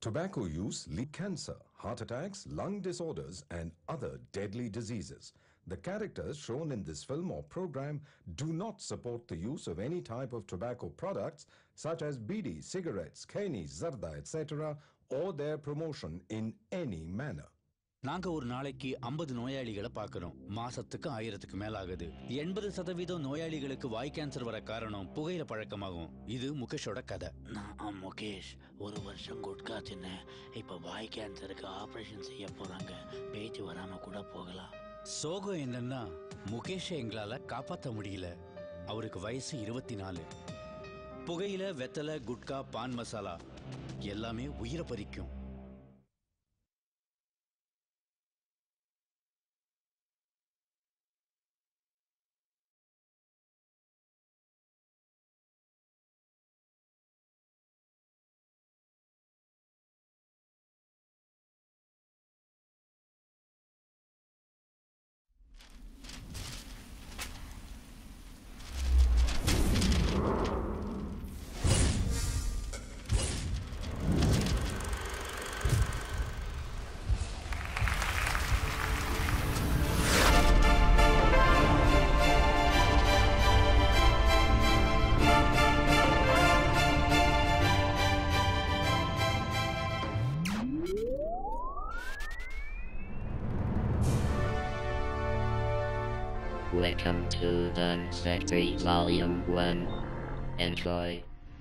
Tobacco use lead cancer, heart attacks, lung disorders, and other deadly diseases. The characters shown in this film or program do not support the use of any type of tobacco products such as bidi, cigarettes, kani, zarda, etc., or their promotion in any manner. நாங்க ஒரு நாளைக்கு ஐம்பது நோயாளிகளை பார்க்கறோம் மாசத்துக்கு ஆயிரத்துக்கு மேல ஆகுது எண்பது சதவீதம் நோயாளிகளுக்கு வாய் கேன்சர் வர காரணம் புகையில பழக்கமாகும் இது முகேஷோட கதை நான் முகேஷ் ஒரு வருஷம் குட்கா தின்னேன் இப்போ வாய் கேன்சருக்கு ஆப்ரேஷன் செய்ய போறாங்க பேச்சு வராம கூட போகலாம் சோகம் என்னன்னா முகேஷை எங்களால காப்பாத்த முடியல அவருக்கு வயசு இருபத்தி நாலு புகையில வெத்தலை குட்கா பான் மசாலா எல்லாமே உயிரை பறிக்கும் Welcome to the Factory Volume 1. Enjoy.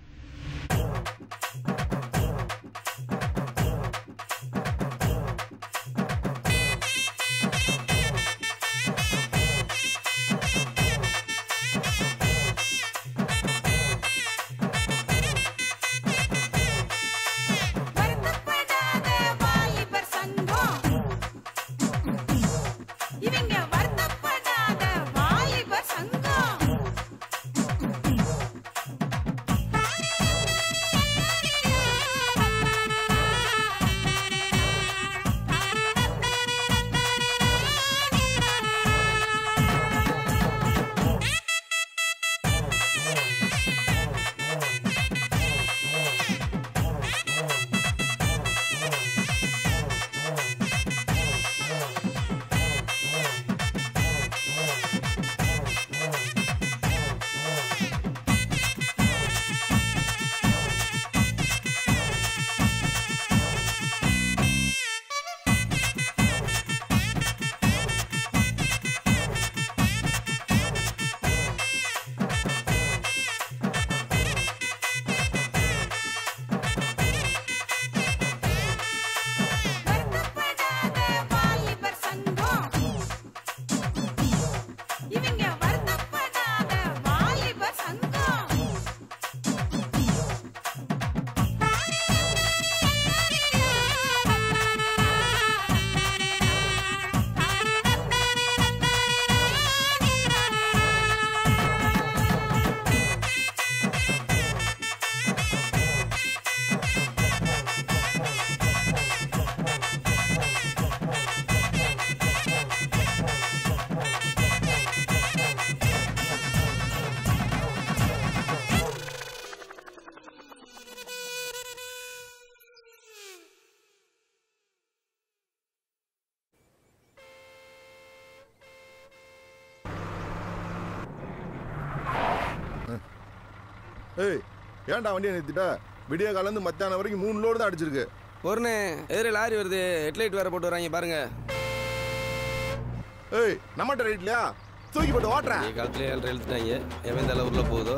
வருத்தப்படாத வாலிபர் சங்கம் இவங்க வருத்தப்படாத வாலிபர் சங்கம் வருத்தப்படாத வாலிபர் சங்கம் இவங்க வருத்தப்படாத வாலிபர் சங்கம் ஏய் ஏன்டா வண்டியை நிறுத்திட்ட விடிய காலேருந்து மத்தியானம் வரைக்கும் மூணு லோடு தான் அடிச்சிருக்கு ஒருண்ணே எதிர லாரி வருது ஹெட்லைட் வேற போட்டு வராங்க பாருங்க ஏய் நம்மகிட்ட ரைட் இல்லையா தூக்கி போட்டு ஓட்டுறேன் இந்த காலத்துல ஏழரை எழுத்துட்டாங்க எவன் தலை உள்ள போகுதோ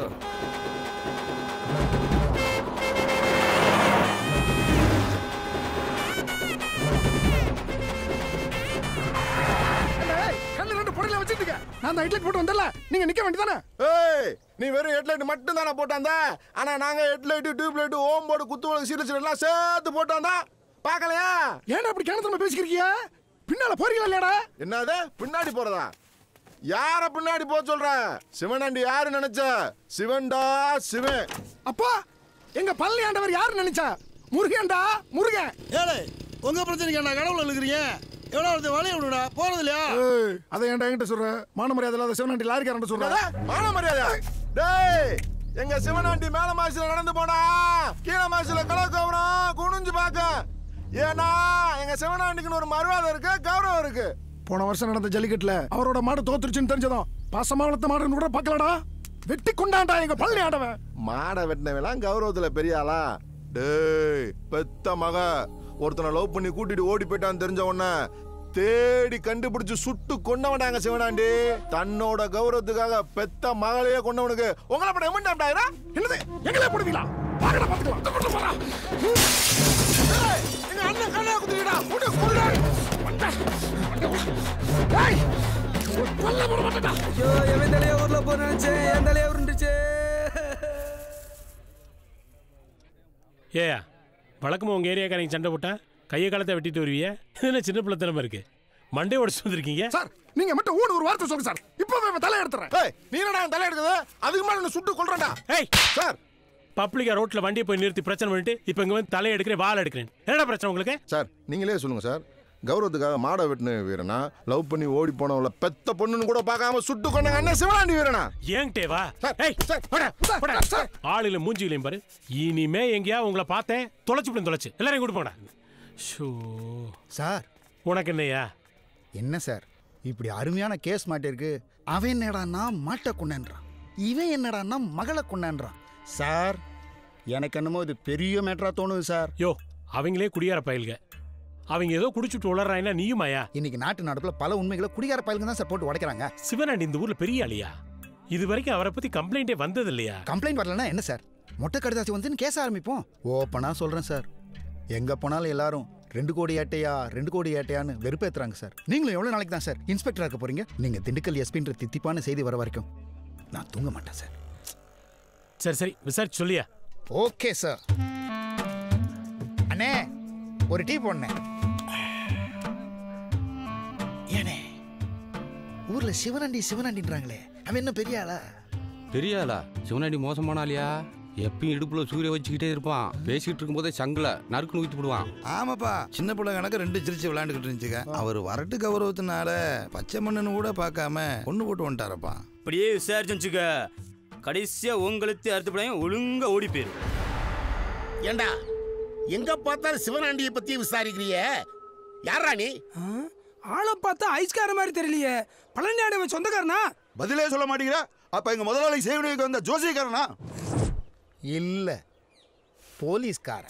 கண்ணு ரெண்டு புடல வச்சுட்டு நான் ஹெட்லைட் போட்டு வந்தல நீங்க நிக்க வேண்டியதானே ஏய் நீ வெறும் ஹெட்லைட் மட்டும் தானே போட்டாந்த ஆனா நாங்க headlight tube light Om board குத்து விளக்கு சீரல் எல்லாம் சேர்த்து போட்டாந்தா பார்க்கலையா ஏன்டா அப்படி கிணத்துல பேசிக்கிறீங்க பின்னால போறீங்களா இல்லையாடா என்னது பின்னாடி போறதா யார பின்னாடி போக சொல்ற சிவனாண்டி யாரு நினைச்ச சிவன்டா சிவன் அப்பா எங்க பள்ளி ஆண்டவர் யாரு நினைச்சா முருகன்டா முருகன் ஏழை உங்க பிரச்சனைக்கு என்ன கடவுள் இருக்கிறீங்க எவ்வளோ ஒருத்தர் வழிய விடுடா போறது இல்லையா ஏய், அதை ஏன்டா என்கிட்ட சொல்ற மான மரியாதை இல்லாத சிவனாண்டி லாரிக்காரன் சொல்ற என்னது? மான மரியாதை டேய் எங்க சிவனாண்டி மேல மாசில நடந்து போனா கீழ மாசில கலக்கவரம் குனிஞ்சு பார்க்க ஏன்னா எங்க சிவனாண்டிக்குன்னு ஒரு மறுவாதம் இருக்கு கௌரவம் இருக்கு போன வருஷம் நடந்த ஜல்லிக்கட்டுல அவரோட மாடு தோத்துருச்சுன்னு தெரிஞ்சதும் பாசமா வளர்த்த மாடுன்னு கூட பார்க்கலடா வெட்டி கொண்டாண்டா எங்க பள்ளி ஆண்டவன் மாடை வெட்டினவெல்லாம் கௌரவத்துல பெரிய ஆளா டேய் பெத்த மக ஒருத்தனை லவ் பண்ணி கூட்டிட்டு ஓடி போயிட்டான்னு தெரிஞ்ச உடனே தேடி கண்டுபிடிச்சு சுட்டு கொண்டவனாங்க சிவனாண்டி தன்னோட கௌரவத்துக்காக பெத்த மகளையே கொண்டவனுக்கு உங்களை படம் எம்மன் என்னது எங்களே போடுவீங்களா வாங்கடா பாத்துக்கலாம் இந்த பக்கம் போடா. ஏய், எங்க அண்ணன் கண்ணா குத்துறீடா போட்டு கொல்லுடா. வந்தா, வந்தா, வந்தா. ஏய், ஒரு கொல்ல போட மாட்டேடா ஐயோ எவன் தலையா ஊர்ல போய் நினைச்சேன் என் தலையா உருண்டுச்சு ஏயா வழக்கமாக உங்கள் ஏரியாக்காரங்க சண்டை போட்டா கையை காலத்தை வெட்டிட்டு வருவிய இது என்ன சின்ன பிள்ளைத்தனமா இருக்கு மண்டே உடச்சு வந்திருக்கீங்க சார் நீங்க மட்டும் ஊடு ஒரு வார்த்தை சொல்லுங்க சார் இப்பவே இவன் தலை எடுத்துறேன் ஏய் நீ என்னடா என் தலை எடுக்குது அதுக்கு மேல என்ன சுட்டு கொல்றேன்டா ஏய் சார் பப்ளிக்கா ரோட்ல வண்டியை போய் நிறுத்தி பிரச்சனை பண்ணிட்டு இப்போ இங்க வந்து தலையை எடுக்கிறேன் வாழை எடுக்கிறேன் என்னடா பிரச்சனை உங்களுக்கு சார் நீங்களே சொல்லுங்க சார் கௌரவத்துக்காக மாடை வெட்டின வீரனா லவ் பண்ணி ஓடி போனவள பெத்த பொண்ணுன்னு கூட பார்க்காம சுட்டு கொண்டாங்க அண்ணன் சிவனாண்டி வீரனா ஏன்ட்டே வா சார், ஏய் சார், போடா, சார், போடா. சார். ஆளுல மூஞ்சிலையும் பாரு இனிமே எங்கேயா உங்களை பார்த்தேன் தொலைச்சு போய் தொலைச்சு எல்லாரையும் கூட்டு போடா ஷோ சார் உனக்கு என்னய்யா என்ன சார் இப்படி அருமையான கேஸ் மாட்டிருக்கு அவன் என்னடான்னா மாட்டை கொண்டான்றான் இவன் என்னடான்னா மகளை கொண்டான்றான் சார் எனக்கு என்னமோ இது பெரிய மேட்டரா தோணுது சார் யோ அவங்களே குடியார பயல்க அவங்க ஏதோ குடிச்சுட்டு உளறாங்கன்னா நீயுமாயா இன்னைக்கு நாட்டு நடப்புல பல உண்மைகளை குடிகார பயலுங்க தான் சார் போட்டு உடைக்கிறாங்க சிவனாண்டி இந்த ஊர்ல பெரிய ஆளியா இது வரைக்கும் அவரை பத்தி கம்ப்ளைண்டே வந்தது இல்லையா கம்ப்ளைண்ட் வரலன்னா என்ன சார் மொட்டை கடிதாசி வந்துன்னு கேஸ் ஆரம்பிப்போம் ஓப்பனா சொல்றேன் சார் எங்க போனாலும் எல்லாரும் ரெண்டு கோடி ஏட்டையா ரெண்டு கோடி ஏட்டையான்னு வெறுப்பேத்துறாங்க சார் நீங்களும் எவ்வளவு நாளைக்கு தான் சார் இன்ஸ்பெக்டரா இருக்க போறீங்க நீங்க திண்டுக்கல் எஸ்பின்ற தித்திப்பான செய்தி வர வரைக்கும் நான் தூங்க மாட்டேன் சார் சரி சரி விசாரிச்சு சொல்லியா ஓகே சார் அண்ணே ஒரு டீ போடணேன் ஏனே ஊர்ல சிவனாண்டி சிவனாண்டின்றாங்களே அவன் என்ன பெரிய ஆளா பெரிய ஆளா சிவனாடி மோசமான ஆளியா எப்பயும் இடுப்புல சூரிய வச்சுக்கிட்டே இருப்பான் பேசிக்கிட்டு இருக்கும்போதே சங்கல நறுக்குன்னு ஊத்தி போடுவான் ஆமாப்பா சின்ன பிள்ளை கணக்கு ரெண்டு சிரிச்சு விளையாண்டுக்கிட்டு இருந்துச்சுங்க அவர் வரட்டு கௌரவத்தினால பச்சை மண்ணுன்னு கூட பார்க்காம பொண்ணு போட்டு வந்துட்டாரப்பா அப்படியே விசாரிச்சுக்க கடைசியா உங்களுக்கு அறுத்துப்படையும் ஒழுங்கா ஓடி போயிரு ஏண்டா எங்க பார்த்தாலும் சிவனாண்டியை பத்தி விசாரிக்கிறிய யாரா நீ ஆளை பார்த்தா ஐஸ்கார மாதிரி தெரியலையே பழனியாடவன் சொந்தக்காரனா பதிலே சொல்ல மாட்டேங்கிற அப்ப எங்க முதலாளி சேவனுக்கு வந்த ஜோசியக்காரனா இல்ல போலீஸ்காரன்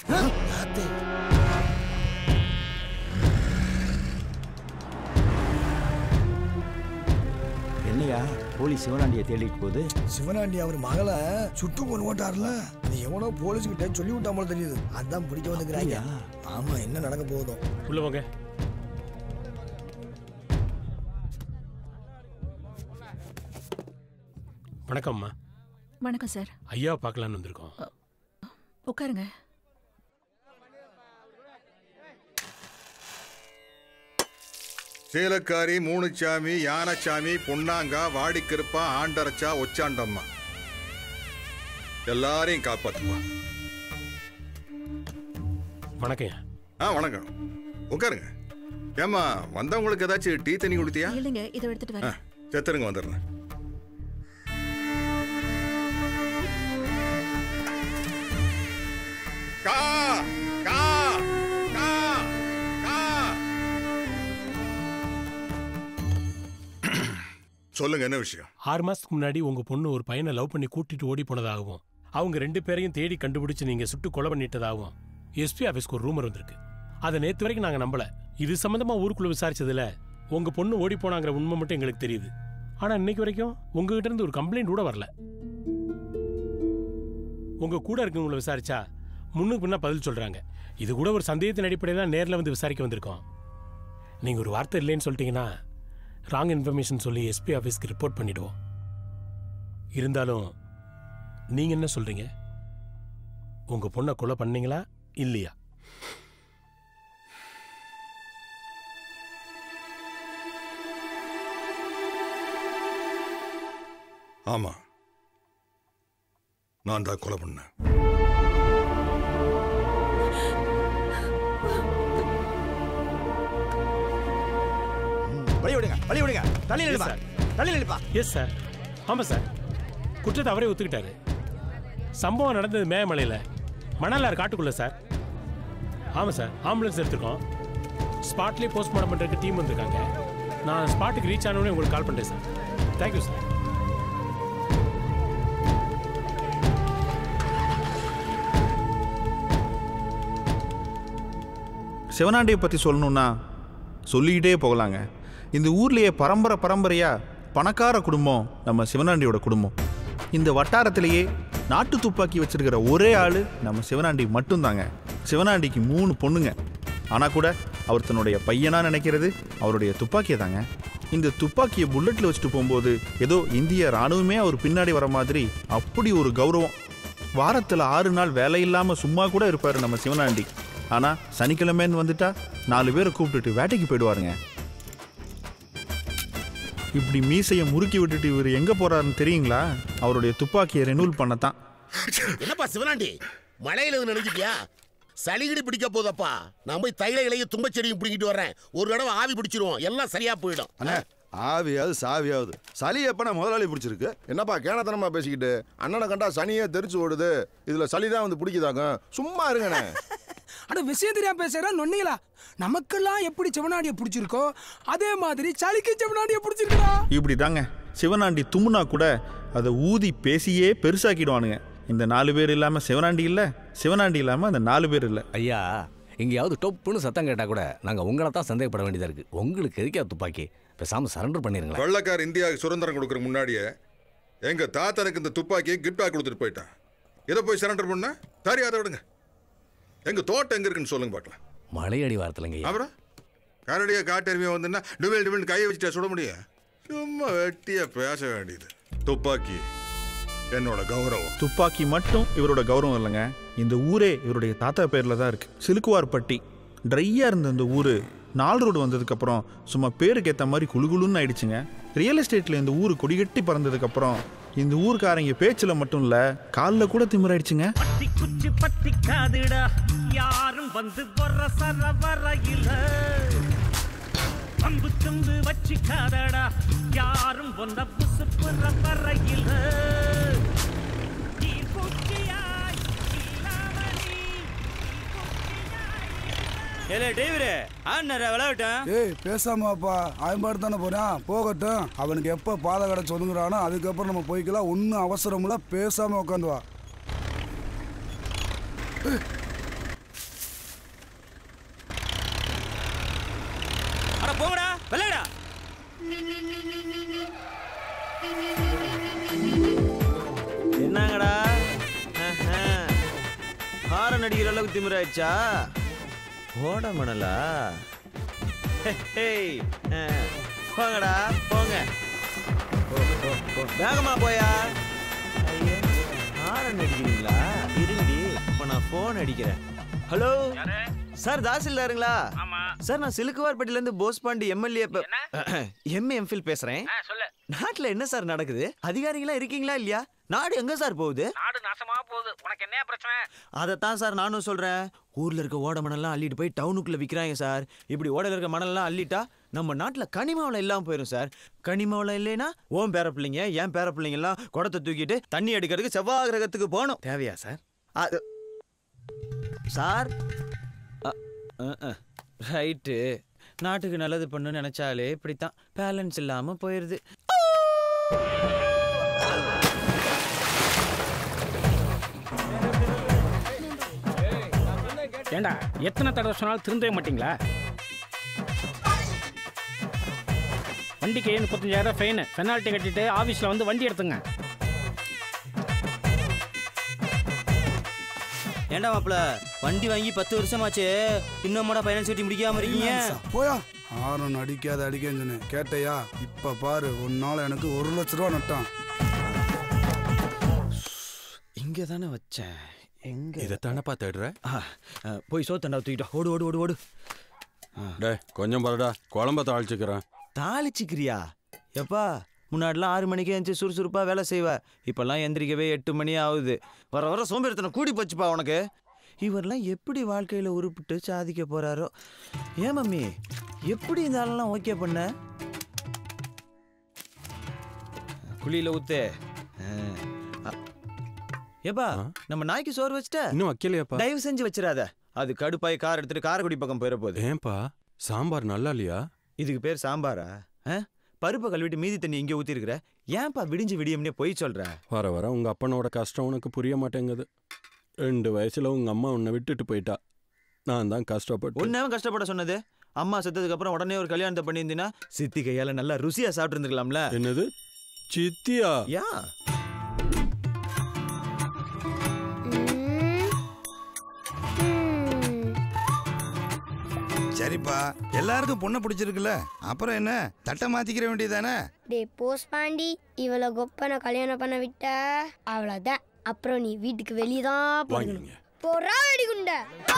என்னையா போலீஸ் சிவனாண்டியை தேடிட்டு போகுது சிவனாண்டி அவர் மகளை சுட்டு கொண்டு ஓட்டார்ல நீ எவனோ போலீஸ்கிட்ட சொல்லி விட்டா போல தெரியுது அதான் பிடிக்க வந்துக்கிறாங்க ஆமா என்ன நடக்க போகுதோ உள்ள போங்க வணக்கம்மா வணக்கம் சார் ஐயா பார்க்கலான்னு வந்திருக்கோம் உட்காருங்க சேலக்காரி மூணுச்சாமி யானச்சாமி பொன்னாங்கா வாடிக்கருப்பா ஆண்டரச்சா ஒச்சாண்டம்மா எல்லாரையும் காப்பாத்துப்பா வணக்கம் ஐயா. ஆ வணக்கம் உட்காருங்க ஏம்மா வந்தவங்களுக்கு ஏதாச்சும் டீ தண்ணி கொடுத்தியா இல்லைங்க இதை எடுத்துட்டு ஆ வரேன் செத்துருங்க வந்துடுறேன் கா கா கா கா சொல்லுங்க என்ன விஷயம் ஆறு மாசத்துக்கு முன்னாடி உங்க பொண்ணு ஒரு பையனை லவ் பண்ணி கூட்டிட்டு ஓடி போனதாகவும் அவங்க ரெண்டு பேரையும் தேடி கண்டுபிடிச்சு நீங்க சுட்டு கொலை பண்ணிட்டதாகவும் எஸ்பி ஆபீஸ்க்கு ஒரு ரூமர் வந்திருக்கு அதை நேத்து வரைக்கும் நாங்க நம்பல இது சம்பந்தமா ஊருக்குள்ள விசாரிச்சதுல உங்க பொண்ணு ஓடி போனாங்கிற உண்மை மட்டும் எங்களுக்கு தெரியுது ஆனா இன்னைக்கு வரைக்கும் உங்ககிட்ட இருந்து ஒரு கம்ப்ளைண்ட் கூட வரல உங்க கூட இருக்கவங்கள விசாரிச்சா முன்னுக்கு பின்ன பதில் சொல்றாங்க இது கூட ஒரு சந்தேகத்தின் அடிப்படையில் தான் நேர்ல வந்து விசாரிக்க வந்திருக்கோம் நீங்க ஒரு வார்த்தை இல்லைன்னு சொல்லிட்டீங்கன்னா ராங் இன்ஃபர்மேஷன் சொல்லி எஸ்பி ஆஃபீஸ்க்கு ரிப்போர்ட் பண்ணிடுவோம் இருந்தாலும் நீங்க என்ன சொல்றீங்க உங்க பொண்ணை கொலை பண்ணீங்களா இல்லையா ஆமா நான் தான் கொலை பண்ணேன் வழி விடுங்க வழி விடுங்க தள்ளி நில்லுப்பா தள்ளி நில்லுப்பா எஸ் சார் ஆமா சார் குற்றத்தை அவரே ஒத்துக்கிட்டாரு சம்பவம் நடந்தது மேமலையில் மணலார் காட்டுக்குள்ள சார் ஆமாம் சார் ஆம்புலன்ஸ் எடுத்துருக்கோம் ஸ்பாட்லேயே போஸ்ட்மார்ட்டம் பண்ணுறதுக்கு டீம் வந்திருக்காங்க நான் ஸ்பாட்டுக்கு ரீச் ஆனோடனே உங்களுக்கு கால் பண்ணுறேன் சார் தேங்க்யூ சார் சிவனாண்டியை பற்றி சொல்லணும்னா சொல்லிக்கிட்டே போகலாங்க இந்த ஊர்லேயே பரம்பரை பரம்பரையாக பணக்கார குடும்பம் நம்ம சிவனாண்டியோட குடும்பம் இந்த வட்டாரத்திலேயே நாட்டு துப்பாக்கி வச்சிருக்கிற ஒரே ஆள் நம்ம சிவனாண்டி மட்டும்தாங்க சிவனாண்டிக்கு மூணு பொண்ணுங்க ஆனால் கூட அவர் தன்னுடைய பையனா நினைக்கிறது அவருடைய துப்பாக்கியை தாங்க இந்த துப்பாக்கியை புல்லட்டில் வச்சுட்டு போகும்போது ஏதோ இந்திய ராணுவமே அவர் பின்னாடி வர மாதிரி அப்படி ஒரு கௌரவம் வாரத்தில் ஆறு நாள் வேலை இல்லாமல் சும்மா கூட இருப்பார் நம்ம சிவனாண்டி ஆனால் சனிக்கிழமைன்னு வந்துட்டா நாலு பேரை கூப்பிட்டுட்டு வேட்டைக்கு போயிடுவாருங்க இப்படி மீசையை முறுக்கி விட்டுட்டு இவர் எங்கே போறாருன்னு தெரியுங்களா அவருடைய துப்பாக்கியை ரெனூல் பண்ணத்தான் என்னப்பா சிவனாண்டி மழையில எதுவும் நினைச்சிட்டியா சளிகிடி பிடிக்க போதப்பா நான் போய் தைல இலையும் தும்பச்செடியும் பிடிக்கிட்டு வர்றேன் ஒரு தடவை ஆவி பிடிச்சிருவோம் எல்லாம் சரியா போயிடும் அண்ணே ஆவியாவது சாவியாவது சளி எப்ப நான் முதலாளி பிடிச்சிருக்கு என்னப்பா கேனத்தனமா பேசிக்கிட்டு அண்ணனை கண்டா சனியே தெரிச்சு ஓடுது இதுல சளி தான் வந்து பிடிக்குதாங்க சும்மா இருங்கண்ணே அட விஷயம் தெரியாம பேசுற நொன்னீங்களா நமக்கெல்லாம் எப்படி சிவனாடியை பிடிச்சிருக்கோ அதே மாதிரி சளிக்கு சிவனாடியை பிடிச்சிருக்கா இப்படி தாங்க சிவனாண்டி தும்முனா கூட அதை ஊதி பேசியே பெருசாக்கிடுவானுங்க இந்த நாலு பேர் இல்லாமல் சிவனாண்டி இல்லை சிவனாண்டி இல்லாமல் அந்த நாலு பேர் இல்லை ஐயா எங்கேயாவது டொப்புன்னு சத்தம் கேட்டால் கூட நாங்கள் உங்களை தான் சந்தேகப்பட வேண்டியதாக இருக்குது உங்களுக்கு எதுக்கே துப்பாக்கி பேசாமல் சரண்டர் பண்ணிருங்களேன் வெள்ளக்கார் இந்தியாவுக்கு சுதந்திரம் கொடுக்குற முன்னாடியே எங்க தாத்தனுக்கு இந்த துப்பாக்கியை கிஃப்டாக கொடுத்துட்டு போயிட்டான் எதை போய் சரண்டர் பண்ண தெரியாத விடுங்க எங்க தோட்டம் எங்க இருக்குன்னு சொல்லுங்க பார்க்கலாம் மலையடி வாரத்துலங்க ஐயா அப்புறம் கரடியா காட்டெருமையா வந்துன்னா டுவெல் டுவெல் கையை வச்சுட்டா சுட முடியும் சும்மா வெட்டியா பேச வேண்டியது துப்பாக்கி என்னோட கௌரவம் துப்பாக்கி மட்டும் இவரோட கௌரவம் இல்லைங்க இந்த ஊரே இவருடைய தாத்தா பேரில் தான் இருக்கு சிலுக்குவார்பட்டி ட்ரையாக இருந்த இந்த ஊர் நாலு ரோடு வந்ததுக்கப்புறம் சும்மா பேருக்கு ஏற்ற மாதிரி குளுகுளுன்னு ஆயிடுச்சுங்க ரியல் எஸ்டேட்டில் இந்த ஊர் கொடிகட்டி பறந்ததுக்கப்புறம் இந்த ஊருக்காரங்க பேச்சில் மட்டும் இல்லை காலில் கூட திமிராயிடுச்சுங்க குச்சி பத்தி காதுடா யாரும் வந்து வர சர வரையில பம்பு தும்பு வச்சு காதடா யாரும் வந்த புசு புற வரையில தீக்குச்சியாய் இல்லாமணி ஏலே டிரைவரு ஆண்ணர விளையாட்டம் ஏய் பேசாமாப்பா அவன் பாட்டு தானே போறான் போகட்டும் அவனுக்கு எப்போ பாதை கடை சொல்லுங்கிறானோ அதுக்கப்புறம் நம்ம போய்க்கலாம் ஒன்றும் அவசரம் இல்லை பேசாம உட்காந்து வா அட போங்கடா விளையாடா என்னங்கடா ஆஹா. ஹாரன் அடிக்கிற அளவுக்கு திமிராயிடுச்சா ஓட மணலா ஹே, ஹேய். ஆ. போங்கடா போங்க போ, போ, போ. வேகமா போயா ஐயா ஹாரன் அடிக்கிறீங்களா இருங்கடி இப்போ நான் ஃபோன் அடிக்கிறேன் ஹலோ சார் தாசில்தாருங்களா சார் நான் சிலுக்குவார்பட்டில இருந்து போஸ்பாண்டி எம்எல்ஏ எம்ஏ எம்ஃபில் பேசுறேன் நாட்டுல என்ன சார் நடக்குது அதிகாரிகளா இருக்கீங்களா இல்லையா நாடு எங்க சார் போகுது நாடு நாசமா போகுது உனக்கு என்ன பிரச்சனை அதைத்தான் சார் நானும் சொல்றேன் ஊர்ல இருக்க ஓட மணல்லாம் அள்ளிட்டு போய் டவுனுக்குள்ள விக்கிறாங்க சார் இப்படி ஓடையில இருக்க மணல்லாம் அள்ளிட்டா நம்ம நாட்டுல கனிமவளம் இல்லாம போயிடும் சார் கனிமவளம் இல்லைன்னா ஓம் பேர பிள்ளைங்க ஏன் பேர பிள்ளைங்க எல்லாம் குடத்தை தூக்கிட்டு தண்ணி அடிக்கிறதுக்கு செவ்வாய் கிரகத்துக்கு போகணும் தேவையா சார் அது சார் ரைட்டு நாட்டுக்கு நல்லது பண்ணு நினைச்சாலே இப்படித்தான் பேலன்ஸ் இல்லாம போயிருது ஏண்டா எத்தனை தடவை சொன்னாலும் திருந்தவே மாட்டீங்களா வண்டிக்கு முப்பத்தஞ்சாயிரம் ஃபைனு பெனால்ட்டி கட்டிட்டு ஆஃபீஸில் வந்து வண்டி எடுத்துங்க ஏண்டா மாப்பிள வண்டி வாங்கி பத்து வருஷமாச்சு இன்னும் பைனான்ஸ் கட்டி முடிக்காம இருக்கீங்க போயா ஆரன் அடிக்காத அடிக்கன்னு சொன்னேன் கேட்டையா இப்ப பாரு ஒரு நாள் எனக்கு ஒரு லட்ச ரூபா நட்டான் இங்க தானே வச்சேன் எங்க இதைத்தானப்பா தேடுற ஆ, ஆ, போய் சோத்தண்டா தூக்கிட்டா ஓடு ஓடு ஓடு ஓடு டே கொஞ்சம் பாருடா குழம்ப தாளிச்சுக்கிறேன் தாளிச்சுக்கிறியா எப்பா முன்னாடிலாம் ஆறு மணிக்கு எழுந்துச்சு சுறுசுறுப்பா வேலை செய்வ இப்பெல்லாம் எந்திரிக்கவே எட்டு மணி ஆகுது வர வர சோம்பேறித்தனம் கூடி போச்சுப்பா உனக்கு இவரெல்லாம் எப்படி வாழ்க்கையில உருப்பிட்டு சாதிக்க போறாரோ ஏன் மம்மி எப்படி இந்த ஆளெல்லாம் ஓகே பண்ண குழியில ஊத்து ஆ. அ- ஏப்பா நம்ம நாய்க்கு சோறு வச்சுட்ட இன்னும் வைக்கலையாப்பா தயவு செஞ்சு வச்சிடாத அது கடுப்பாய் கார் எடுத்துட்டு காரைக்குடி பக்கம் போயிட போகுது ஏன்பா சாம்பார் நல்லா இல்லையா இதுக்கு பேர் சாம்பாரா ஆ? பருப்பை கழுவிட்டு மீதி தண்ணி இங்கே ஊற்றிருக்கிற ஏன்பா விடிஞ்சு விடியும்னே பொய் சொல்ற வர வர உங்க அப்பனோட கஷ்டம் உனக்கு புரிய மாட்டேங்குது ரெண்டு வயசுல உங்க அம்மா உன்னை விட்டுட்டு போயிட்டா நான் தான் கஷ்டப்பட்டு உன்னவன் கஷ்டப்பட சொன்னது அம்மா செத்ததுக்கு அப்புறம் உடனே ஒரு கல்யாணத்தை பண்ணியிருந்தீங்கன்னா சித்தி கையால நல்லா ருசியா சாப்பிட்டு இருந்துக்கலாம்ல என்னது சித்தியா யா சரிப்பா எல்லாருக்கும் பொண்ணை பிடிச்சிருக்குல்ல அப்புறம் என்ன தட்டை மாத்திக்கிற வேண்டியதானே டே போஸ் பாண்டி இவளை கொப்பனை கல்யாணம் பண்ண விட்ட அவ்வளோதான் அப்புறம் நீ வீட்டுக்கு வெளியே தான் போகணும் போறா வெடிகுண்ட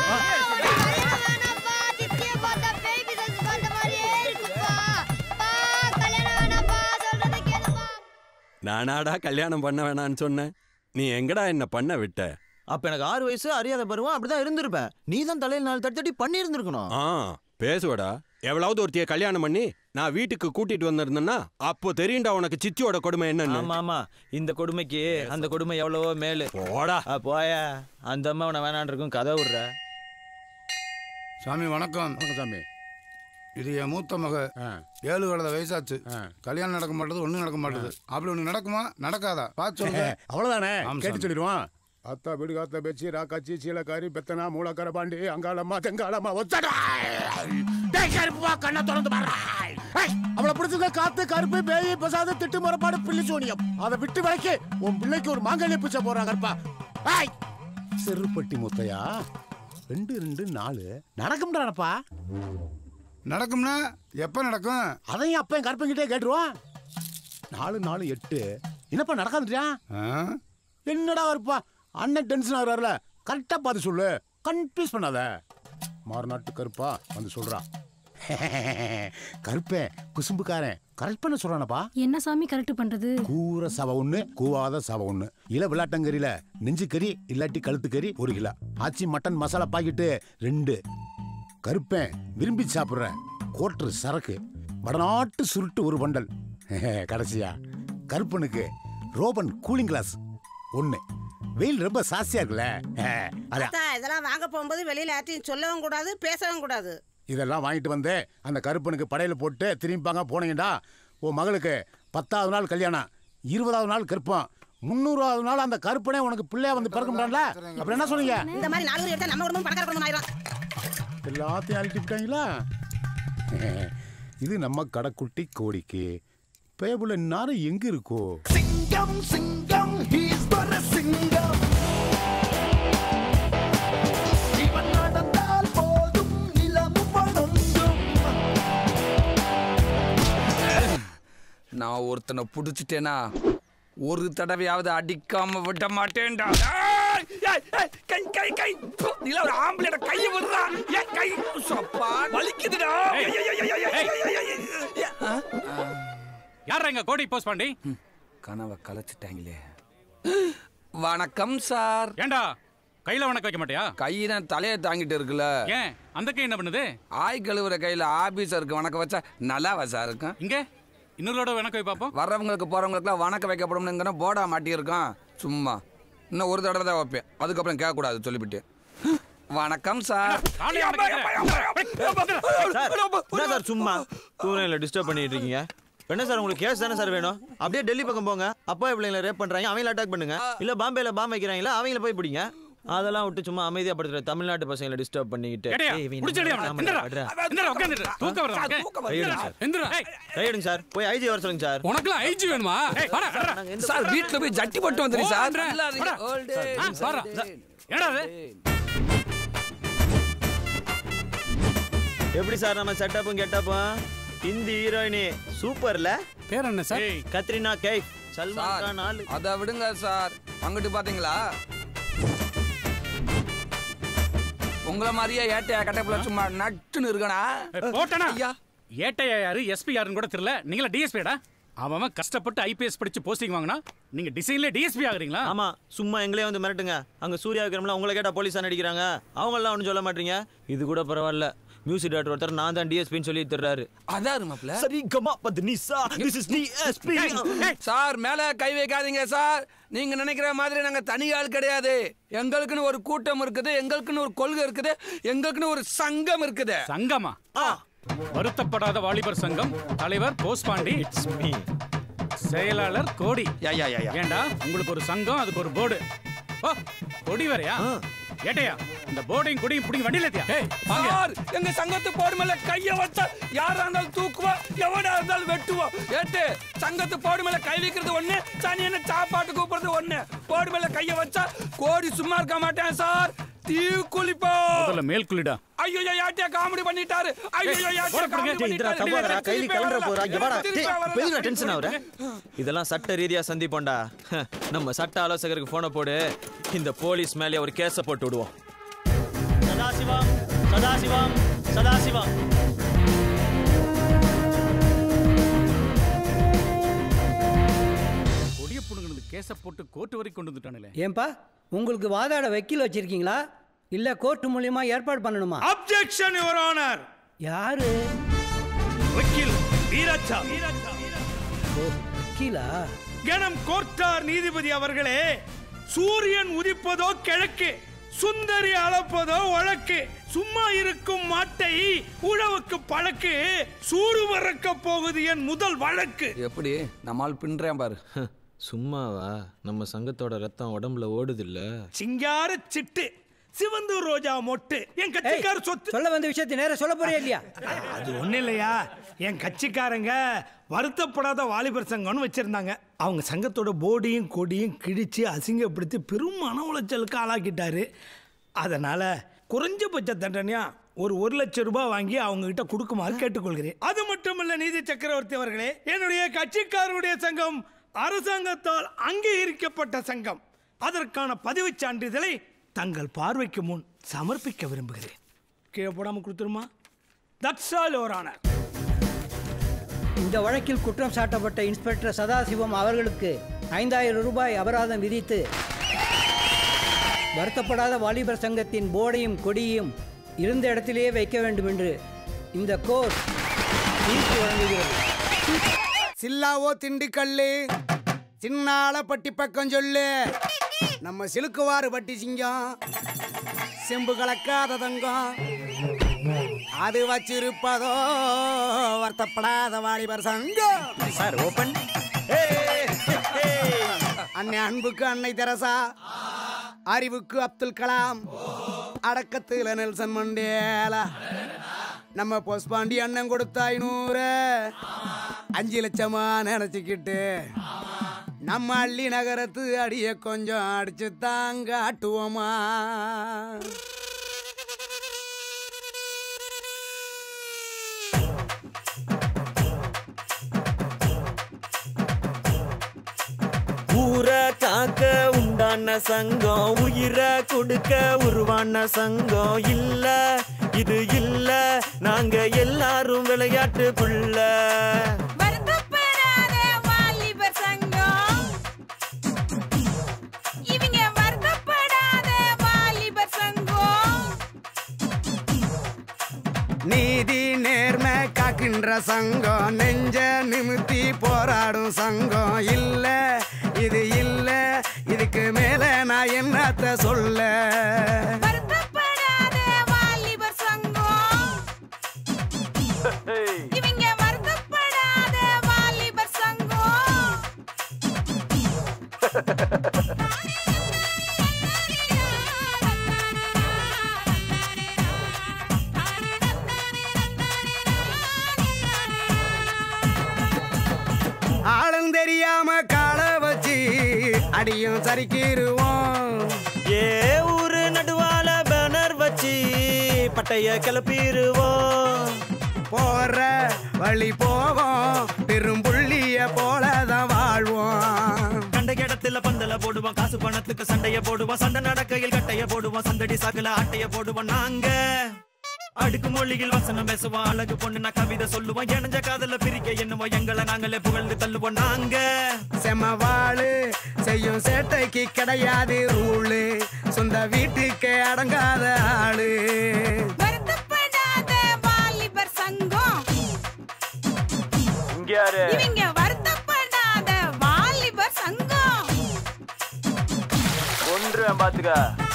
நானாடா கல்யாணம் பண்ண வேணான்னு சொன்னேன் நீ எங்கடா என்ன பண்ண விட்ட அப்ப எனக்கு ஆறு வயசு அறியாத பருவம் அப்படிதான் இருந்திருப்பேன் நீ தான் தலையில் நாலு தட்டி தட்டி பண்ணி இருந்திருக்கணும் ஆ பேசுவடா எவ்வளவு ஒருத்திய கல்யாணம் பண்ணி நான் வீட்டுக்கு கூட்டிட்டு வந்திருந்தேன்னா அப்போ தெரியும்டா உனக்கு சித்தியோட கொடுமை என்னன்னு ஆமா ஆமா இந்த கொடுமைக்கு அந்த கொடுமை எவ்வளவோ மேலு போடா போய அந்த அம்மா உன வேணான் இருக்கும் கதை விடுற சாமி வணக்கம் வணக்கம் சாமி இது என் மூத்த மக ஏழு கலத வயசாச்சு கல்யாணம் நடக்க மாட்டேது ஒண்ணும் நடக்க மாட்டேது அப்படி ஒண்ணு நடக்குமா நடக்காதா பார்த்து சொல்லுங்க அவ்வளவுதானே ஆமாம் கேட்டு சாமி. சொல்லிடுவான் அத்தா வீடு காத்த பெச்சி ராக்காச்சி சீலக்காரி பெத்தனா மூலக்கார பாண்டி அங்காளம்மா தெங்காளம்மா ஒத்தடா டேய் கருப்புவா கண்ணை திறந்து பாரு ஏய், அவளை பிடிச்சத காத்து கருப்பு பேய் பசாது திட்டு முறப்பாடு பிள்ளை சோனியம் அதை விட்டு விலைக்கு உன் பிள்ளைக்கு ஒரு மாங்கல்ய பிச்சை போறா கருப்பா ஏய் செருப்பட்டி முத்தையா ரெண்டு ரெண்டு நாலு நடக்கும்டானப்பா நடக்கும்னா எப்ப நடக்கும் அதையும் அப்பன் கருப்பங்கிட்டே கேட்டுருவான் நாலு நாலு எட்டு என்னப்பா நடக்காதுட்டியா என்னடா இருப்பா அண்ணன் டென்ஷன் ஆகுறாருல கரெக்டா பார்த்து சொல்லு கன்ஃபியூஸ் பண்ணாத மாறுநாட்டு கருப்பா வந்து சொல்றா கருப்பேன் குசும்புக்காரன் கரெக்ட் பண்ண சொல்றானப்பா என்ன சாமி கரெக்ட் பண்றது கூற சவ ஒண்ணு கூவாத சவ ஒண்ணு இல விளாட்டங்கறியில நெஞ்சு கறி இல்லாட்டி கழுத்து கறி ஒரு kilo Aachi mutton masala packet ரெண்டு கருப்பேன் விரும்பி சாப்பிட்றேன் கோட்ரு சரக்கு வடநாட்டு சுருட்டு ஒரு பண்டல் கடைசியா கருப்பனுக்கு ரோபன் கூலிங் கிளாஸ் ஒண்ணு வெயில் ரொம்ப சாஸ்தியா இருக்குல்ல அதான் அத்தா, இதெல்லாம் வாங்க போகும்போது வெளியில யார்ட்டையும் சொல்லவும் கூடாது பேசவும் கூடாது இதெல்லாம் வாங்கிட்டு வந்து அந்த கருப்பனுக்கு படையில போட்டு திரும்பிப்பாங்க போனீங்கடா உன் மகளுக்கு பத்தாவது நாள் கல்யாணம் இருபதாவது நாள் கருப்பம் முந்நூறாவது நாள் அந்த கருப்பனே உனக்கு பிள்ளையா வந்து பிறக்கும்டான்ல அப்புறம் என்ன சொன்னீங்க இந்த மாதிரி நாலு பேர் எடுத்தா நம்ம குடும்பம் பணக்கார குடும்பம் ஆயிரும் எல்லாத்தையும் அழிட்டு விட்டாங்களா இது நம்ம கடைக்குட்டி கோடிக்கு பேபுல நேரம் எங்க இருக்கோ சிங்கம் சிங்கம் ஹீஸ் பர சிங்கம் இவன் நடந்தால் போதும் நிலமும் வணங்கும் நான் ஒருத்தனை புடிச்சிட்டேனா ஒரு தடவையாவது அடிக்காம விட மாட்டேன்டா ஏய், ஏய், ஏய், கை கை கை பு, நீல ஒரு ஆம்பளையோட கையை விடுறா ஏன் கை சப்பா வலிக்குதுடா ஏய், ஏய், ஏய், ஏய், ஏய், ஏய், ஏய், ஏய், ஏய், ஏய். ஆ? யாரா எங்க கோடி போஸ்ட் பாண்டி கனவை கலைச்சிட்டாங்களே வணக்கம் சார் ஏண்டா கையில வணக்கம் வைக்க மாட்டியா கை தான் தலையை தாங்கிட்டு இருக்குல்ல ஏன் அந்த கை என்ன பண்ணுது ஆய் கழுவுற கையில ஆபீசருக்கு வணக்கம் வச்சா நல்லாவா சார் இருக்கும் இங்க இன்னொருளோட வணக்கம் வை பாப்போம் வர்றவங்களுக்கு போறவங்களுக்குலாம் வணக்கம் வைக்கப்படும்னுங்கிற போர்டா மாட்டியிருக்கான் சும்மா இன்னும் ஒரு தடவை தான் வைப்பேன் அதுக்கப்புறம் கேட்கக்கூடாது சொல்லிவிட்டு வணக்கம் சார் சார் என்ன சார் சும்மா தூரணியில் டிஸ்டர்ப் பண்ணிட்டு இருக்கீங்க என்ன சார் உங்களுக்கு கேஸ் தானே சார் வேணும் அப்படியே டெல்லி பக்கம் போங்க அப்பா பிள்ளைங்களை ரேப் பண்றாங்க அவங்கள அட்டாக் பண்ணுங்க இல்ல பாம்பேல பாம் வைக்கிறாங்களா அவங்கள போய் பிடிங்க அதெல்லாம் விட்டு சும்மா அமைதியா படுத்துற தமிழ்நாட்டு பசங்களை டிஸ்டர்ப் பண்ணிக்கிட்டு எடையா, ஏய், இவன் புடிச்சு எடையா அவனை. ஆமா, எந்திரா. விடுறா. எந்திரா, உட்கார்ந்துரு. தூக்கம் வருதா உனக்கு? கையெடுங்க சார் எந்திரா. ஏய், கையெடுங்க சார் போய் ஐஜி வர சொல்லுங்க சார் உனக்குலாம் ஐஜி வேணுமா ஏய், வாடா, வாடா. சார் வீட்டுல போய் ஜட்டி போட்டு வந்துரு சார் வாடா, வாடா. ஆ, வாடா. என்னடா இது? எப்படி சார் நம்ம செட்டப்பும் கெட்டப்பும் ஹிந்தி ஹீரோயினி சூப்பர்ல பேர் என்ன சார் கத்ரினா கைஃப் சல்மான் சார் கான் ஆளு அதை விடுங்க சார் அங்கிட்டு பாத்தீங்களா உங்களை மாதிரியே ஏட்டையா கட்டப்புல சும்மா நட்டுன்னு இருக்கனா ஏய், போட்டனா ஏட்டையா யாரு எஸ்பி யாருன்னு கூட தெரியல நீங்களா டிஎஸ்பிடா அவன் அவன் கஷ்டப்பட்டு ஐபிஎஸ் படிச்சு போஸ்டிங் வாங்கினா நீங்க டிசைன்ல டிஎஸ்பி ஆகுறீங்களா ஆமா சும்மா எங்களே வந்து மிரட்டுங்க அங்க சூர்யா விக்ரம்லாம் உங்களை கேட்டா போலீஸா நடிக்கிறாங்க அவங்க எல்லாம் ஒன்றும் சொல்ல மாட்டீங்க இது கூட பரவாயில்ல மியூசிக் டேரக்டர் ஒருத்தர் நான் தான் டிஎஸ்பின்னு சொல்லி தர்றாரு அதான் மாப்ள சரி கமா பத்து நிசா திஸ் இஸ் டிஎஸ்பி சார் மேல கை வைக்காதீங்க சார் நீங்க நினைக்கிற மாதிரி நாங்க தனி ஆள் கிடையாது எங்களுக்குன்னு ஒரு கூட்டம் இருக்குது எங்களுக்குன்னு ஒரு கொள்கை இருக்குது எங்களுக்குன்னு ஒரு சங்கம் இருக்குது சங்கமா வருத்தப்படாத வாலிபர் சங்கம் தலைவர் போஸ்பாண்டி செயலாளர் கோடி ஏண்டா உங்களுக்கு ஒரு சங்கம் அதுக்கு ஒரு போர்டு ஓ கொடி வேறயா ஏட்டையா இந்த போர்டையும் கொடியும் பிடிங்க வண்டியில ஏத்தியா ஏய் வாங்க சார் எங்க சங்கத்து போடு மேல கைய வச்சா யாரா இருந்தாலும் தூக்குவோம் எவனா இருந்தாலும் வெட்டுவோம் ஏட்டு சங்கத்து போடு மேல கை வைக்கிறது ஒண்ணு சனியனை சாப்பாட்டு கூப்பிடுறது ஒண்ணு போடு மேல கைய வச்சா கோடி சும்மா இருக்க மாட்டேன் சார் தீ குளிப்போ முதல்ல மேல் குளிடா ஐயோ யாட்டியா காமெடி பண்ணிட்டாரு ஐயோ யாட்டியா காமெடி பண்ணிட்டாரு கையில கிளம்புற போறா இங்க வாடா திருப்பி டேய், வரல. பெரிய டென்ஷன் ஆகுற இதெல்லாம் சட்ட ரீதியா சந்திப்போம்டா ஹ, நம்ம சட்ட ஆலோசகருக்கு போனை போடு இந்த போலீஸ் மேலே ஒரு கேஸ போட்டு விடுவோம் சதாசிவம் சதாசிவம் சதாசிவம் கொடிய புடுங்கினது கேஸ போட்டு கோர்ட் வரைக்கும் கொண்டு வந்துட்டானுங்களே ஏன்பா உங்களுக்கு வாதாட வக்கீல் வச்சிருக்கீங்களா இல்ல கோர்ட் மூலியமா ஏற்பாடு பண்ணணுமா அப்ஜெக்ஷன் யுவர் ஆனர் யாரு வக்கீல் வீராச்சா வக்கீலா கணம் கோர்ட்டார் நீதிபதி அவர்களே சூரியன் உதிப்பதோ கிழக்கு சுந்தரி அளப்பதோ வழக்கு சும்மா இருக்கும் மாட்டை உழவுக்கு பழக்கு சூடு பறக்க போகுது என் முதல் வழக்கு எப்படி நம்மால் பின்றேன் பாரு சும்மாவா நம்ம சங்கத்தோட ரத்தம் உடம்புல ஓடுது இல்ல சிங்கார சிட்டு சிவந்து ரோஜா மொட்டு என் கட்சிக்கார சொத்து சொல்ல வந்த விஷயத்தை நேரா சொல்ல போறியா இல்லையா அது ஒண்ணு இல்லையா என் கட்சிக்காரங்க வருத்தப்படாத வாலிபர் சங்கம்னு வச்சிருந்தாங்க அவங்க சங்கத்தோட போர்டையும் கொடியும் கிழிச்சு அசிங்கப்படுத்தி பெரும் மன உளைச்சலுக்கு ஆளாக்கிட்டாரு அதனால குறைஞ்சபட்ச தண்டனையா ஒரு ஒரு லட்சம் ரூபாய் வாங்கி அவங்க கிட்ட கொடுக்குமாறு கேட்டுக்கொள்கிறேன் அது மட்டும் இல்ல நீதி சக்கரவர்த்தி அவர்களே என்னுடைய கட்சிக்காரருடைய சங்கம் அரசாங்கத்தால் அங்கீகரிக்கப்பட்ட சங்கம் அதற்கான பதிவுச் சான்றிதழை தங்கள் பார்வைக்கு முன் சமர்ப்பிக்க விரும்புகிறேன் கீழே போடாம கொடுத்துருமா தட்ஸ் ஆல் யுவர் ஆனர் இந்த வழக்கில் குற்றம் சாட்டப்பட்ட இன்ஸ்பெக்டர் சதாசிவம் அவர்களுக்கு ஐந்தாயிரம் ரூபாய் அபராதம் விதித்து வருத்தப்படாத வாலிபர் சங்கத்தின் போர்டையும் கொடியையும் இருந்த இடத்திலேயே வைக்க வேண்டும் என்று இந்த கோர்ட் தீர்ப்பு வழங்குகிறது சில்லாவோ திண்டுக்கல்லு சின்னால பட்டி பக்கம் சொல்லு நம்ம சிலுக்குவாறு பட்டி சிங்கம் செம்பு கலக்காத தங்கம் அது வச்சிருப்பதோ வருத்தப்படாத வாலிபர் சங்கம் சார் ஓபன் அன்னை அன்புக்கு அன்னை தெரசா அறிவுக்கு அப்துல் கலாம் அடக்கத்துல நெல்சன் மண்டேலா நம்ம பொஸ்பாண்டி அண்ணன் கொடுத்த ஐநூறு அஞ்சு லட்சமா நினைச்சுக்கிட்டு நம்ம அள்ளி நகரத்து அடிய கொஞ்சம் அடிச்சு தாங்க ஆட்டுவோமா ஊரை காக்க உண்டான சங்கம் உயிரை கொடுக்க உருவான சங்கம் இல்ல இது இல்ல நாங்க எல்லாரும் விளையாட்டுக்குள்ள வருத்தப்படாத வாலிபர் சங்கம் இவங்க வருத்தப்படாத வாலிபர் சங்கம் நீதி நேர்மை காக்கின்ற சங்கம் நெஞ்ச நிமித்தி போராடும் சங்கம் இல்ல இது இல்ல இதுக்கு மேல நான் என்னத்த சொல்ல வருத்தப்படாத வாலிபர் சங்கம் இவங்க வருத்தப்படாத வாலிபர் சங்கம் ஆளும் தெரியாம கால வச்சு அடியும் சரிக்கிருவோம் ஏ ஊரு நடுவால பேனர் வச்சு பட்டைய கிளப்பிடுவோம் போற வழி போவோம் பெரும்புள்ளிய போலதான் வாழ்வோம் கண்ட இடத்துல பந்தல போடுவோம் காசு பணத்துக்கு சண்டைய போடுவோம் சண்டை நடக்கையில் கட்டைய போடுவோம் சந்தடி சாக்குல ஆட்டைய போடுவோம் நாங்க அடுக்கு மொழியில் வசனம் பேசுவோம் அழகு பொண்ணு நான் கவிதை சொல்லுவோம் இணைஞ்ச காதல பிரிக்க என்னவோ எங்களை நாங்களே புகழ்ந்து தள்ளுவோம் நாங்க செமவாளு செய்யும் சேட்டைக்கு கிடையாது ரூலு சொந்த வீட்டுக்கு அடங்காத ஆளு வருத்தப்படாத யாரு இவங்க வருத்தப்படாத வாலிபர் சங்கம் ஒன்றுவேன் பாத்துக்க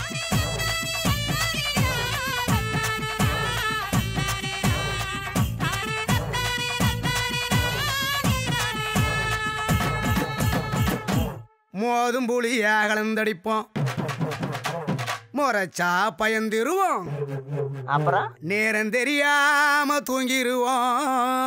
மோதும் புளியா கலந்தடிப்போம் முறைச்சா பயந்துருவோம் அப்புறம் நேரம் தெரியாம தூங்கிருவோம்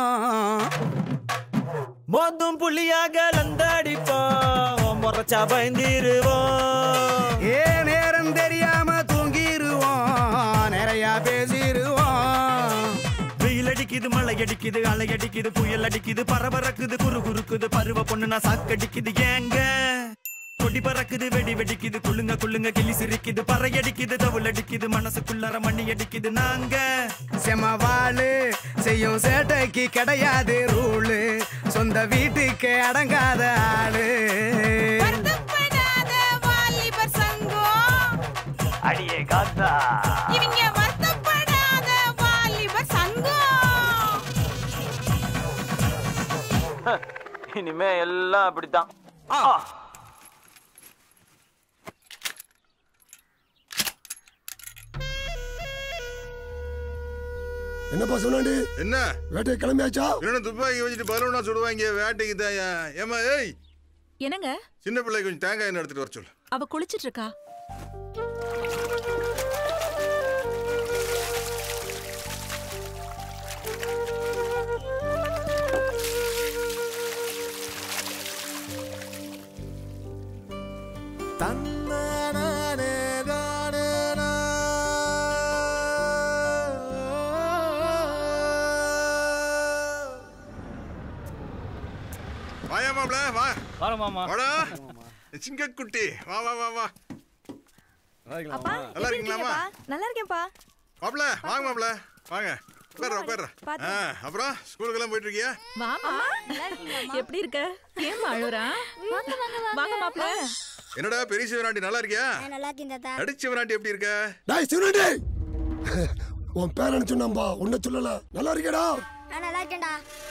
மோதும் புள்ளியாக லந்தடிப்போம் முறைச்சா பயந்திருவோம் ஏ நேரம் தெரியாம தூங்கிருவோம் நிறைய பேசிருவோம் வெயில் அடிக்குது மழை அடிக்குது அலை அடிக்குது புயல் அடிக்குது பரபரக்குது குறு குறுக்குது பருவ பொண்ணு நான் சாக்கடிக்குது ஏங்க கொடி பறக்குது வெடி வெடிக்குது குள்ளுங்க குள்ளுங்க கிளி சிரிக்குது பறை அடிக்குது தவுள் அடிக்குது மனசுக்குள்ளார மண்ணி அடிக்குது நாங்க செமவாளு செய்யும் சேட்டைக்கு கிடையாது ரூலு சொந்த வீட்டுக்கு அடங்காத ஆளு வருத்தப்படாத வாலிபர் சங்கம் அடியே காத்தா இவங்க வருத்தப்படாத வாலிபர் சங்கம் இனிமே எல்லாம் அப்படித்தான் என்னப்பா சொன்னாண்டி என்ன வேட்டையை கிளம்பியாச்சா என்ன துப்பாக்கி வச்சுட்டு பலூனா சுடுவாங்க வேட்டைக்கு தாயா ஏமா ஏய் என்னங்க சின்ன பிள்ளை கொஞ்சம் தேங்காய் எண்ணெய் எடுத்துட்டு வர சொல்லு அவ குளிச்சிட்டு இருக்கா வாயா மாப்ள வா வர மாமா வாடா சிங்கக்குட்டி வா வா வா வா அப்பா நல்லா இருக்கீங்களாமா நல்லா இருக்கேன்ப்பா மாப்ள வாங்க மாப்ள வாங்க உட்கார்ற உட்கார்ற ஆ அப்புறம் ஸ்கூலுக்கெல்லாம் போயிட்டு இருக்கியா வாமா எப்படி இருக்க ஏன் அழுறா வாங்க மாப்ள என்னடா பெரிய சிவனாண்டி நல்லா இருக்கியா நல்லா இருக்கேன் தாத்தா நடிச்ச சிவனாண்டி எப்படி இருக்க டேய் சிவனண்டி உன் பேர் என்ன சொன்னாம்பா உன்னை சொல்லல நல்லா இருக்கேடா நான் நல்லா இருக்கேன்டா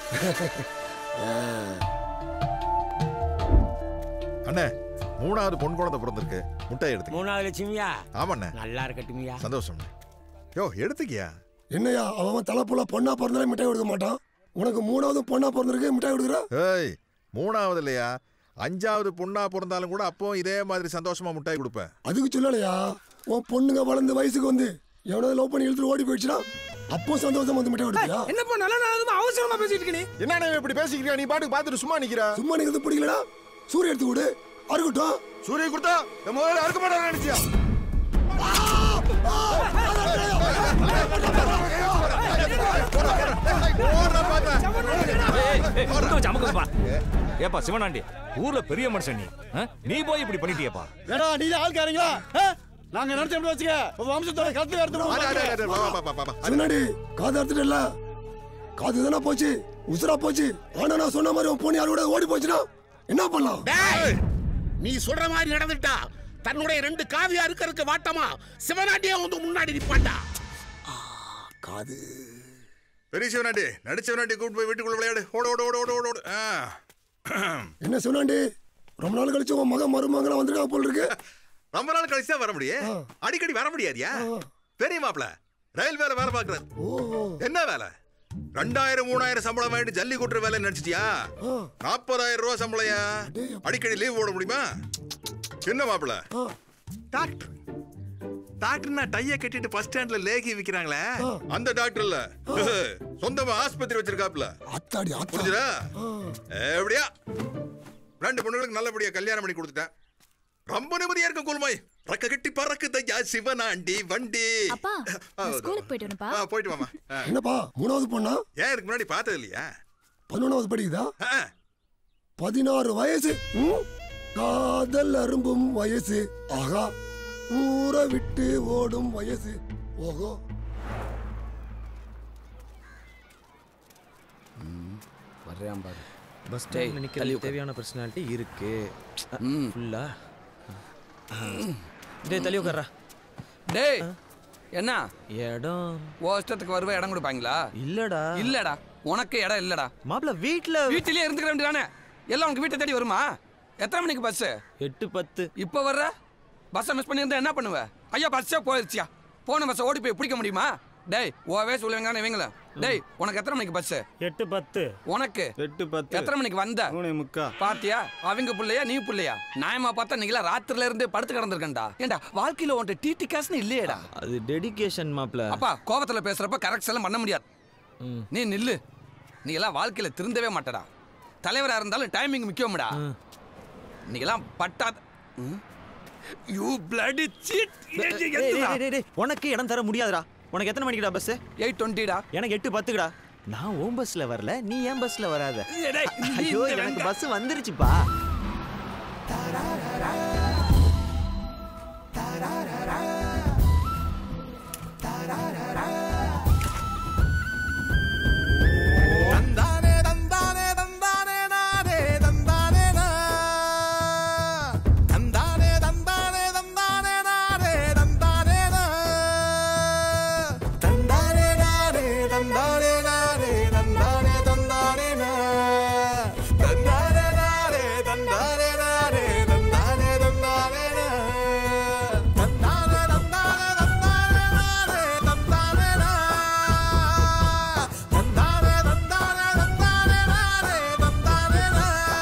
அண்ணே மூணாவது பொன் குழந்தை பிறந்திருக்கு முட்டை எடுத்து மூணாவது லட்சுமியா ஆமாண்ணே நல்லா இருக்கட்டுமியா சந்தோஷம் யோ எடுத்துக்கியா என்னையா அவன் தலைப்புல பொண்ணா பிறந்தாலே மிட்டாய் கொடுக்க மாட்டான் உனக்கு மூணாவது பொண்ணா பிறந்திருக்கு மிட்டாய் கொடுக்குற ஏய் மூணாவது இல்லையா அஞ்சாவது பொண்ணா பிறந்தாலும் கூட அப்போ இதே மாதிரி சந்தோஷமா முட்டாய் கொடுப்பேன் அதுக்கு சொல்லலையா உன் பொண்ணுங்க வளர்ந்து வயசுக்கு வந்து எவனாவது லவ் பண்ணி இழுத்துட்டு ஓடி போயிடுச்சுன்னா அப்போ சந்தோஷமா வந்து மிட்டாய் கொடுப்பியா என்னப்பா நல்ல நல்லதுமா அவசரமா பேசிட்டு இருக்க நீ என்ன இப்படி பேசிக்கிறியா நீ பாட்டுக்கு பார்த்துட்டு சும்மா நிக்கிற சும்மா நிக்கிறது பிடிக்கலடா சூரிய எடுத்து விடு அறுக்கட்டும் சூரிய கொடுத்தா என் முதல்ல அறுக்க மாட்டேன் நினைச்சியா ஏப்பா சிவனாண்டி ஊர்ல பெரிய மனுஷன் நீ ஆ? நீ போய் இப்படி பண்ணிட்டியப்பா ஏடா நீ ஆள்காரங்களா நாங்க நினைச்ச எப்படி வச்சுக்க உன் வம்சத்தோட கருத்து எடுத்து சிவனாடி காது அறுத்துட்டல காது தானே போச்சு உசுரா போச்சு ஆனா நான் சொன்ன மாதிரி உன் பொண்ணு யாரு கூட ஓடி போச்சுன்னா என்ன பண்ணலாம் டேய்! நீ சொல்ற மாதிரி நடந்துட்டா தன்னுடைய ரெண்டு காவியா இருக்கிறதுக்கு வாட்டமா சிவனாண்டியா வந்து முன்னாடி நிப்பாண்டா காது பெரிய சிவனாண்டி நடிச்ச சிவனாண்டி கூட்டு போய் வீட்டுக்குள்ள விளையாடு ஓட ஓட ஓட ஓட ஓட ஓடு ஆ. என்ன சிவனாண்டி ரொம்ப நாள் கழிச்சு உன் மகன் மருமகலாம் வந்திருக்காங்க போல் இருக்கு ரொம்ப நாள் கழிச்சு தான் வர முடியும் அடிக்கடி வர முடியாதியா பெரிய மாப்பிள ரயில் வேலை வேலை பாக்குறாரு என்ன வேலை ரெண்டாயிரம் மூணாயிரம் சம்பளம் வாங்கிட்டு ஜல்லி கூட்டுற வேலை நினைச்சிட்டியா நாற்பதாயிரம் ரூபாய் சம்பளையா அடிக்கடி லீவ் போட முடியுமா என்ன மாப்பிள டாக்டர் டாக்டர்னா டைய கட்டிட்டு பஸ் ஸ்டாண்ட்ல லேகி விக்கிறாங்களே அந்த டாக்டர் இல்ல சொந்தமா ஆஸ்பத்திரி வச்சிருக்காப்ல அத்தாடி புரிஞ்சுதா எப்படியா ரெண்டு பொண்ணுங்களுக்கு நல்லபடியா கல்யாணம் பண்ணி கொடுத்துட்டேன் ரொம்ப நிம்மதியா இருக்க குல்மாய் ரக்க கட்டி பறக்குதையா சிவனாண்டி வண்டி அப்பா ஆ, நான் ஸ்கூலுக்கு போயிட்டு வரேன்ப்பா ஆ, போயிட்டு வாமா ஆ. என்னப்பா மூணாவது பொண்ணா ஏன் இதுக்கு முன்னாடி பார்த்தது இல்லையா பதினொன்றாவது படிக்குதா பதினாறு வயசு ம்? காதல் அரும்பும் வயசு ஆகா ஊரை விட்டு ஓடும் வயசு ஓஹோ வர்றேன் பாரு பஸ் டேய், ஸ்டாண்ட்ல தள்ளி நிக்கிறது உட்காரு. தேவையான பர்சனாலிட்டி இருக்கு ம். ஃபுல்லா டேய் தள்ளி உட்கார்றா டேய் என்ன இடம் ஓ இஷ்டத்துக்கு வருவ இடம் கொடுப்பாங்களா இல்லடா இல்லடா உனக்கு இடம் இல்லடா மாப்பிள வீட்ல வீட்டிலேயே இருந்துக்க வேண்டியதானே எல்லாம் உனக்கு வீட்டை தேடி வருமா எத்தனை மணிக்கு பஸ் எட்டு பத்து இப்போ வர்ற பஸ்ஸை மிஸ் பண்ணியிருந்தா என்ன பண்ணுவ ஐயா பஸ்ஸே போயிடுச்சியா போன பஸ்ஸை ஓடி போய் பிடிக்க முடியுமா டேய் ஓவே சொல்லுவாங்க இவங்கள டேய் உனக்கு எத்தனை மணிக்கு பஸ் எட்டு பத்து உனக்கு எட்டு பத்து எத்தனை மணிக்கு வந்த மூணு முக்கா பாத்தியா அவங்க பிள்ளையா நீ பிள்ளையா நியாயமா பார்த்தா நீங்களா ராத்திரில இருந்து படுத்து கிடந்திருக்கேன்டா ஏண்டா வாழ்க்கையில உன்ட்ட டிடி காசுன்னு இல்லையேடா அது டெடிகேஷன் மாப்பிள அப்பா கோபத்துல பேசுறப்ப கரெக்ட் எல்லாம் பண்ண முடியாது நீ நில்லு நீ எல்லாம் வாழ்க்கையில திருந்தவே மாட்டடா தலைவரா இருந்தாலும் டைமிங் முக்கியம்டா நீ எல்லாம் பட்டாத யூ பிளடி சீட் உனக்கு இடம் தர முடியாதுடா உனக்கு எத்தனை மணிக்குடா பஸ் எயிட் டுவெண்ட்டிடா எனக்கு எட்டு பத்துக்குடா நான் ஓம் பஸ்ல வரல நீ ஏன் பஸ்ல வராத ஏய், டேய், நீ ஐயோ இந்த எனக்கு வெங்க- பஸ் வந்துருச்சுப்பா தந்தானே தந்தானே தந்தானே நானே தந்தானே நா தந்தானே தந்தானே தந்தானே நானே தந்தானே நா தந்தானே நானே தந்தானே நானே தந்தானே தந்தானே நா தந்தானே நானே தந்தானே நானே தந்தானே தந்தானே நா தந்தானே தந்தானே தந்தானே நானே தந்தானே நா தந்தானே தந்தானே தந்தானே நானே தந்தானே நா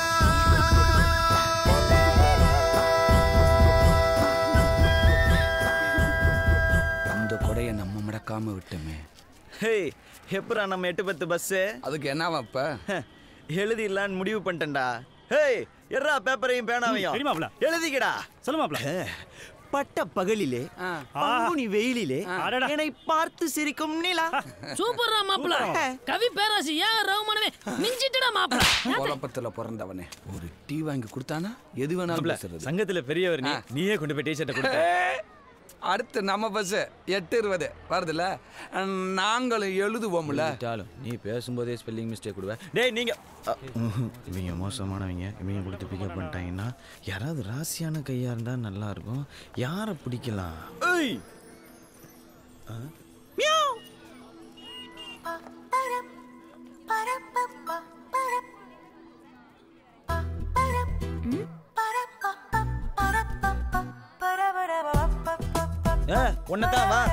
அந்த கொடையை நம்ம முடக்காம விட்டோமே ஹே எப்பரா நம்ம எட்டு பத்து பஸ் அதுக்கு என்னவா இப்ப எழுதிடலான்னு முடிவு பண்ணிட்டேன்டா ஹேய் எர்ரா பேப்பரையும் பேனாவையும் தெரியுமாப்ல? எழுதிக்கடா சொல்லுமாப்ல பட்ட பகலிலே பங்குனி வெயிலிலே அடடா. என்னை பார்த்து சிரிக்கும் நிலா சூப்பர்ரா மாப்பிள கவி பேராசி ஏன் ரகுமானவே மிஞ்சிட்டுடா மாப்பிள குழப்பத்துல பிறந்தவனே ஒரு டீ வாங்கி கொடுத்தானா எது வேணாலும் மாப்ள, பேசுறது சங்கத்துல பெரியவர் நீ நீயே கொண்டு போய் டீஷர்ட்டை கொடுத்த ஏய், அடுத்து நம்ம பஸ் எட்டு இருபது வருதுல்ல நாங்களும் எழுதுவோம்ல விட்டாலும் நீ பேசும்போதே ஸ்பெல்லிங் மிஸ்டேக் கொடுவ டேய் நீங்க அ, ம்ஹும். இவங்க மோசமானவங்க இவங்க கொடுத்து பிக்கப் பண்ணிட்டாங்கன்னா யாராவது ராசியான கையா இருந்தா நல்லா இருக்கும் யாரை பிடிக்கலாம் ஏய் ஆ? மியாவ். ஏ ஒன்னதான் வா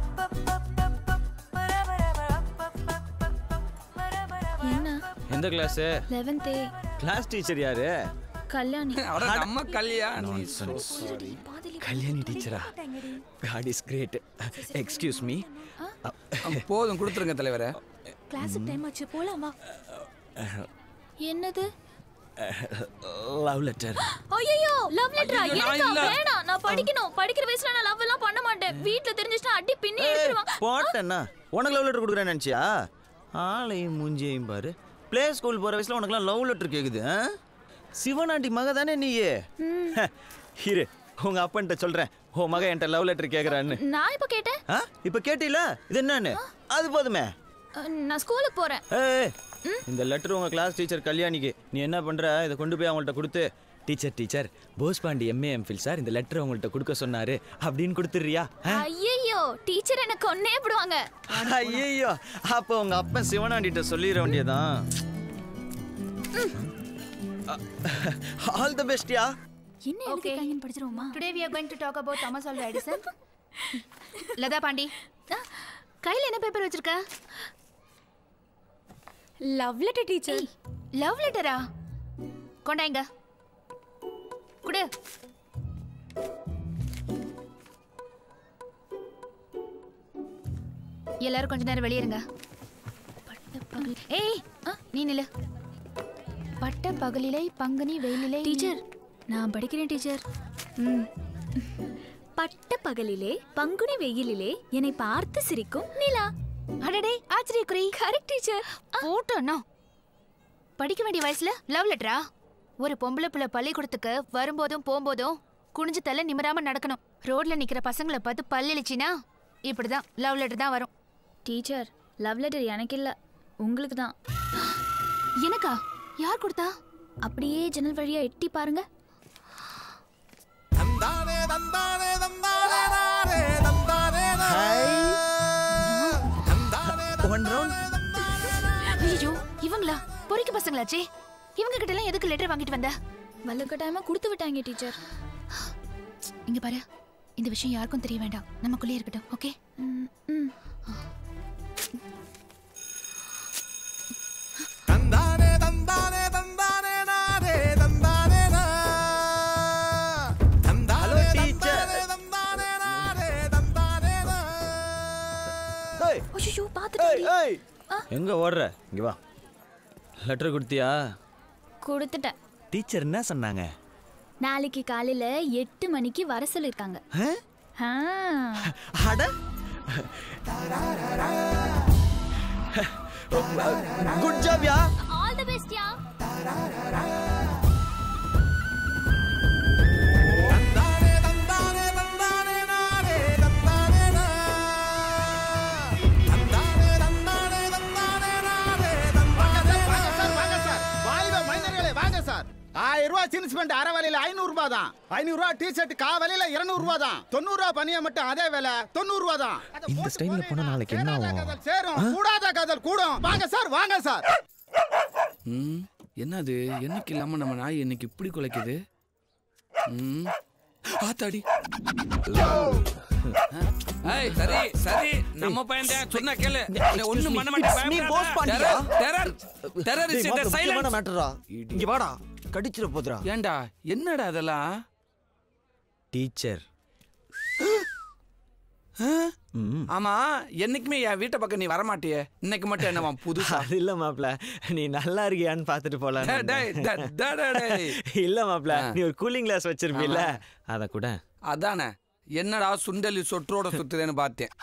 என்ன எந்த class eleventh A class teacher யாரு கல்யாணி அட, நம்ம கல்யாணி Nonsense. கல்யாணி டீச்சரா God is great excuse me போதும் கொடுத்துருங்க தலைவரே கிளாஸுக்கு டைம் ஆச்சு போலாமா என்னது லவ் லெட்டர் ஐயோ லவ் லெட்டரா ஐயோ, நான் எனக்கா இல்ல. வேணாம் நான் படிக்கணும் படிக்கிற வயசுல நான் லவ் எல்லாம் பண்ண மாட்டேன் வீட்ல தெரிஞ்சிச்சுனா அடி பின்னி எடுத்துருவாங்க போட்டேன்னா உனக்கு லவ் லெட்டர் கொடுக்குறேன்னு நினச்சியா ஆளையும் மூஞ்சியையும் பாரு ப்ளே ஸ்கூல் போகிற வயசில் உனக்குலாம் லவ் லெட்டர் கேட்குது ஆ? சிவனாண்டி மக தானே நீயே இரு உங்க அப்பன்ட்ட சொல்றேன் உன் மக என்கிட்ட லவ் லெட்டர் கேட்குறான்னு நான் இப்ப கேட்டேன் ஆ இப்போ கேட்டீல இது என்னன்னு அது போதுமே அஹ், நான் ஸ்கூலுக்கு போறேன் ஏய் இந்த லெட்டர் உங்க கிளாஸ் டீச்சர் கல்யாணிக்கு நீ என்ன பண்ற இதை கொண்டு போய் அவங்கள்ட்ட கொடுத்து teacher teacher Bospandi MA MPhil sir இந்த லெட்டர் உங்கள்ட்ட கொடுக்க சொன்னாரு அப்படின்னு கொடுத்துறியா ஐயோ டீச்சர் என்ன கொன்னே விடுவாங்க ஐயோ அப்போ உங்க அப்பன் சிவனாண்டிட்ட சொல்லிட வேண்டியதான் ஆல் தி பெஸ்ட்யா என்ன எழுதிருக்காங்கன்னு படிச்சிருவோமா Today we are going to talk about Thomas Alva Edison. Latha Pandi கையில என்ன பேப்பர் வச்சிருக்க லவ் லெட்டர் டீச்சர் லவ் லெட்டரா கொண்டாங்க குடு எல்லாரும் கொஞ்ச நேரம் வெளியே இருங்க ஏய் நீ நில்லு பட்ட பகலிலே பங்குனி வெயிலிலே டீச்சர் நான் படிக்கிறேன் டீச்சர் ம் பட்ட பகலிலே பங்குனி வெயிலிலே என்னை பார்த்து சிரிக்கும் நிலா அடடே ஆச்சரியக்குறி கரெக்ட் டீச்சர் போட்டோண்ணா படிக்க வேண்டிய வயசுல லவ் லெட்டரா ஒரு பொம்பளை பிள்ளை பள்ளிக்கூடத்துக்கு வரும்போதும் போகும்போதும் குனிஞ்சு தலை நிமிராம நடக்கணும் ரோட்ல நிக்கிற பசங்களை பார்த்து பல்லிழிச்சினா இப்படிதான் லவ் லெட்டர் தான் வரும் டீச்சர் லவ் லெட்டர் எனக்கு இல்ல உங்களுக்கு தான் எனக்கா யார் கொடுத்தா அப்படியே ஜன்னல் வழியா எட்டி பாருங்க தந்தானே தந்தானே தந்தானே நானே தந்தானே நா. ஒன் ரவுண்ட் ஐயோ பொறிக்கு பசங்களாச்சே இவங்க கிட்ட எல்லாம் எதுக்கு லெட்டர் வாங்கிட்டு வந்த வலுக்கட்டாயமா கொடுத்து விட்டாங்க டீச்சர் இங்க பாரு இந்த விஷயம் யாருக்கும் தெரிய வேண்டாம் நமக்குள்ளே இருக்கட்டும் ஓகே தந்தானே தந்தானே தந்தானே நானே தந்தானே நா தந்தானே தந்தானே தந்தானே நானே தந்தானே நா ஐயோ பாத்துட்டேன் எங்க ஓடுற இங்க வா லெட்டர் கொடுத்தியா கொடுத்துட்டேன் டீச்சர் என்ன சொன்னாங்க நாளைக்கு காலையில எட்டு மணிக்கு வர சொல்லிருக்காங்க ஆ. அட good job ya all the best ya தந்தானே தந்தானே நானே தந்தானே நா தந்தானே தந்தானே தந்தானே நானே தந்தானே வாங்க சார் வாங்க சார் வாலிப மைனர்களே வாங்க சார் ஆயிரம் ரூபாய் ஜீன்ஸ் பேண்ட் அரை விலையில ஐநூறு ரூபாய் தான் ஐநூறு ரூபாய் டி ஷர்ட் கா விலையில இருநூறு ரூபாய் தான் தொண்ணூறு ரூபாய் பனியா மட்டும் அதே விலை தொண்ணூறு ரூபாய் தான் இந்த ஸ்டைல்ல போனா நாளைக்கு என்ன ஆகும் சேரும் கூடாத காதல் கூடும் வாங்க சார் வாங்க சார் ம் என்னது என்னைக்கு இல்லாம நம்ம நாய் இன்னைக்கு இப்படி குலைக்குது ம் ஆத்தாடி ஏய் சரி சரி நம்ம பையன் தான் சொன்னா கேளு நீ ஒண்ணும் பண்ண மாட்டே நீ போஸ் பண்ணியா? டெரர் டெரரிஸ்ட் இந்த சைலன்ஸ் மேட்டரா இங்க வாடா கடிச்சிர போதுடா ஏன்டா என்னடா அதெல்லாம் டீச்சர் ஆமா என்னைக்குமே என் வீட்டை பக்கம் நீ வரமாட்டியே இன்னைக்கு மட்டும் என்னவா புதுசா அது இல்ல மாப்ள நீ நல்லா இருக்கியான்னு பாத்துட்டு போலாம் டேய், டேய், டேய், டேய், டேய். இல்ல மாப்ள நீ ஒரு கூலிங் கிளாஸ் வச்சிருப்பீல்ல அத கூட அதானே என்னடா சுண்டலி சொற்றோட சுத்துதேன்னு பார்த்தேன்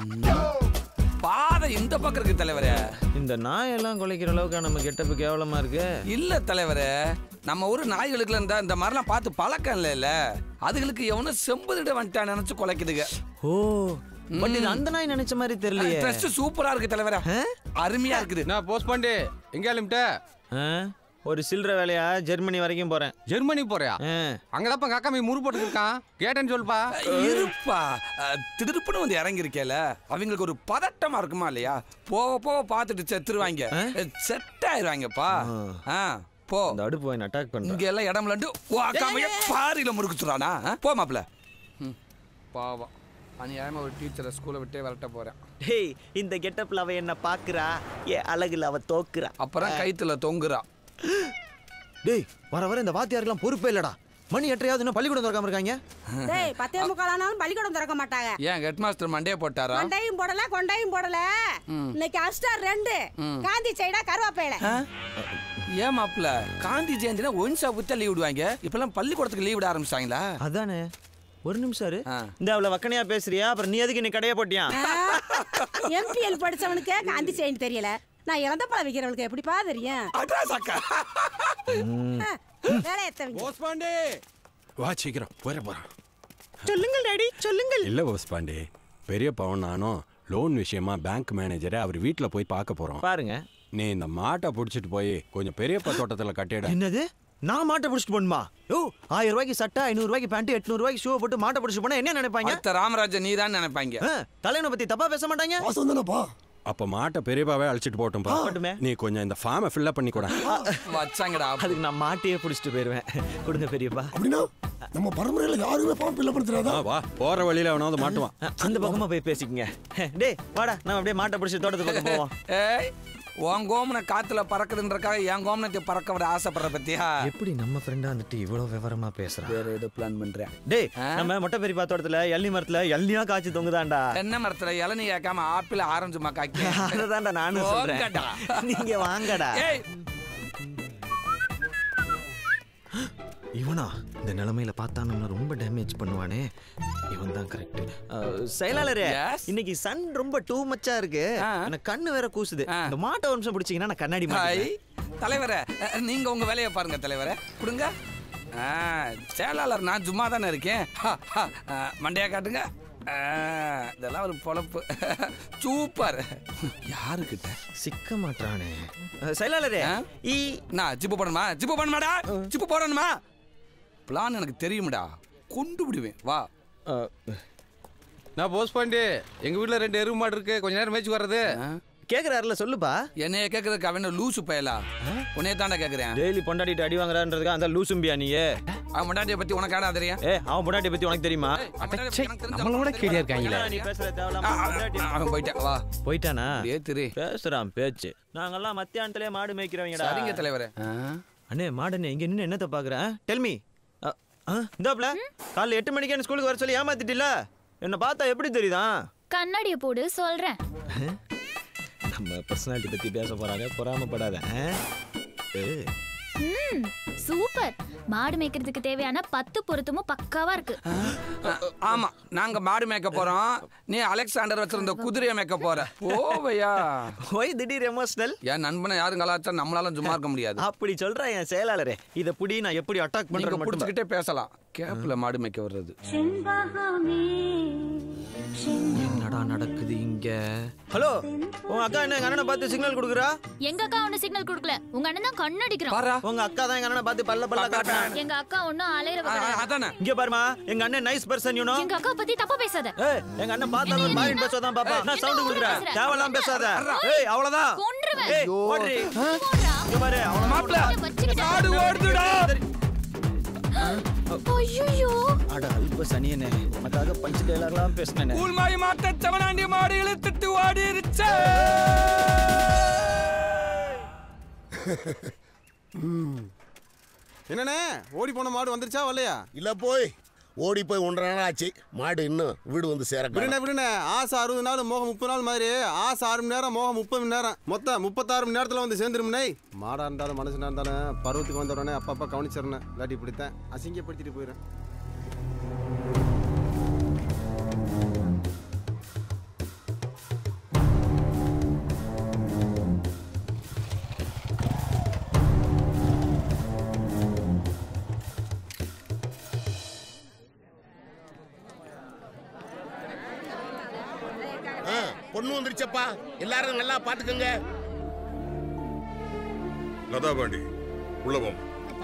பாதை இந்த பக்கம் இருக்கு தலைவரே இந்த நாயெல்லாம் குலைக்கிற அளவுக்கு நம்ம கெட்டப்பு கேவலமா இருக்கு இல்ல தலைவரே நம்ம ஊர் நாய்களுக்குல இருந்தா இந்த மாதிரிலாம் பார்த்து பழக்கம் இல்ல அதுகளுக்கு எவனும் செம்புதிட வந்துட்டான் நினைச்சு குலைக்குதுங்க ஓ பட் இது அந்த நாய் நினைச்ச மாதிரி தெரியலையே ட்ரெஸ் சூப்பரா இருக்கு தலைவரே அருமையா இருக்குது நான் போஸ்ட் பண்ணி எங்க கிளம்பிட்ட ஒரு சில்லற வேலையா ஜெர்மனி வரைக்கும் போறேன் ஜெர்மனி போறியா அங்கதாப்பா எங்க அக்கா மீ முறு போட்டு இருக்கான் கேட்டேன்னு சொல்லுப்பா இருப்பா அஹ், திடுப்புன்னு வந்து இறங்கி இருக்கேல அவங்களுக்கு ஒரு பதட்டமா இருக்குமா இல்லையா போக போக பார்த்துட்டு செத்துருவாங்க செட் ஆயிருவாங்கப்பா ஆ போ இந்த அடுப்பு வாங்கி அட்டாக் பண்ண இங்க எல்லாம் இடம் விளாண்டு வாக்காமைய பாரியில முறுக்குச்சுறானா போ மாப்ள ம், பாவம் அநியாயமா ஒரு டீச்சரை ஸ்கூலை விட்டே விரட்ட போறேன் டேய் இந்த கெட்டப்ல அவ என்ன பாக்குறா ஏ அழகுல அவ தோக்குறா அப்புறம் கைத்துல தொங்குறா டேய் வர வர இந்த வாத்தியாருக்கெல்லாம் பொறுப்பே இல்லடா மணி எட்டையாவது இன்னும் பள்ளிக்கூடம் திறக்காம இருக்காங்க டேய் பத்தே முக்கால் ஆனாலும் பள்ளிக்கூடம் திறக்க மாட்டாங்க ஏன் ஹெட் மாஸ்டர் மண்டே போட்டாரா கொண்டையும் போடல கொண்டையும் போடல ம். இன்னைக்கு அஸ்டார் ரெண்டு ம். காந்தி சைடா கருவாப்பையில ஆ? ஏன் மாப்ள காந்தி ஜெயந்தினா ஒன் ஷாப் லீவ் விடுவாங்க இப்பெல்லாம் பள்ளிக்கூடத்துக்கு லீவ் விட ஆரம்பிச்சிட்டாங்களா அதானே ஒரு நிமிஷம் இரு இந்த அவள வக்கனையா பேசுறியா அப்புறம் நீ எதுக்கு நீ கடைய போட்டியா எம்பிஎல் படிச்சவனுக்கே காந்தி செய்யணும் தெரியல நான் இறந்த பழம் விற்கிறவனுக்கு எப்படிப்பா தெரியும் ஆ, வேலை எத்தவங்க போஸ்ட் பாண்டே வா சீக்கிரம் போயிட போறான் சொல்லுங்கள் டாடி சொல்லுங்கள் இல்ல போஸ் பாண்டே பெரிய பவன் நானும் லோன் விஷயமா பேங்க் மேனேஜரை அவர் வீட்ல போய் பார்க்க போறோம் பாருங்க நீ இந்த மாட்டை புடிச்சிட்டு போய் கொஞ்சம் பெரியப்பா தோட்டத்துல கட்டிட என்னது நான் மாட்டை பிடிச்சிட்டு போணுமா ஓ ஆயிரம் ரூபாய்க்கு சட்டை ஐநூறு ரூபாய்க்கு பேண்ட் எட்நூறு ரூபாய்க்கு ஷூ போட்டு மாட்டை பிடிச்சிட்டு போனா என்ன நினைப்பாங்க அடுத்த ராமராஜன் நீ தான் நினைப்பாங்க தலைவனை பத்தி தப்பா பேச மாட்டாங்க அப்ப மாட்டை பெரியப்பாவே அழைச்சிட்டு போட்டும்பா போட்டுமே. நீ கொஞ்சம் இந்த ஃபார்மை ஃபில்லப் பண்ணி கூட வச்சாங்கடா அதுக்கு நான் மாட்டையே பிடிச்சிட்டு போயிருவேன் கொடுங்க பெரியப்பா அப்படின்னா நம்ம பரம்பரையில யாருமே ஃபார்ம் ஃபில்அப் பண்ணுறாதா ஆ, வா போற வழியில அவனாவது மாட்டுவான் அந்த பக்கமா போய் பேசிக்கங்க டேய் வாடா நம்ம அப்படியே மாட்டை பிடிச்சி தோட்டத்து பக்கம் போவோம் ஏய் உன் கோமனை காத்துல பறக்குதுன்றக்காக என் கோமனத்தை பறக்க விட ஆசைப்படுற பத்தியா எப்படி நம்ம ஃப்ரெண்டா வந்துட்டு இவ்வளவு விவரமா பேசுறான் வேற ஏதோ பிளான் பண்றேன் டேய் நம்ம மொட்டை பெரியப்பா தோட்டத்துல எள்ளி மரத்துல எள்ளியா காய்ச்சி தொங்குதான்டா தென்னை மரத்துல இளநீ கேட்காம ஆப்பிள் ஆரஞ்சு மக்காக்கி அததான்டா நானும் சொல்றேன் போங்கடா. நீங்க வாங்கடா ஏய் இவனா இந்த நிலைமையில பார்த்தா நம்மள ரொம்ப டேமேஜ் பண்ணுவானே இவன் தான் கரெக்ட் செயலாளரே இன்னைக்கு சன் ரொம்ப டூ மச்சா இருக்கு எனக்கு கண்ணு வேற கூசுது இந்த மாட்டை ஒரு நிமிஷம் பிடிச்சீங்கன்னா நான் கண்ணாடி ஹாய் மாட்டேன் தலைவரே அஹ், நீங்க உங்க வேலையை பாருங்க தலைவரே கொடுங்க ஆ, செயலாளர் நான் சும்மா தானே இருக்கேன் ஹா, ஹா. ஆ, மண்டையா காட்டுங்க ஆ, இதெல்லாம் ஒரு பொழப்பு சூப்பர் யாருக்கிட்ட சிக்க மாட்டானே செயலாளரே ஈ நான் ஜிப்பு போடணுமா ஜிப்பு போடணுமாடா ஜிப்பு போடணுமா பிளான் எனக்கு தெரியும்டா கொண்டு விடுவேன் வா நான் போஸ்ட் பாண்டே எங்க வீட்ல ரெண்டு எருவு மாடு இருக்கு கொஞ்ச நேரம் மேய்ச்சி வர்றது கேக்குறாருல சொல்லுப்பா என்னைய கேக்குறதுக்கு அவன் என்ன லூசு பயலா உன்னைய தாண்டா கேக்குறேன் டெய்லி பொண்டாட்டிட்டு அடி வாங்குறான்றதுக்கு அந்த லூசும்பியா நீ அவன் பொண்டாட்டிய பத்தி உனக்கு ஆடா தெரியும் ஏ அவன் பொண்டாட்டி பத்தி உனக்கு தெரியுமா நம்மளோட கேடியா இருக்காங்களே. நீ பேசுற அவன் போயிட்டான் வா போயிட்டானா ஏத்திரு பேசுறான் பேச்சு நாங்கெல்லாம் மத்தியானத்திலே மாடு மேய்க்கிறவங்கடா சரிங்க தலைவரே அண்ணே மாடண்ணே இங்க நின்னு என்னத்த பாக்குறேன் டெல்மி இந்தாப்ல காலைல எட்டு மணிக்கு என்ன ஸ்கூலுக்கு வர சொல்லி ஏமாத்திட்டில என்ன பார்த்தா எப்படி தெரியுதா கண்ணாடிய போடு சொல்றேன் நம்ம பர்சனாலிட்டி பத்தி பேச போறாங்க பொறாமப்படாத ஆ? ஏய், ம் சூப்பர் மாடு மேய்க்கிறதுக்கு தேவையான பத்து பொருத்தமும் பக்காவா இருக்கு ஆமா நாங்க மாடு மேய்க்க போறோம் நீ அலெக்சாண்டர் வச்சிருந்த குதிரையை மேய்க்க போற போவையா ஒய் திடீர் எமோஷனல் என் நண்பனை யாரும் கலாச்சா நம்மளால சும்மா இருக்க முடியாது அப்படி சொல்ற என் செயலாளரே இத புடி நான் எப்படி அட்டாக் நீங்க பண்றேன் மட்டும் புடிச்சுக்கிட்டே பேசலாம் கேப்ல மாடு மேய்க்க வர்றது என்னடா நடக்குது இங்க ஹலோ உன் அக்கா என்ன எங்க அண்ணனை பார்த்து சிக்னல் கொடுக்குறா எங்க அக்கா ஒண்ணு சிக்னல் கொடுக்கல உங்க அண்ணன் தான் கண்ணடிக்கிறான் உங்க அக்கா தான் எங்க அண்ணனை பார்த்து பல்ல பல்ல காட்டுறான் எங்க அக்கா ஒண்ணும் அலையிற அதானே இங்க பாருமா எங்க அண்ணன் நைஸ் பர்சன் யூனோ எங்க அக்கா பத்தி தப்பா பேசாத ஏய் எங்க அண்ணன் பார்த்தாலும் ஒரு மாரின் பேசுவா தான் பாப்பா நான் சவுண்ட் கொடுக்குறேன் பேசுற? தேவலாம் பேசாத ஏய் அவ்வளவுதான் கொன்றுவேன். ஏய் ஓடுறி இங்க பாரு அவன மாப்ள மாடு ஓடுதுடா ஐயோ அட அல்ப சனியனே உனக்காக பஞ்சு டெய்லர்லாம் பேசினேன் கூழ்மாய் மாட்ட செவனாண்டி மாடு இழுத்துட்டு ஓடிருச்சே என்னண்ணே ஓடி போன மாடு வந்துருச்சா வரலையா இல்ல போய் ஓடி போய் ஒன்றரை நாள் ஆச்சு மாடு இன்னும் வீடு வந்து சேர விடுண்ணே விடுண்ணே ஆசை அறுபது நாள் மோகம் முப்பது நாள் மாதிரி ஆசை ஆறு மணி நேரம் மோகம் முப்பது மணி நேரம் மொத்தம் முப்பத்தாறு மணி நேரத்தில் வந்து சேர்ந்துருமுனே மாடா இருந்தாலும் மனுஷனா இருந்தாலும் பருவத்துக்கு வந்த உடனே அப்பப்போ கவனிச்சிடணும் இல்லாட்டி இப்படித்தான் அசிங்கப்படுத்திட்டு போயிடுறேன் ஆ, பொண்ணு வந்துருச்சப்பா எல்லாரும் நல்லா பாத்துக்கோங்க லதா பாண்டி உள்ள போம்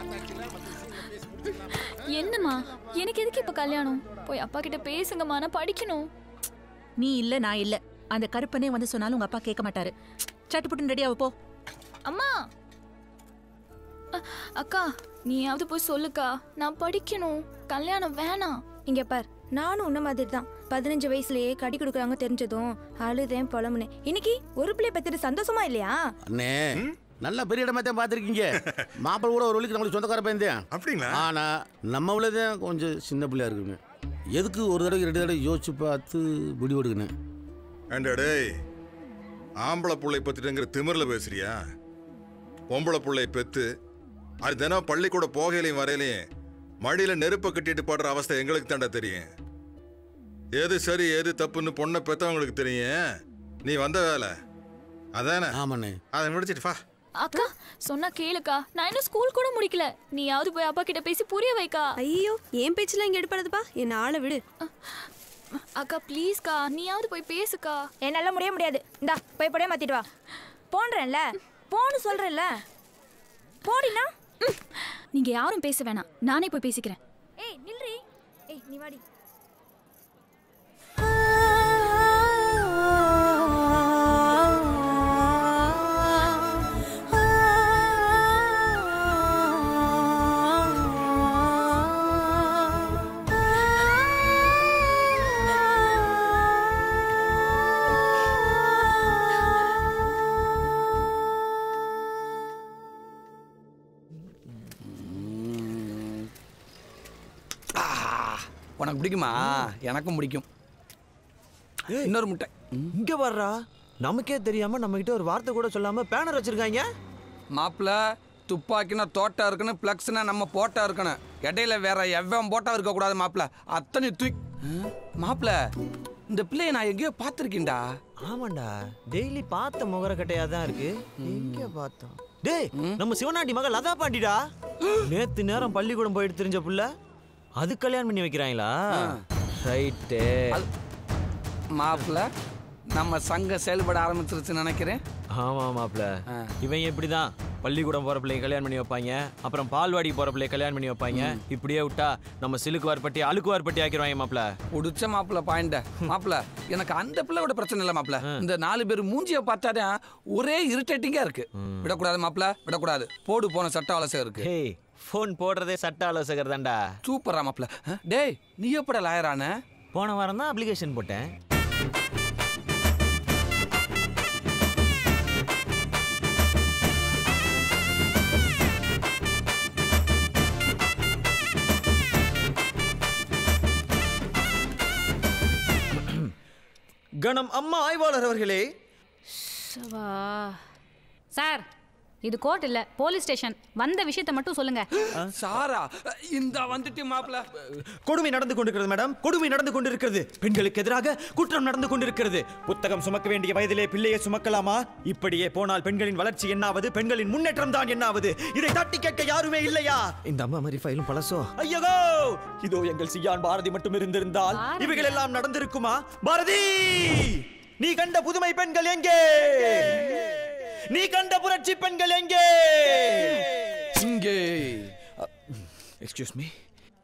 என்னம்மா எனக்கு எதுக்கு இப்ப கல்யாணம் போய் அப்பா கிட்ட பேசுங்கம்மா நான் படிக்கணும் நீ இல்ல நான் இல்ல அந்த கருப்பனே வந்து சொன்னாலும் உங்க அப்பா கேட்க மாட்டாரு சட்டுப்புட்டு ரெடியாவு போ அம்மா அ- அக்கா நீயாவது போய் சொல்லுக்கா நான் படிக்கணும் கல்யாணம் வேணாம் இங்க பார் நானும் உன்ன மாதிரி தான் பதினஞ்சு வயசுலயே கடி கொடுக்குறாங்க தெரிஞ்சதும் அழுதேன் புலம்புனேன் இன்னைக்கு ஒரு பிள்ளை பத்திட்டு சந்தோஷமா இல்லையா அண்ணே நல்ல பெரிய இடமா தான் பார்த்துருக்கீங்க மாப்பிள்ளை கூட ஒரு வழிக்கு நம்மளுக்கு சொந்தக்கார பையன் தான் அப்படிங்களா ஆனா நம்ம உள்ளதான் கொஞ்சம் சின்ன பிள்ளையா இருக்குங்க எதுக்கு ஒரு தடவை ரெண்டு தடவை யோசிச்சு பார்த்து முடிவு எடுக்கணும் ஏண்டா டேய் ஆம்பளை புள்ளை பத்திட்டுங்கிற திமிரில் பேசுறியா பொம்பளை புள்ளை பெத்து அது தினம் பள்ளிக்கூட போகையிலையும் வரையிலையும் மடியில நெருப்பை கட்டிட்டு படுற அவஸ்தை எங்களுக்கு தாண்டா தெரியும் எது சரி எது தப்புன்னு பொண்ணை பெத்தவங்களுக்கு தெரியும் நீ வந்த வேலை அதானே ஆமாண்ணே அதை முடிச்சிட்டு வா அக்கா சொன்னா கேளுக்கா நான் இன்னும் ஸ்கூல் கூட முடிக்கல நீயாவது போய் அப்பா கிட்ட பேசி புரிய வைக்கா ஐயோ ஏன் பேச்சுல இங்க எடுப்பறதுப்பா என்ன ஆளை விடு அக்கா ப்ளீஸ்க்கா நீயாவது போய் பேசுக்கா என்னால முடிய முடியாது இந்தா போய் போடே மாத்திட்டு வா போன்றேன்ல போன்னு சொல்றேன்ல போடினா நீங்க யாரும் பேச வேணாம் நானே போய் பேசிக்கிறேன் ஏய் நில்றி ஏய் நீ வாடி உனக்கு பிடிக்குமா எனக்கும் பிடிக்கும் இன்னொரு முட்டை இங்க வர்றா நமக்கே தெரியாம நம்ம கிட்ட ஒரு வார்த்தை கூட சொல்லாம பேனர் வச்சிருக்காங்க மாப்பிள்ள துப்பாக்கினா தோட்டா இருக்கணும் பிளக்ஸ்னா நம்ம போட்டா இருக்கணும் இடையில வேற எவ்வளவு போட்டா இருக்கக்கூடாது மாப்பிள்ள அத்தனை தூக் மாப்பிள்ள இந்த பிள்ளைய நான் எங்கேயோ பார்த்துருக்கேன்டா ஆமாண்டா டெய்லி பார்த்த முகர கட்டையா தான் இருக்கு எங்க பார்த்தோம் டேய் நம்ம சிவனாண்டி மகள் லதா பாண்டிடா நேத்து நேரம் பள்ளிக்கூடம் போயிட்டு தெரிஞ்ச புள்ள அது கல்யாணம் பண்ணி வைக்கிறாங்களா ரைட்டு மாப்பிள்ள நம்ம சங்கம் செயல்பட ஆரம்பிச்சிருச்சுன்னு நினைக்கிறேன் ஆமா மாப்ள இவன் எப்படிதான் பள்ளிக்கூடம் போற பிள்ளைங்க கல்யாணம் பண்ணி வைப்பாங்க அப்புறம் பால்வாடி போற பிள்ளைங்க கல்யாணம் பண்ணி வைப்பாங்க இப்படியே விட்டா நம்ம சிலுக்கு வார்பட்டி அழுக்கு வார்பட்டி ஆக்கிடுவாங்க மாப்ள பிடிச்ச மாப்பிள்ள பாயிண்ட மாப்பிள்ள எனக்கு அந்த பிள்ளையோட பிரச்சனை இல்லை மாப்பிள்ள இந்த நாலு பேர் மூஞ்சிய பார்த்தாதான் ஒரே இரிட்டேட்டிங்கா இருக்கு விடக்கூடாது மாப்பிள்ள விடக்கூடாது போடு போன சட்ட ஆலோசகர் இருக்கு ஹேய் ஃபோன் போடுறதே சட்ட ஆலோசகர் தான்டா சூப்பரா மாப்பிள்ள அஹ், டேய் நீ எப்படா லாயரான போன வாரம் தான் அப்ளிகேஷன் போட்டேன் கணம் அம்மா ஆய்வாளர் அவர்களே சார் இது கோர்ட் இல்ல போலீஸ் ஸ்டேஷன் வந்த விஷயத்தை மட்டும் சொல்லுங்க சாரா இந்த வந்துட்டு மாப்பிள்ள கொடுமை நடந்து கொண்டிருக்கிறது மேடம் கொடுமை நடந்து கொண்டிருக்கிறது பெண்களுக்கு எதிராக குற்றம் நடந்து கொண்டிருக்கிறது புத்தகம் சுமக்க வேண்டிய வயதிலே பிள்ளையை சுமக்கலாமா இப்படியே போனால் பெண்களின் வளர்ச்சி என்னாவது பெண்களின் முன்னேற்றம் தான் என்னாவது இதை தட்டி கேட்க யாருமே இல்லையா இந்த அம்மா மாதிரி ஃபைலும் பழசோ ஐயோ இதோ எங்கள் சியான் பாரதி மட்டும் இருந்திருந்தால் இவைகள் எல்லாம் நடந்திருக்குமா பாரதி நீ கண்ட புதுமை பெண்கள் எங்கே நீ கண்ட புரட்சி பெண்கள் எங்கே இங்கே எக்ஸ்கியூஸ் மீ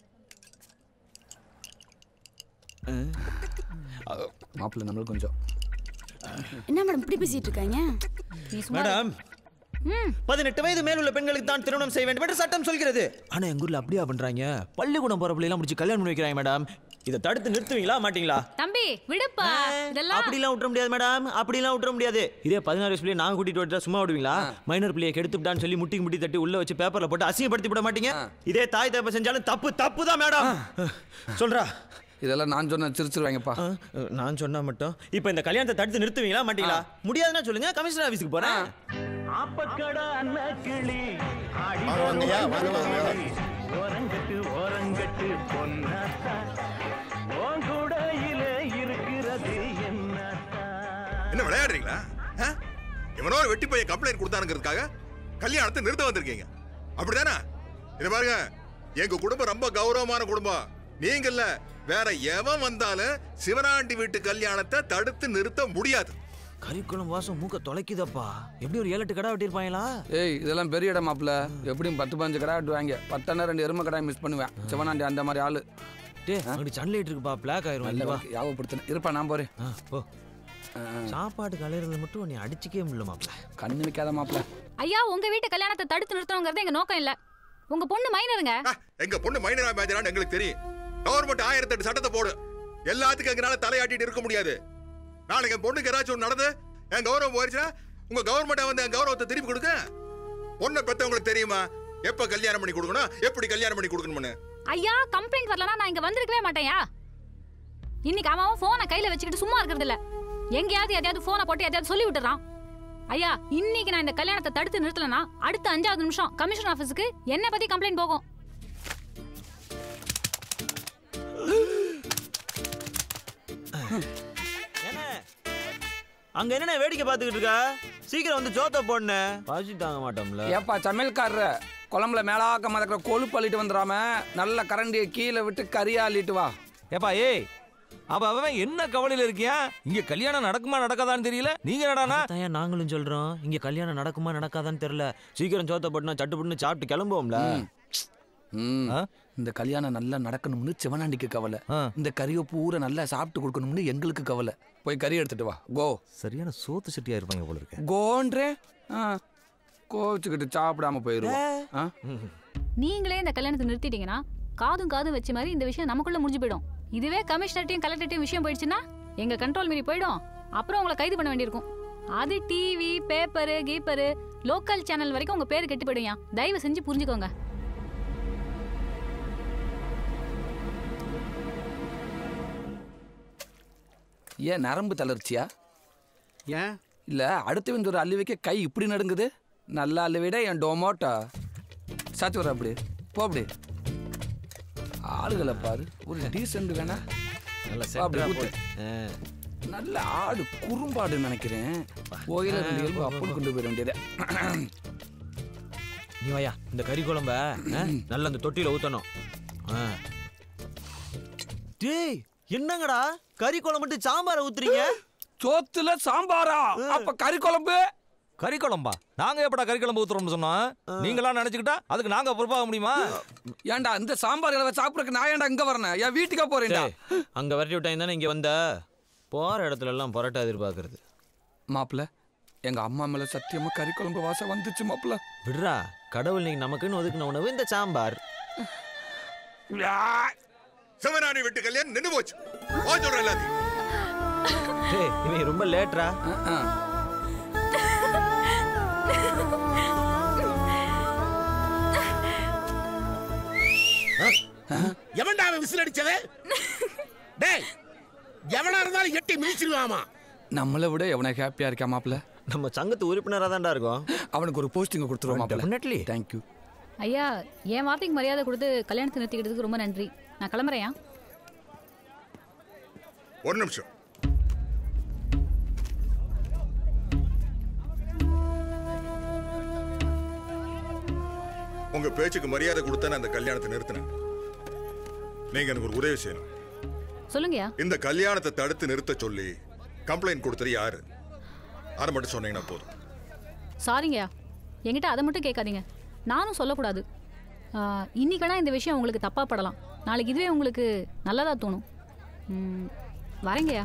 மாப்பிள்ள நம்மளுக்கு கொஞ்சம் என்ன மேடம் இப்படி பேசிட்டு இருக்காங்க மேடம் பதினெட்டு வயது மேல் உள்ள பெண்களுக்கு தான் திருமணம் செய்ய வேண்டும் என்று சட்டம் சொல்கிறது ஆனா எங்க ஊர்ல அப்படியா பண்றாங்க பள்ளிக்கூடம் போற பிள்ளைலாம் முடிச்சு கல்யாணம் பண்ணி வைக்கிறாங்க மேடம் இதை தடுத்து நிறுத்துவீங்களா மாட்டீங்களா தம்பி விடுப்பா இதெல்லாம் அப்படிலாம் விட்டுற முடியாது மேடம் அப்படிலாம் விட்டுற முடியாது இதே பதினாறு வயசு பிள்ளைய நாங்க கூட்டிட்டு விட்டா சும்மா விடுவீங்களா மைனர் பிள்ளைய கெடுத்துட்டான்னு சொல்லி முட்டி முட்டி தட்டி உள்ள வச்சு பேப்பர்ல போட்டு அசிங்கப்படுத்தி விட மாட்டீங்க இதே தாய் தப்ப செஞ்சாலும் தப்பு தப்பு தான் மேடம் சொல்றா இதெல்லாம் நான் சொன்ன சிரிச்சிருவாங்கப்பா நான் சொன்னா மட்டும் இப்போ இந்த கல்யாணத்தை தடுத்து நிறுத்துவீங்களா மாட்டீங்களா முடியாதுன்னா சொல்லுங்க கமிஷனர் ஆபீஸ்க்கு போறேன் ஆப்பக்கடா அண்ணா கிளி ஆடி வாங்க, வாங்கய்யா, வாங்க, வாங்க. ஓரங்கட்டு ஓரங்கட்டு பொன்னாத்தா உன் கூடையில இருக்கிறது என்னத்தா என்ன விளையாடுறீங்களா ஆ? இவனோ ஒரு வெட்டி பையன் கம்ப்ளைண்ட் கொடுத்தானுங்கிறதுக்காக கல்யாணத்தை நிறுத்த வந்திருக்கீங்க அப்படிதானே இது பாருங்க எங்க குடும்பம் ரொம்ப கௌரவமான குடும்பம் நீங்க இல்ல வேற எவன் வந்தாலும் சிவனாண்டி வீட்டு கல்யாணத்தை தடுத்து நிறுத்த முடியாது கறிக்குளம் வாசம் மூக்க தொலைக்குதப்பா எப்படி ஒரு ஏழு எட்டு கடை வெட்டியிருப்பாங்களா ஏய் இதெல்லாம் பெரிய இடம் மாப்பிள்ள எப்படியும் பத்து பதினஞ்சு கடை வெட்டுவாங்க பத்தனா ரெண்டு எருமை கடை மிஸ் பண்ணுவேன் சிவனாண்டி அந்த மாதிரி ஆளு டே அங்கிட்டு சன்லைட் இருக்குப்பா பிளாக் ஆயிரும் நல்ல இங்க வா வாழ்க்கை, யாவப்படுத்தின இருப்பா நான் போறேன் போ சாப்பாடு கலையிறதுல மட்டும் நீ அடிச்சுக்கவே முடியல மாப்ள கண்ணு வைக்காத மாப்பிள்ள ஐயா உங்க வீட்டு கல்யாணத்தை தடுத்து நிறுத்தணுங்கிறது எங்க நோக்கம் இல்ல உங்க பொண்ணு மைனருங்க எங்க பொண்ணு மைனரா மேஜரான்னு எங்களுக்கு தெரியும் கவர்மெண்ட் ஆயிரத்தி எட்டு சட்டத்தை போடு எல்லாத்துக்கும் எங்களால தலையாட்டிட்டு இருக்க முடியாது நாளைக்கு என் பொண்ணுக்கு ஏதாச்சும் ஒண்ணு நடந்து என் கௌரவம் போயிருச்சுன்னா உங்க கவர்மெண்ட் வந்து என் கௌரவத்தை திருப்பி கொடுக்க பொண்ணை பெத்தவங்களுக்கு தெரியுமா எப்ப கல்யாணம் பண்ணி கொடுக்கணும் எப்படி கல்யாணம் பண்ணி கொடுக்கணும்னு ஐயா கம்ப்ளைண்ட் வரலனா நான் இங்க வந்திருக்கவே மாட்டேன்யா இன்னைக்கு அவன் போனை கையில வச்சுக்கிட்டு சும்மா இருக்கிறது இல்ல எங்கேயாவது எதையாவது போனை போட்டு எதையாவது சொல்லி விட்டுறான் ஐயா இன்னைக்கு நான் இந்த கல்யாணத்தை தடுத்து நிறுத்தலனா அடுத்த அஞ்சாவது நிமிஷம் கமிஷன் ஆபீஸ்க்கு என்ன பத்தி கம்ப்ளைண்ட் போகும் அங்க என்ன வேடிக்கை பார்த்துக்கிட்டு இருக்கா சீக்கிரம் வந்து ஜோத்த போடனே பசி தாங்க மாட்டோம்ல ஏப்பா சமையல்காரர் குழம்புல மேலாக்க மதக்கிற கொழுப்பு அள்ளிட்டு வந்துடாம நல்ல கரண்டியை கீழே விட்டு கறியா அள்ளிட்டு வா ஏப்பா ஏய் அப்ப அவன் என்ன கவலையில இருக்கியா இங்க கல்யாணம் நடக்குமா நடக்காதான்னு தெரியல நீங்க என்னடானா அதான் நாங்களும் சொல்றோம் இங்க கல்யாணம் நடக்குமா நடக்காதான்னு தெரியல சீக்கிரம் ஜோத்த போட்டுனா சட்டுப்புட்டுன்னு சாப்பிட்டு கிளம்புவோம்ல ம். இந்த கல்யாணம் நல்லா நடக்கணும்னு சிவனாண்டிக்கு கவலை இந்த கறியை பூரா நல்லா சாப்பிட்டு கொடுக்கணும்னு எங்களுக்கு கவலை போய் கறி எடுத்துட்டு வா கோ சரியான சோத்து சட்டியா இருப்பாங்க போல இருக்கு கோன்றே ஆ, கோவிச்சுக்கிட்டு சாப்பிடாம போயிருவோம் ஆ? நீங்களே இந்த கல்யாணத்தை நிறுத்திட்டீங்கன்னா காதும் காதும் வச்ச மாதிரி இந்த விஷயம் நமக்குள்ள முடிஞ்சு போயிடும் இதுவே கமிஷனர்ட்டையும் கலெக்டர்ட்டையும் விஷயம் போயிடுச்சுன்னா எங்க கண்ட்ரோல் மீறி போயிடும் அப்புறம் உங்களை கைது பண்ண வேண்டியிருக்கும் அது TV paper keeper local channel வரைக்கும் உங்க பேர் கெட்டு போயிடுயா தயவு செஞ்சு புரிஞ்சுக்கோங்க ஏன் நரம்பு தளர்ச்சியா ஏன் இல்ல அடுத்தவன் ஒரு அள்ளி வைக்க கை இப்படி நடுங்குது நல்லா அள்ளி விட என் டொமோட்டோ சாச்சு வர அப்படி போ அப்படி ஆளுகளை பாரு ஒரு டீசென்ட் வேணா நல்ல வா, அப்படி செட்டா ஊத்து. நல்ல ஆடு குறும்பாடுன்னு நினைக்கிறேன் கோயில ரெண்டு எலும்பு அப்படி கொண்டு போயிட வேண்டியது நீ வாயா இந்த கறி குழம்ப ஆ, நல்லா அந்த தொட்டியில ஊத்தணும் ஆ. டேய் என்னங்கடா கறி குழம்பு மட்டும் சாம்பாரை ஊத்துறீங்க சோத்துல சாம்பாரா அப்ப கறி குழம்பு கறி குழம்பா நாங்க எப்படா கறி குழம்பு ஊத்துறோம்னு சொன்னோம் நீங்களா நினைச்சுக்கிட்டா அதுக்கு நாங்க பொறுப்பாக முடியுமா ஏன்டா இந்த சாம்பார் இலை சாப்பிடறதுக்கு நான் ஏன்டா இங்க வரேன் என் வீட்டுக்கா போறேன்டா டேய், அங்க வரட்டி விட்டாங்க தானே இங்க வந்த போற இடத்துல எல்லாம் பரோட்டா எதிர்பார்க்கறது மாப்பிள எங்க அம்மா மேல சத்தியமா கறி குழம்பு வாசம் வந்துச்சு மாப்பிள விடுறா கடவுள் நீங்க நமக்குன்னு ஒதுக்குன உணவு இந்த சாம்பார் சிவனாணி விட்டு கல்யாணம் நின்னு போச்சு போ சொல்றேன் எல்லாத்தையும் டேய் இவன் ரொம்ப லேட்ரா எவன்டா அவன் விசில் அடிச்சது டேய் எவனா இருந்தாலும் எட்டி மிதிச்சிருவாமா நம்மளை விட எவனை ஹாப்பியா இருக்கா மாப்பிள நம்ம சங்கத்து உறுப்பினரா தான்டா இருக்கோம் அவனுக்கு ஒரு போஸ்டிங் கொடுத்துருவோம் மாப்பிள டெஃபினெட்லி தேங்க்யூ ஐயா என் வார்த்தைக்கு மரியாதை கொடுத்து கல்யாணத்தை நிறுத்திக்கிட்டதுக்கு ரொம்ப நன்றி நான் கிளம்புறேன் ஒரு நிமிஷம் உங்க பேச்சுக்கு மரியாதை கொடுத்தேன் அந்த கல்யாணத்தை நிறுத்தினேன் நீங்க எனக்கு ஒரு உதவி செய்யணும் சொல்லுங்கய்யா இந்த கல்யாணத்தை தடுத்து நிறுத்த சொல்லி கம்ப்ளைண்ட் கொடுத்தது யாரு அதை மட்டும் சொன்னீங்கன்னா போதும் சாரிங்கய்யா என்கிட்ட அதை மட்டும் கேட்காதீங்க நானும் சொல்லக்கூடாது ஆ, இன்னைக்கானா இந்த விஷயம் உங்களுக்கு தப்பா படலாம் நாளைக்கு இதுவே உங்களுக்கு நல்லதா தோணும் ம், வரேங்கய்யா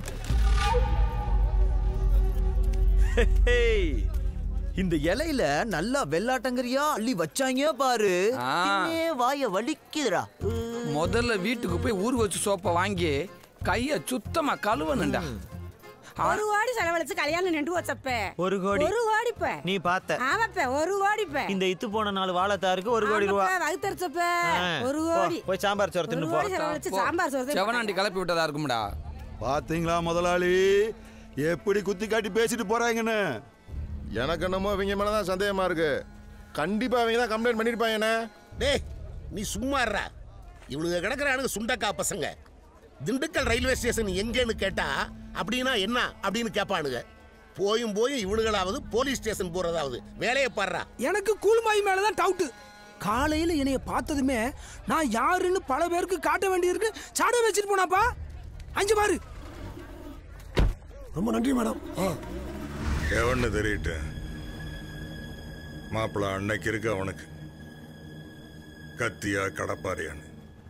ஹேய், இந்த இலையில நல்லா வெள்ளாட்டங்கரியா அள்ளி வச்சாங்க பாரு தின்னே வாய வலிக்குதுடா முதல்ல வீட்டுக்கு போய் ஊர் வச்சு சோப்பை வாங்கி கைய சுத்தமா கழுவணுண்டா ஒரு கோடி செலவழிச்சு கல்யாணம் நின்று வச்சப்ப ஒரு கோடி ஒரு கோடிப்ப நீ பார்த்த ஆமாப்ப ஒரு கோடிப்ப இந்த இத்து போன நாலு வாழைத்தாருக்கு ஒரு கோடி ரூபா வகுத்தரிச்சப்ப ஆ, ஒரு போ, கோடி போய் சாம்பார் சோறு தின்னு ஒரு போ கோடி செலவழிச்சு சாம்பார் சோறு செவனாண்டி கிளப்பி விட்டதா இருக்கும்டா பாத்தீங்களா முதலாளி எப்படி குத்தி காட்டி பேசிட்டு போறாங்கன்னு எனக்கு என்னமோ இவங்க மேல தான் சந்தேகமா இருக்கு கண்டிப்பா அவங்க தான் கம்ப்ளைண்ட் பண்ணிருப்பாங்க என்ன டேய் நீ சும்மா இருடா இவனுங்க கிடக்குறானுங்க சுண்டக்கா பசங்க திண்டுக்கல் ரயில்வே ஸ்டேஷன் எங்கேன்னு கேட்டா அப்படின்னா என்ன அப்படின்னு கேட்பானுங்க போயும் போயும் இவனுங்களாவது போலீஸ் ஸ்டேஷன் போறதாவது வேலையை பாடுறா எனக்கு கூலுமாய் மேல தான் டவுட்டு காலையில என்னைய பார்த்ததுமே நான் யாருன்னு பல பேருக்கு காட்ட வேண்டியிருக்கு சாட வச்சுட்டு போனாப்பா அஞ்சு பாரு ரொம்ப நன்றி மேடம் எவன்னு தெரியட்டு மாப்பிள்ள அன்னைக்கு இருக்கு அவனுக்கு கத்தியா கடப்பாரியான்னு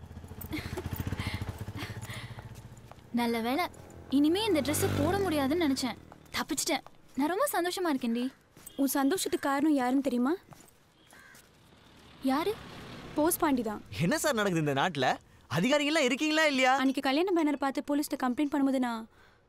நல்ல வேளை இனிமே இந்த ட்ரெஸ் போட முடியாதுன்னு நினைச்சேன் தப்பிச்சிட்டேன் நான் ரொம்ப சந்தோஷமா இருக்கேன்டி உன் சந்தோஷத்துக்கு காரணம் யாருன்னு தெரியுமா யாரு போஸ் பாண்டி தான் என்ன சார் நடக்குது இந்த நாட்டுல அதிகாரிகள்லாம் இருக்கீங்களா இல்லையா அன்னைக்கு கல்யாண பேனர் பார்த்து போலீஸ்ட்ட கம்ப்ளைண்ட் பண்ணும்போது நான்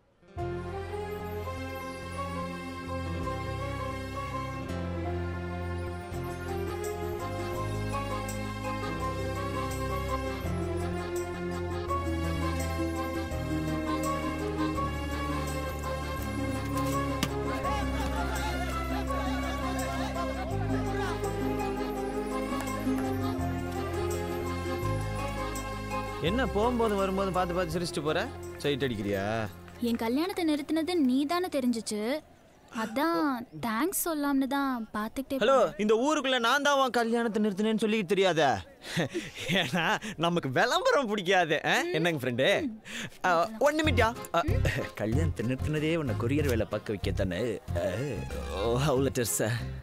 என்ன போகும்போது வரும்போது பார்த்து பார்த்து சிரிச்சிட்டு போற சைட் அடிக்கிறியா என் கல்யாணத்தை நிறுத்தினது நீ தானே தெரிஞ்சிச்சு அதான் தேங்க்ஸ் சொல்லாம்னு தான் பார்த்துக்கிட்டே ஹலோ இந்த ஊருக்குள்ள நான் தான் உன் கல்யாணத்தை நிறுத்தினேன்னு சொல்லி தெரியாத ஏன்னா நமக்கு விளம்பரம் பிடிக்காது ஆ? என்னங்க ஃப்ரெண்டு ஒன் நிமிட்டா கல்யாணத்தை நிறுத்தினதே உன்னை கொரியர் வேலை பார்க்க வைக்க தானே ஓ ஹவு லெட்டர்ஸ்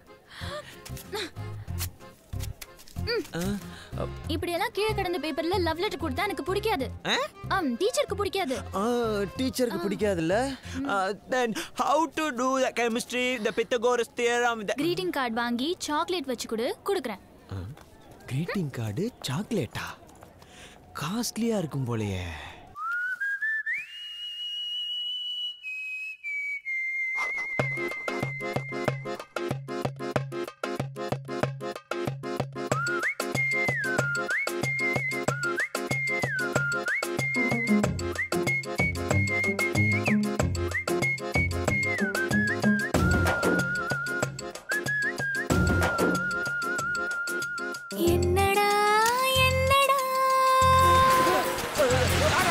இப்படியெல்லாம் கீழே கிடந்த பேப்பர்ல லவ் லெட்டர் கொடுத்தா எனக்கு பிடிக்காது ஆம் டீச்சருக்கு பிடிக்காது டீச்சருக்கு பிடிக்காதுல்ல then how to do the chemistry the Pythagoras theorem greeting card வாங்கி சாக்லேட் வச்சு கொடு கொடுக்குறேன் கிரீட்டிங் கார்டு சாக்லேட்டா காஸ்ட்லியா இருக்கும் போலயே என்னடா என்னடா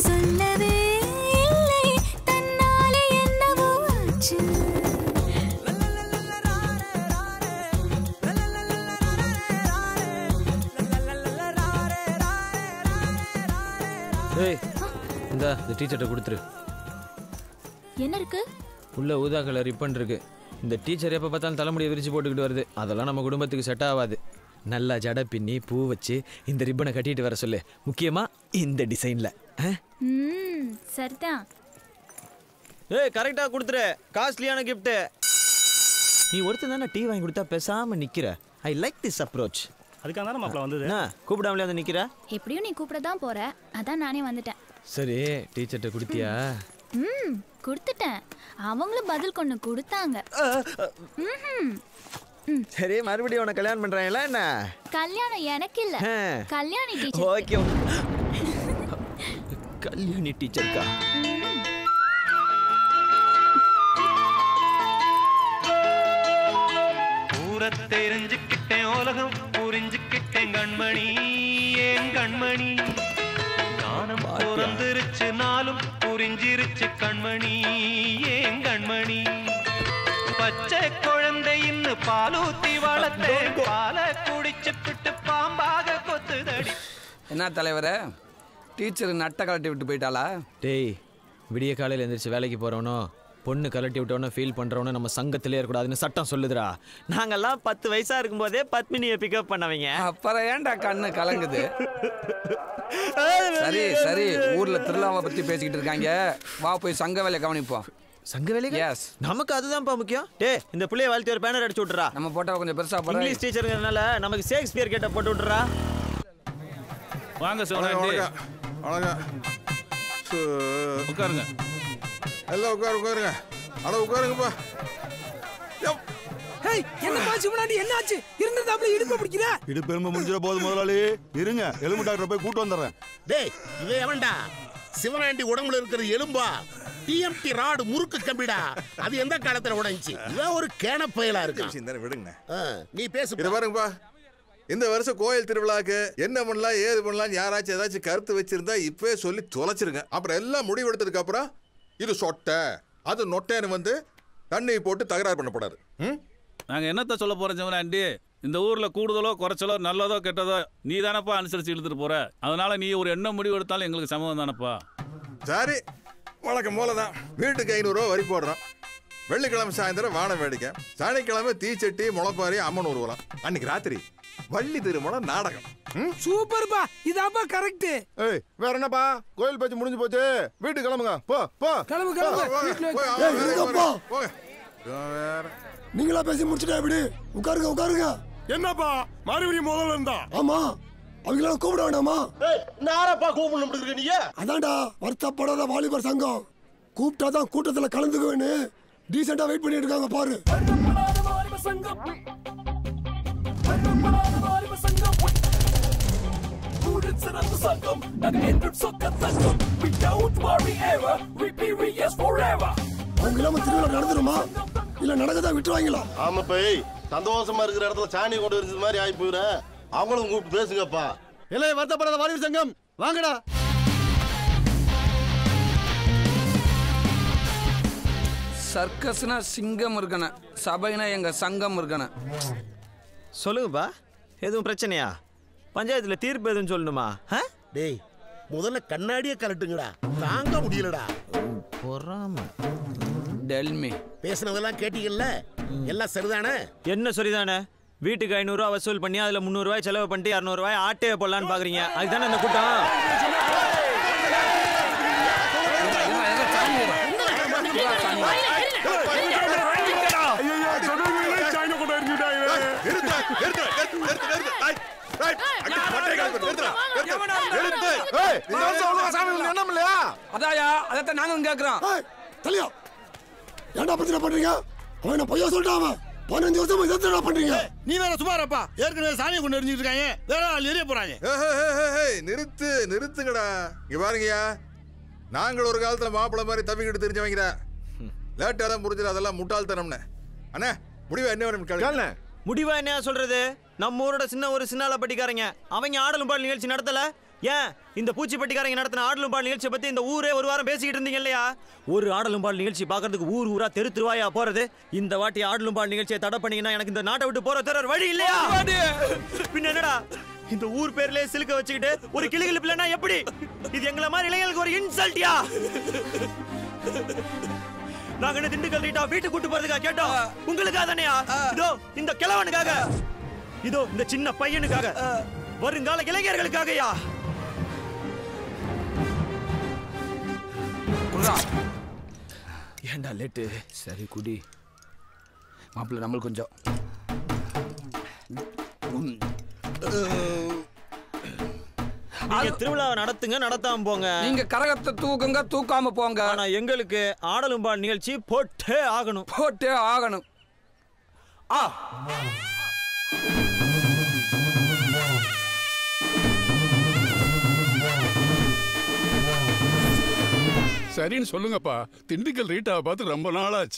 சொல்லவே இல்லை தன்னாலே என்னவோ ஆச்சு ஏய் இந்த இந்த டீச்சர்கிட்ட கொடுத்துரு என்ன இருக்கு உள்ள ஊதா கலர் ரிப்பன் இருக்கு இந்த டீச்சர் எப்போ பார்த்தாலும் தலைமுடியை விரிச்சு போட்டுக்கிட்டு வருது அதெல்லாம் நம்ம குடும்பத்துக்கு செட் ஆகாது நல்லா ஜடை பின்னி பூ வச்சு இந்த ரிப்பனை கட்டிட்டு வர சொல்லு முக்கியமா இந்த டிசைன்ல ம் சரிதான் ஏய் கரெக்டாக கொடுத்துரு காஸ்ட்லியான gift நீ ஒருத்தன் தானே டீ வாங்கி கொடுத்தா பேசாம நிக்கிற ஐ லைக் திஸ் அப்ரோச் அதுக்காக தானே மாப்பிள்ள வந்தது என்ன கூப்பிடாமலே வந்து நிக்கிற எப்படியும் நீ கூப்பிட தான் போற அதான் நானே வந்துட்டேன் சரி டீச்சர்கிட்ட கொடுத்தியா ம் கொடுத்துட்டேன் அவங்களும் பதில் கொண்டு கொடுத்தாங்க ம்ஹும். சரி மறுபடியும் உனக்கு கல்யாணம் பண்றாங்களா என்ன கல்யாணம் எனக்கு இல்ல ஆ. கல்யாணி டீச்சர் ஓகே கல்யாணி டீச்சர்க்கா ஊரை தெரிஞ்சுக்கிட்டேன் உலகம் புரிஞ்சுக்கிட்டேன் கண்மணி ஏன் கண்மணி ஞானம் பிறந்திருச்சு நாளும் புரிஞ்சிருச்சு கண்மணி ஏன் கண்மணி பச்சை குழந்தைன்னு பாலூத்தி வளர்த்தேன் பாலை குடிச்சுப்பிட்டு பாம்பாக கொத்துதடி என்ன தலைவரே டீச்சர் நட்டை கலட்டி விட்டு போயிட்டாளா டேய் விடிய காலையில் எந்திரிச்சு வேலைக்கு போறவனோ பொண்ணு கலட்டி விட்டவனோ ஃபீல் பண்றவனோ நம்ம சங்கத்திலே இருக்கக்கூடாதுன்னு சட்டம் சொல்லுதுடா நாங்கெல்லாம் பத்து வயசா இருக்கும்போதே பத்மினியை பிக்கப் பண்ணவங்க அப்புறம் ஏன்டா கண்ணு கலங்குது சரி சரி ஊர்ல திருவிழாவை பத்தி பேசிக்கிட்டு இருக்காங்க வா போய் சங்க வேலையை கவனிப்போம் சங்க வேலைக்கு எஸ் நமக்கு அதுதான்ப்பா முக்கியம் டேய் இந்த புள்ளைய வாழ்த்தி ஒரு பேனர் அடிச்சு விட்டுறா நம்ம போட்டா கொஞ்சம் பெருசா போடுறா இங்கிலீஷ் டீச்சருங்கிறதுனால நமக்கு ஷேக்ஸ்பியர் கேட்ட போட்டு விட்டுறா வாங்க வணக்கம், சிவராண்டி வணக்கம். வணக்கம் சு- உட்காருங்க எல்லாம் உட்காரு உட்காருங்க அட உட்காருங்கப்பா ஏய் என்னப்பா சிவனாண்டி என்னாச்சு இருந்ததாப்ல இடுப்பு பிடிக்கிற இடுப்பு எலும்பு முடிஞ்சிட போது முதலாளி இருங்க எலும்பு டாக்டர் போய் கூட்டு வந்துடுறேன் டேய் இவன் எவன்டா சிவனாண்டி உடம்புல இருக்கிறது எலும்பா டிஎம்டி ராடு முறுக்கு கம்பிடா அது எந்த காலத்துல உடைஞ்சி இவன் ஒரு கேன பயலா இருக்கான் விஷயம் தானே விடுங்க ஆ, நீ பேசு இது பாருங்கப்பா இந்த வருஷம் கோயில் திருவிழாக்கு என்ன பண்ணலாம் ஏது பண்ணலாம் யாராச்சும் ஏதாச்சும் கருத்து வச்சிருந்தா இப்பவே சொல்லி தொலைச்சிருங்க அப்புறம் எல்லாம் முடிவெடுத்ததுக்கு அப்புறம் இது சொட்டை அது நொட்டைன்னு வந்து தண்ணி போட்டு தகராறு பண்ணக்கூடாது ம் நாங்க என்னத்த சொல்ல போறோம் சிவனாண்டி இந்த ஊர்ல கூடுதலோ குறைச்சலோ நல்லதோ கெட்டதோ நீ தானப்பா அனுசரிச்சு இழுத்துட்டு போற அதனால நீ ஒரு என்ன முடிவு எடுத்தாலும் எங்களுக்கு சமம் தானப்பா சரி வழக்கம் போல தான் வீட்டுக்கு ஐநூறுரூவா வரி போடுறோம் வெள்ளிக்கிழமை சாயந்தரம் வான வேடிக்கை சனிக்கிழமை தீச்சட்டி முளைப்பாரி அம்மன் ஊர்வலம் அன்னைக்கு ராத்திரி வள்ளி திருமணம் நாடகம் சூப்பர்ப்பா இதாப்பா கரெக்ட் ஏய் வேற என்னப்பா கோயில் பேச்சு முடிஞ்சு போச்சு வீட்டுக்கு கிளம்புங்க போ போ கிளம்பு, போ, கிளம்பு. போ, வீட்டுல போய், வைக்க. ஆ, ஏய், வேற, இருங்கப்பா. போங்க. இவன் வேற நீங்களா பேசி முடிச்சுட்டா எப்படி உட்காருங்க உட்காருங்க என்னப்பா மறுபடியும் முதல்ல இருந்தா ஆமா அவங்களாம் கூப்பிட வேண்டாமா நாரப்பா கூப்பிடணும் நீங்க அதான்டா வருத்தப்படாத வாலிபர் சங்கம் கூப்பிட்டாதான் கூட்டத்துல கலந்துக்குவேன்னு டீசெண்டா வெயிட் பண்ணிட்டு இருக்காங்க பாரு அவங்க இல்லாம திருவிழா நடந்துருமா இல்ல நடக்கதா விட்டுருவாங்களா ஆமா போய் சந்தோஷமா இருக்கிற இடத்துல சாணி கொண்டு வச்சது மாதிரி ஆகி போயிடுறேன் அவங்களும் கூப்பிட்டு பேசுங்கப்பா இல்லை வருத்தப்படாத வாலிபர் சங்கம் வாங்கடா சர்க்கஸ்னா சிங்கம் இருக்கணும் சபைனா எங்க சங்கம் இருக்கணும் சொல்லுங்கப்பா எதுவும் பிரச்சனையா பஞ்சாயத்துல தீர்ப்பு எதுவும் சொல்லணுமா டேய் முதல்ல கண்ணாடியை கலட்டுங்கடா தாங்க முடியலடா பொறாம டெல்மி பேசுனதெல்லாம் கேட்டீங்கல்ல எல்லாம் சரிதானே என்ன சரிதானே வீட்டுக்கு ஐநூறுரூவா வசூல் பண்ணி அதில் முந்நூறுரூவாய் செலவு பண்ணிட்டு இரநூறுவாய் ஆட்டையை போடலான்னு பார்க்குறீங்க அதுதானே இந்த கூட்டம் ஏய், இந்த வருஷம் அவ்வளவா சாமி கும்பிட எண்ணம் இல்லையா அதாயா அதைத்தான் நாங்களும் கேட்கிறோம் தலையா ஏன்டா பிரச்சனை பண்றீங்க அவன் என்ன பொய்யா சொல்லிட்டான் அவன் பதினஞ்சு வருஷமா இதை என்னடா பண்றீங்க நீ வேற சும்மா இருப்பா ஏற்கனவே சாணியை கொண்டு எரிஞ்சிட்டு இருக்காங்க வேற ஆள் எரிய போறாங்க ஏய், ஏய், ஏய், ஏய், ஏய், நிறுத்து நிறுத்துங்கடா இங்க பாருங்கய்யா நாங்கள் ஒரு காலத்துல மாப்பிள்ளை மாதிரி தவிக்கிட்டு தெரிஞ்சவங்கடா லேட்டாக தான் புரிஞ்சது அதெல்லாம் முட்டாள்தனம்னு அண்ணே முடிவு என்ன வேணும் கேளுங்க முடிவா என்ன சொல்றது நம்ம ஊரோட சின்ன ஒரு சின்னால பட்டிக்காரங்க அவங்க ஆடலும் பாடல் நிகழ்ச்சி நடத்தல ஏன் இந்த பூச்சிப்பட்டிக்காரங்க நடத்தின ஆடலும் பால் நிகழ்ச்சியை பத்தி இந்த ஊரே ஒரு வாரம் பேசிக்கிட்டு இருந்தீங்க இல்லையா ஒரு ஆடலும் பால் நிகழ்ச்சி பார்க்கறதுக்கு ஊர் ஊரா தெரு திருவாயா போறது இந்த வாட்டி ஆடலும் பால் நிகழ்ச்சியை தடை பண்ணீங்கன்னா எனக்கு இந்த நாட்டை விட்டு போற தர வழி இல்லையா பின்ன என்னடா இந்த ஊர் பேர்லயே சிலுக்க வச்சுக்கிட்டு ஒரு கிளிகிளி பிள்ளைனா எப்படி இது எங்களை மாதிரி இளைஞர்களுக்கு ஒரு இன்சல்ட்டியா நாங்க என்ன திண்டுக்கல் ரீட்டா வீட்டுக்கு கூட்டு போறதுக்கா கேட்டோம் உங்களுக்காக தானேயா இதோ இந்த கிழவனுக்காக இதோ இந்த சின்ன பையனுக்காக வருங்கால இளைஞர்களுக்காகயா ஏன்டா லேட்டு சரி குடி மாப்பிள்ள நம்மளுக்கு கொஞ்சம் ம். நீங்க திருவிழாவை நடத்துங்க நடத்தாம போங்க நீங்க கரகத்தை தூக்குங்க தூக்காம போங்க ஆனா எங்களுக்கு ஆடலும் பால் நிகழ்ச்சி போட்டே ஆகணும் போட்டே ஆகணும் ஆ சரின்னு சொல்லுங்கப்பா திண்டுக்கல் ரீட்டாவை பார்த்து ரொம்ப நாளாச்சு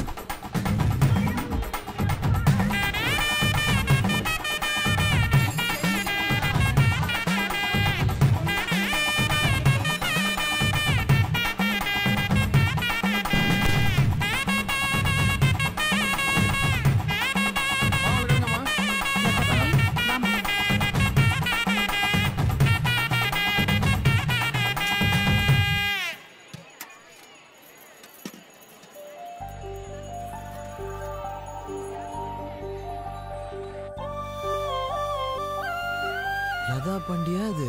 லதா பாண்டியா அது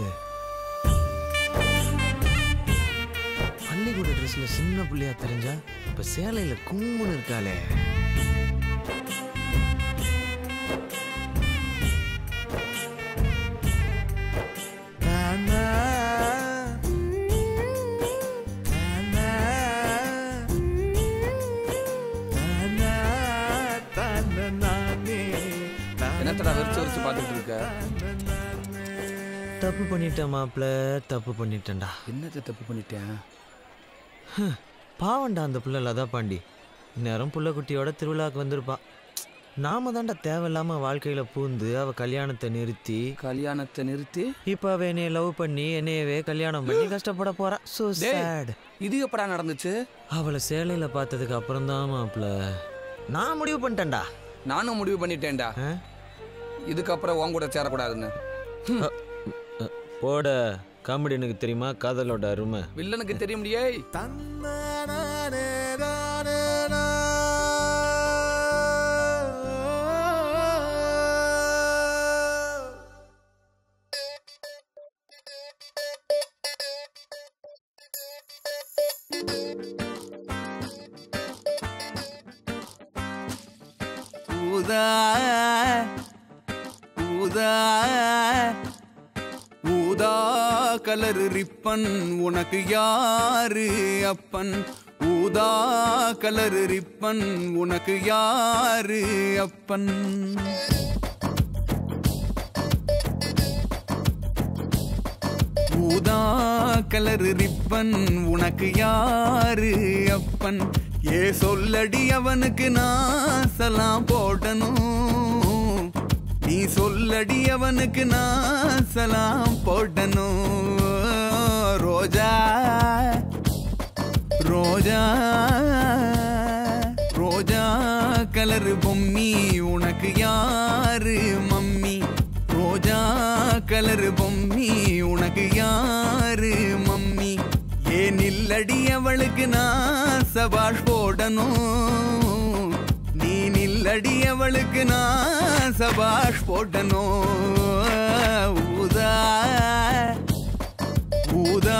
பள்ளிக்கூட ட்ரெஸ்ல சின்ன பிள்ளையா தெரிஞ்சா இப்ப சேலையில கும்முன்னு இருக்காளே என்னத்தடா வெறிச்சு வெறிச்சு பார்த்துட்டு இருக்க தப்பு பண்ணிட்டேன் மாப்ள தப்பு பண்ணிட்டேன்டா என்னத்த தப்பு பண்ணிட்டேன் பாவண்டா அந்த புள்ள லதா பாண்டி இந்நேரம் புள்ளக்குட்டியோட திருவிழாக்கு வந்திருப்பா நாம தான்டா தேவையில்லாம வாழ்க்கையில பூந்து அவ கல்யாணத்தை நிறுத்தி கல்யாணத்தை நிறுத்தி இப்ப அவ என்னைய லவ் பண்ணி என்னையவே கல்யாணம் பண்ணி கஷ்டப்பட போறா சோ டேய், சேட் இது எப்படா நடந்துச்சு அவளை சேலையில பார்த்ததுக்கு அப்புறம் தான் மாப்ள நான் முடிவு பண்ணிட்டேன்டா நானும் முடிவு பண்ணிட்டேன்டா இதுக்கப்புறம் உன் கூட சேரக்கூடாதுன்னு போட காமெடி எனக்கு தெரியுமா காதலோட அருமை வில்லனுக்கு தெரிய முடியே ஊதா ஊதா ஊதா கலர் ரிப்பன் உனக்கு யாரு அப்பன் ஊதா கலர் ரிப்பன் உனக்கு யாரு அப்பன் ஊதா கலர் ரிப்பன் உனக்கு யாரு அப்பன் ஏ சொல்லடி அவனுக்கு நான் சலாம் போடணும் நீ சொல்லடி அவனுக்கு நான் சலாம் போடணும் ரோஜா ரோஜா ரோஜா கலர் பொம்மி உனக்கு யாரு மம்மி ரோஜா கலர் பொம்மி உனக்கு யாரு மம்மி ஏன் இல்லடி அவளுக்கு நான் சபாஷ் போடணும் நீ நில்லடி அவளுக்கு நான் சபாஷ் போடணும் ஊதா ஊதா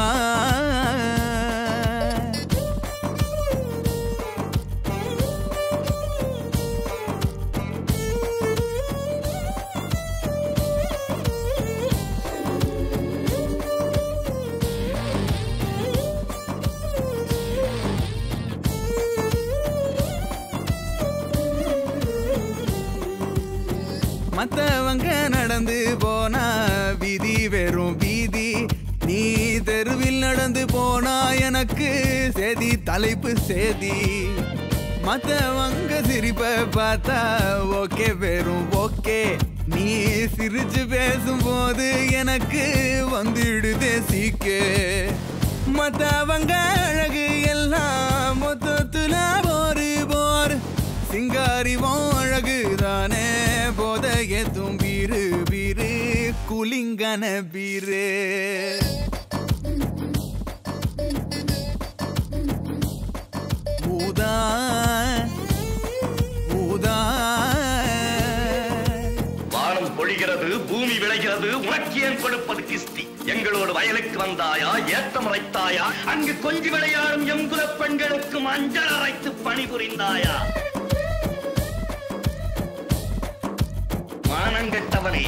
மத்தவங்க நடந்து போனா வீதி வெறும் வீதி நீ தெருவில் நடந்து போனா எனக்கு சேதி தலைப்பு சேதி மத்தவங்க சிரிப்ப பார்த்தா ஓகே வெறும் ஓகே நீ சிரிச்சு பேசும்போது எனக்கு வந்துடுதே சீக்கு மத்தவங்க அழகு எல்லாம் மொத்தத்துல போரு போர் சிங்காரிவும் அழகு தானே போதைய தும்பீரு பீரு குலிங்கன பீரு ஊதா ஊதா வானம் பொழிகிறது பூமி விளைகிறது உனக்கு ஏன் கொடுப்பது கிஸ்தி எங்களோடு வயலுக்கு வந்தாயா ஏத்தம் அரைத்தாயா அங்கு கொஞ்சி விளையாடும் எங்குல பெண்களுக்கு மஞ்சள் அரைத்து பணிபுரிந்தாயா மானங்கெட்டவனே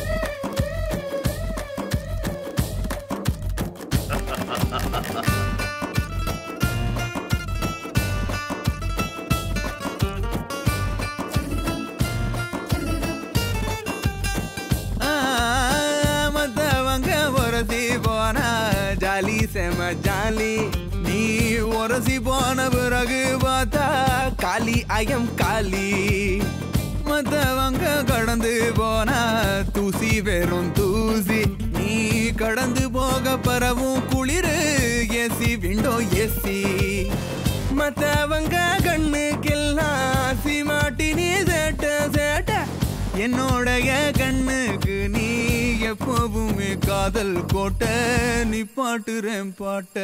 ஆ, மத்தவங்க உரசி போனா ஜாலி செம ஜாலி நீ உரசி போன பிறகு பார்த்தா காலி அயம் காலி மத்தவங்க கடந்து போனா தூசி வெறும் தூசி நீ கடந்து போக பரவும் குளிரு ஏசி விண்டோ ஏசி மத்தவங்க கண்ணுக்கெல்லாம் சிமாட்டி நீ சேட்ட சேட்ட என்னோடைய கண்ணுக்கு நீ எப்பவுமே காதல் கோட்ட நீ பாட்டுறேன் பாட்ட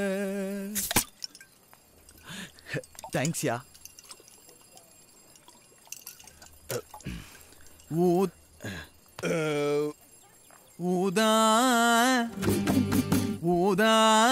தேங்க்ஸ்யா ஊத் அஹ், ஊதா ஊதா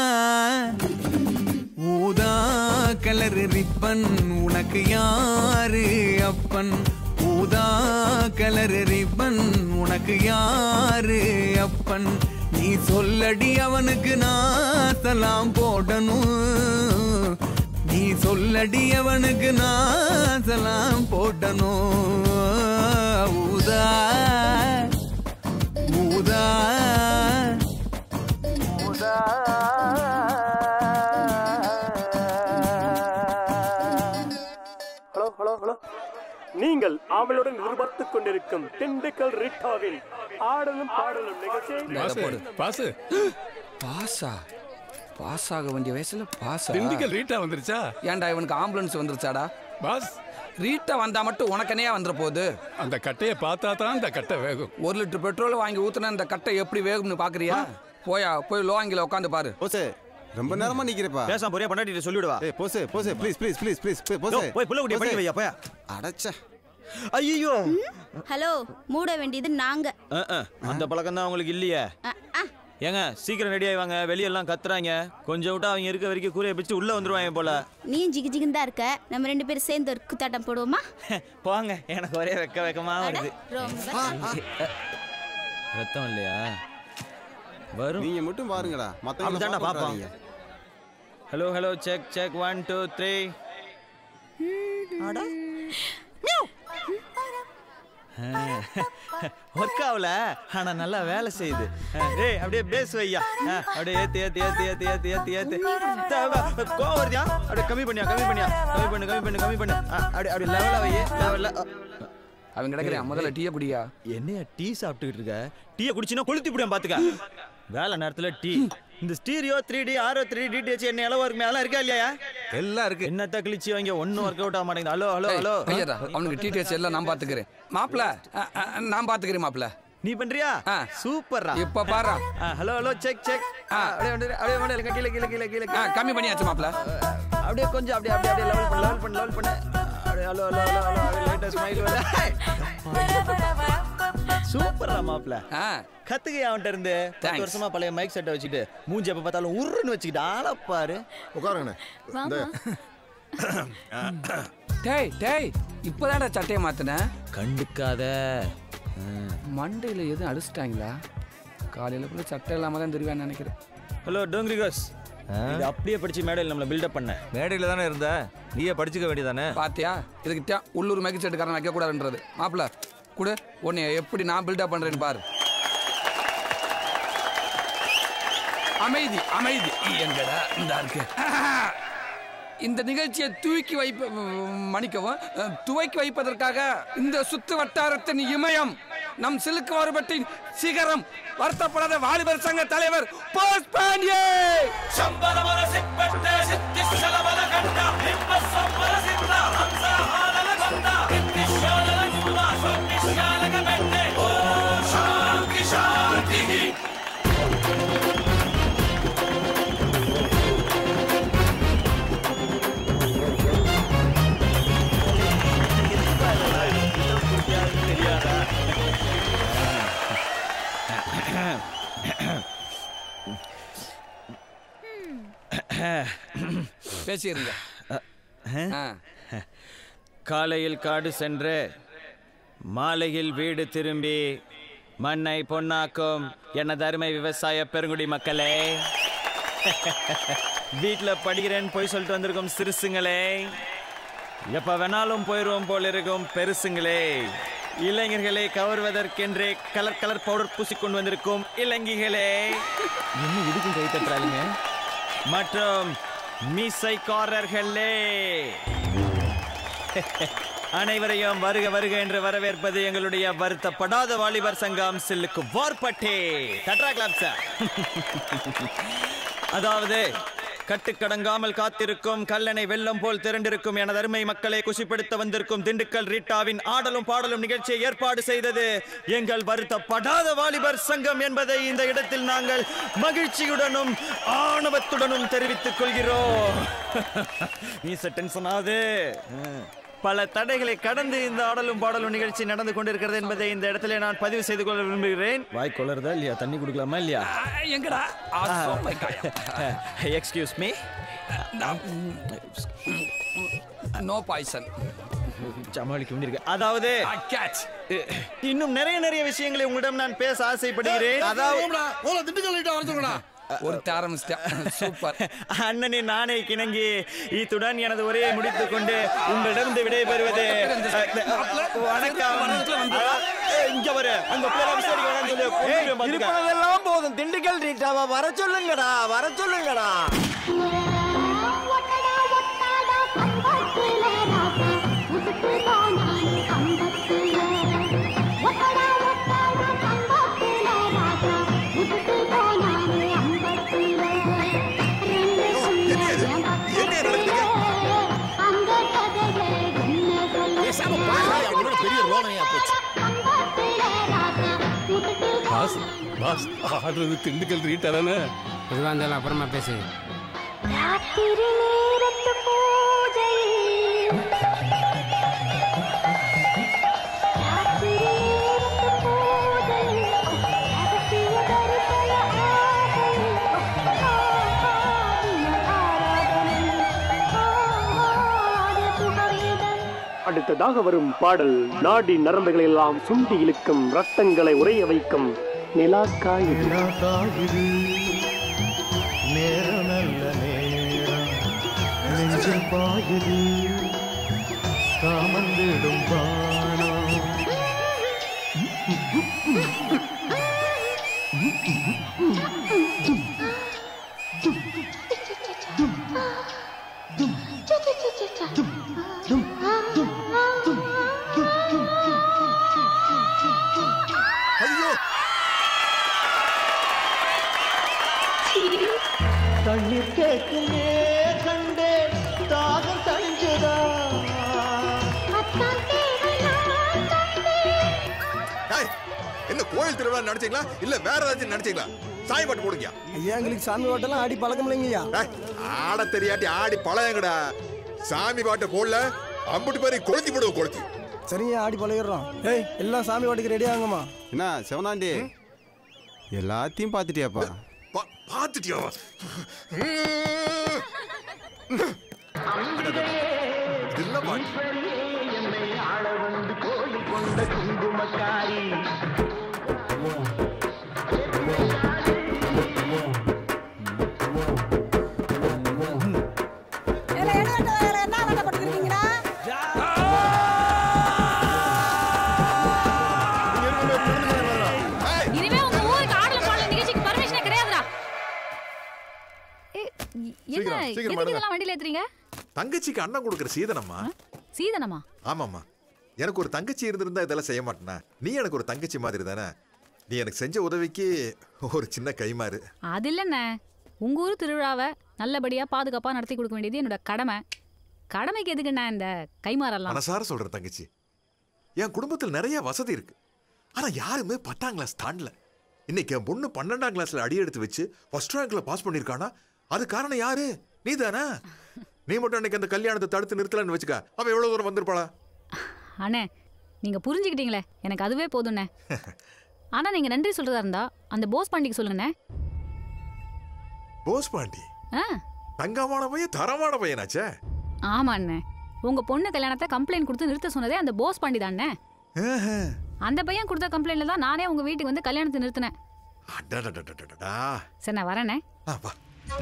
ஊதா கலர் ரிப்பன் உனக்கு யாரு அப்பன் ஊதா கலர் ரிப்பன் உனக்கு யாரு அப்பன் நீ சொல்லடி அவனுக்கு நான் சலாம் போடணும் நீ சொல்லடி அவனுக்கு நான் சலாம் போடணும் ஊதா ஊதா ஹலோ ஹலோ ஹலோ நீங்கள் ஆவலுடன் எதிர்பார்த்துக் கொண்டிருக்கும் திண்டுக்கல் ரிட்டாவின் ஆடலும் பாடலும் நிகழ்ச்சி பாசு பாஸா பாஸ் ஆக வேண்டிய வயசுல பாஸா திண்டுக்கல் ரீட்டா வந்துருச்சா ஏன்டா இவனுக்கு ஆம்புலன்ஸ் வந்துருச்சாடா பாஸ் ரீட்டா வந்தா மட்டும் உனக்கனையா வந்துற போகுது அந்த கட்டையை பார்த்தா தான் இந்த கட்டை வேகும் ஒரு லிட்டர் பெட்ரோல் வாங்கி ஊத்துனா இந்த கட்டை எப்படி வேகும்னு பாக்குறியா போயா போய் லோங்கில உட்காந்து பாரு போசே ரொம்ப நேரமா நிக்கிறப்பா பேசாம போறியா பண்ணாட்டி சொல்லிவிடுவா ஏய் Bose Bose please please please please Bose யோ, போய் புள்ள குட்டியை படிக்க வையா, போயா. அடச்சே ஐயோ ஹலோ மூட வேண்டியது நாங்க அந்த பழக்கம் தான் உங்களுக்கு இல்லையே ஏங்க சீக்கிரம் ரெடி ஆயிவாங்க வெளியெல்லாம் கத்துறாங்க கொஞ்சம் விட்டா அவங்க இருக்க வரைக்கும் கூரையை பிடிச்சு உள்ள வந்துருவாங்க போல நீயும் ஜிகு ஜிகுன்னு தான் இருக்க நம்ம ரெண்டு பேரும் சேர்ந்து ஒரு குத்தாட்டம் போடுவோமா போங்க எனக்கு ஒரே வெக்க வெக்கமா வருது ரொம்ப ரத்தம் இல்லையா வரும் நீங்க மட்டும் பாருங்கடா மத்தவங்க அப்படிதான்டா பாப்போம் hello hello check check one two three work ஆகல ஆனா நல்லா வேலை செய்யுது ஆ, டேய் அப்படியே பேஸ் வையா ஆ, அப்படியே ஏத்து ஏத்து ஏத்து ஏத்து ஏத்து ஏத்து ஏத்து தேவை, கோவம் வருதியா அப்படியே கம்மி பண்ணியா கம்மி பண்ணியா கம்மி பண்ணு கம்மி பண்ணு கம்மி பண்ணு ஆ, அப்படியே அப்படியே லெவலா வையே லெவல்ல அவன் கிடக்குறான் முதல்ல டீயை குடியா என்னையா டீ சாப்பிட்டுக்கிட்டு இருக்க டீயை குடிச்சினா கொளுத்தி விடுவேன் பாத்துக்க வேலை நேரத்துல டீ இந்த stereo three D Auro three DTH என்ன அளவு இருக்குமே அதெல்லாம் இருக்கா இல்லையா எல்லாம் இருக்கு என்னத்த கிழிச்சு வாங்க ஒன்னும் ஒர்க் அவுட் ஆக மாட்டேங்குது ஹலோ ஹலோ ஏய், ஹலோ ஐயரா, அவனுக்கு டீட்டெயில்ஸ் எல்லாம் நான் பாத்துக்கிறேன் மாப்பிள அ, அ, நான் பாத்துக்கிறேன் மாப்பிள நீ பண்றியா சூப்பர்ரா இப்ப பாரா ஹலோ ஹலோ செக் செக் அப்படியே வந்து அப்படியே வந்து இல்ல, கீழே கீழே கீழே கீழே ஆ, கம்மி பண்ணியாச்சு மாப்பிள அப்படியே கொஞ்சம் அப்படியே அப்படியே அப்படியே லெவல் பண்ணு லெவல் பண்ணு லெவல் பண்ணு அப்படியே ஹலோ ஹலோ ஹலோ ஹலோ அப்படியே லைட்டா ஸ்மைல் சூப்பர்ரா மாப்ள கத்துக்க அவன்கிட்ட இருந்து பத்து Thanks. வருஷமா பழைய மைக் செட்டை வச்சுட்டு மூஞ்சி எப்ப பார்த்தாலும் உருன்னு வச்சுக்கிட்டு ஆள பாரு உட்காருங்கண்ணே வாமா. டேய் டேய் இப்பதான்டா சட்டையை மாத்தினேன் கண்டுக்காத மண்டையில எதுவும் அடிச்சிட்டாங்களா காலையில கூட சட்டை இல்லாம தான் தெரிவேன்னு நினைக்கிறேன் ஹலோ டோங்கிரி கோஸ் இது அப்படியே படிச்சு மேடையில் நம்மள பில்டப் பண்ண மேடையில் தானே இருந்த நீயே படிச்சுக்க வேண்டியதானே பாத்தியா இதுக்கு தான் உள்ளூர் மைக்கு செட்டுக்காரன் வைக்க கூடாதுன்றது மாப்பிள கூட உன்னை எப்படி நான் பில்டப் பண்றேன்னு பாரு அமைதி அமைதி எங்கடா இந்த இருக்கு இந்த நிகழ்ச்சியை தூக்கி வைப்ப மன்னிக்கவும் துவக்கி வைப்பதற்காக இந்த சுத்து வட்டாரத்தின் இமயம் நம் சிலுக்கு மாறுபட்டின் சிகரம் வருத்தப்படாத வாலிபர் சங்க தலைவர் போஸ் பாண்டியே ಶಂಬರವರ ಸಿಪ್ಪೆಟ್ಟ ಸಿತ್ತಿಶಲಬಲ ಗಂಡ ನಿಮ್ಮ ಸಂಬರ ಸಿದ್ಧ ಹಂಸ ಹಾಲಲ ಗಂಧ ಕಿತ್ತಿಶಾಲಲ ಯುವ ಶೋಕಿಶಾಲಕ ಬೆಟ್ಟೆ ಓ ಶಾಂತಿ ಶಾಂತಿ பேசிருங்க காலையில் காடு சென்று மாலையில் வீடு திரும்பி மண்ணை பொன்னாக்கும் எனது அருமை விவசாய பெருங்குடி மக்களே வீட்டில் படிக்கிறேன்னு போய் சொல்லிட்டு வந்திருக்கும் சிறுசுங்களே எப்ப வேணாலும் போயிடுவோம் போல இருக்கும் பெருசுங்களே இளைஞர்களை கவர்வதற்கென்றே கலர் கலர் பவுடர் பூசிக்கொண்டு வந்திருக்கும் இளைஞர்களே இன்னும் இதுக்கும் கை தட்டுறாளுங்க மற்றும் மீசைக்காரர்களே அனைவரையும் வருக வருக என்று வரவேற்பது எங்களுடைய வருத்தப்படாத வாலிபர் சங்கம் சில்லுக்கு வார்பட்டே தட்ரா கிளாப் சார் அதாவது கட்டுக்கடங்காமல் காத்திருக்கும் கல்லணை வெள்ளம் போல் திரண்டிருக்கும் எனது அருமை மக்களை குஷிப்படுத்த வந்திருக்கும் திண்டுக்கல் ரீட்டாவின் ஆடலும் பாடலும் நிகழ்ச்சியை ஏற்பாடு செய்தது எங்கள் வருத்தப்படாத வாலிபர் சங்கம் என்பதை இந்த இடத்தில் நாங்கள் மகிழ்ச்சியுடனும் ஆணவத்துடனும் தெரிவித்துக் கொள்கிறோம் நீ டென்ஷன் ஆகுது ம். பல தடைகளை கடந்து இந்த ஆடலும் பாடலும் நிகழ்ச்சி நடந்து கொண்டிருக்கிறது என்பதை இந்த இடத்துல நான் பதிவு செய்து கொள்ள விரும்புகிறேன் வாய் கொளருதா இல்லையா தண்ணி குடுக்கலாமா இல்லையா எங்கடா எக்ஸ்கியூஸ் மீ நோ பாய்சன் சமாளிக்க வேண்டியிருக்கு அதாவது இன்னும் நிறைய நிறைய விஷயங்களை உங்களிடம் நான் பேச ஆசைப்படுகிறேன் அதாவது திண்டுக்கல் ஒருத்த ஆரம்பிச்சிட்டேன் சூப்பர் அண்ணனின் நாணை கிணங்கி இத்துடன் எனது உரையை முடித்துக் கொண்டு உங்களிடம் விடைபெறுவது வணக்கம் ஏய், இங்க வர அந்த பிள்ளை விசாரிக்க வேணாம்னு சொல்லு கொன்னுடுவேன் பாத்துக்க. இருப்பதெல்லாம் போதும் திண்டுக்கல் ரீட்டாவா வர சொல்லுங்கடா வர சொல்லுங்கடா பெரிய ரோதனையா போச்சு பாஸ் பாஸ் ஆடுறது திண்டுக்கல் ரீட்டா தானே எதுவாக இருந்தாலும் அப்புறமா பேசு ராத்திரி நேரத்து பூஜையில் ராத்திரி நேரத்து பூஜையில் ரகசிய தரிசன ஆசையில் ஆராதனை ஆராதனை ஆராத சுகவேதனை அடுத்ததாக வரும் பாடல் நாடி நரம்புகளை எல்லாம் சுண்டி இழுக்கும் ரத்தங்களை உறைய வைக்கும் நிலாக்காயுது நேரம் நல்ல நேரம் நெஞ்சில் பாயுது காமந்திடும் பானம் ஐயோ தண்ணீர் கேட்குமே கண்டே தாகம் தணிஞ்சதா ஏய், என்ன கோயில் திருவிழா நினைச்சீங்களா இல்ல வேற ஏதாச்சும் நினைச்சீங்களா சாய் பாட்டு போடுங்க ஐயா எங்களுக்கு சாமி ஓட்டெல்லாம் ஆடி பழக்கம் இல்லைங்கய்யா ஆட தெரியாட்டி ஆடி பழையங்கடா சாமி பாட்டை போடல அம்புட்டு பேரை கொளுத்தி போடுவோம் கொளுத்தி சரிங்க ஆடி பழகிடுறோம் ஏய் எல்லாம் சாமி ஓட்டுக்கு ரெடி ஆகுமா என்ன சிவனாண்டி எல்லாத்தையும் பார்த்துட்டியாப்பா பாத்துட்டியா ஏல, என்ன வேலை, என்ன வேலை படுத்துருக்கீங்கடா? இனிமே உங்க ஊருக்கு ஆடலும் பாடலும் நிகழ்ச்சிக்கு பர்மிஷனே கிடையாதுடா ஏய், என்ன சீக்கிரம், சீக்கிரம் எதுக்கு பண்ணுங்க. இதெல்லாம் வண்டியில ஏத்துறீங்க தங்கச்சிக்கு அண்ணன் கொடுக்குற சீதனம்மா சீதனமா ஆமாம்மா எனக்கு ஒரு தங்கச்சி இருந்திருந்தா இதெல்லாம் செய்ய மாட்டேனா நீ எனக்கு ஒரு தங்கச்சி மாதிரி தானே நீ எனக்கு செஞ்ச உதவிக்கு ஒரு சின்ன கைமாறு அது இல்லைண்ணே உங்க ஊர் திருவிழாவை நல்லபடியா பாதுகாப்பா நடத்தி கொடுக்க வேண்டியது என்னோட கடமை கடமைக்கு எதுக்குண்ணே இந்த கைமாறலாம் மனசார சொல்றேன் தங்கச்சி என் குடும்பத்தில் நிறைய வசதி இருக்கு ஆனா யாருமே பத்தாம் கிளாஸ் தாண்டல இன்னைக்கு என் பொண்ணு பன்னெண்டாம் கிளாஸ்ல அடி எடுத்து வச்சு ஃபர்ஸ்ட் ரேங்க்ல பாஸ் பண்ணிருக்கானா அது காரணம் யாரு நீ தானே நீ மட்டும் அன்னைக்கு அந்த கல்யாணத்தை தடுத்து நிறுத்தலன்னு வச்சுக்க அவ எவ்வளவு தூரம் வந்திருப்பாளா அண்ணே நீங்க புரிஞ்சுக்கிட்டீங்களே எனக்கு அதுவே போதும்ண்ணே ஆனா நீங்க நன்றி சொல்றதா இருந்தா அந்த போஸ் பாண்டிக்கு சொல்லுங்கண்ணே போஸ் பாண்டி ஆ தங்கமான பையன் தரமான பையனாச்சே ஆமா அண்ணே உங்க பொண்ணு கல்யாணத்தை கம்ப்ளைண்ட் கொடுத்து நிறுத்த சொன்னதே அந்த போஸ் பாண்டி தானே அந்த பையன் கொடுத்த கம்ப்ளைண்ட்ல தான் நானே உங்க வீட்டுக்கு வந்து கல்யாணத்தை நிறுத்தினேன் அடடடடடடா. சரி நான் வரேனே ஆ, வா.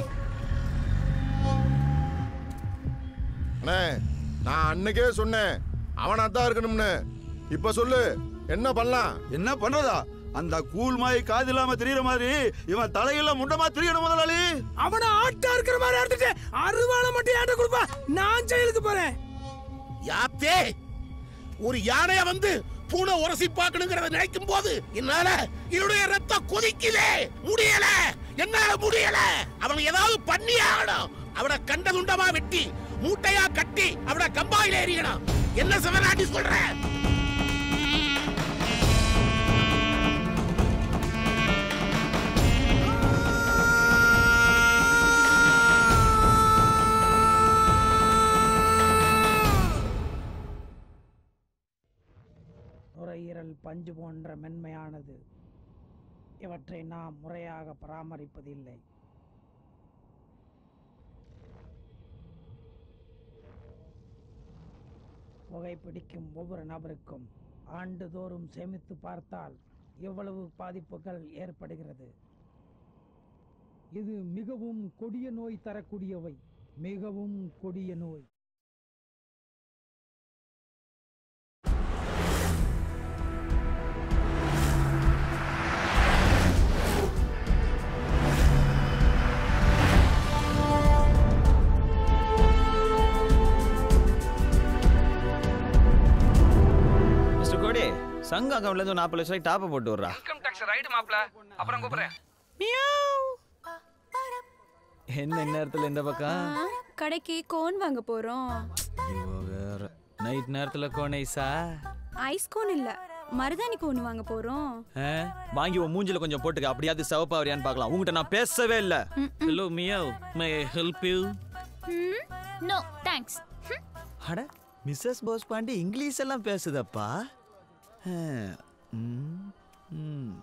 அண்ணே நான் அன்னைக்கே சொன்னேன் அவனா தான் இருக்கணும்னு இப்ப சொல்லு என்ன பண்ணலாம் என்ன பண்றதா அந்த கூல் மாய் காது இல்லாம தெரியற மாதிரி இவன் தலையில முண்டமா தெரியணும் முதலாளி அவனை ஆட்டா இருக்கிற மாதிரி எடுத்துட்டு அருவாளை மட்டும் ஏன்ட்ட கொடுப்பா நான் ஜெயிலுக்கு போறேன் யாத்தே ஒரு யானைய வந்து பூனை உரசி பார்க்கணுங்கிறத நினைக்கும் போது என்னால என்னுடைய ரத்தம் கொதிக்குதே முடியல என்னால முடியல அவன் ஏதாவது பண்ணி ஆகணும் அவனை கண்ட துண்டமா வெட்டி மூட்டையா கட்டி அவனை கம்பாயில எறியணும் என்ன சிவராட்டி சொல்ற நுரையீரல் பஞ்சு போன்ற மென்மையானது இவற்றை நாம் முறையாக பராமரிப்பதில்லை புகைப்பிடிக்கும் ஒவ்வொரு நபருக்கும் ஆண்டுதோறும் சேமித்து பார்த்தால் எவ்வளவு பாதிப்புகள் ஏற்படுகிறது இது மிகவும் கொடிய நோய் தரக்கூடியவை மிகவும் கொடிய நோய் மிஸ்டர் கோடி சங்க அக்கௌண்ட்ல இருந்து ஒரு நாற்பது லட்சம் ரூபாய் டாப் போட்டு விட்றா இன்கம் டாக்ஸ் ரைடு மாப்ள அப்புறம் கூப்பிடுறேன் என்ன நேரத்துல இந்த பக்கம் கடைக்கு கோன் வாங்க போறோம் இவ வேற நைட் நேரத்துல கோனைசா ஐஸ் கோன் இல்ல மருதாணி கோன் வாங்க போறோம் வாங்கி உன் மூஞ்சில கொஞ்சம் போட்டுக்க அப்படியாவது சிவப்பா வரியான்னு பார்க்கலாம் உங்ககிட்ட நான் பேசவே இல்ல ஹலோ மியா may help you no thanks அட மிஸ்ஸஸ் போஸ் பாண்டி இங்கிலீஷ் எல்லாம் பேசுதப்பா ஆ, ம், ம்.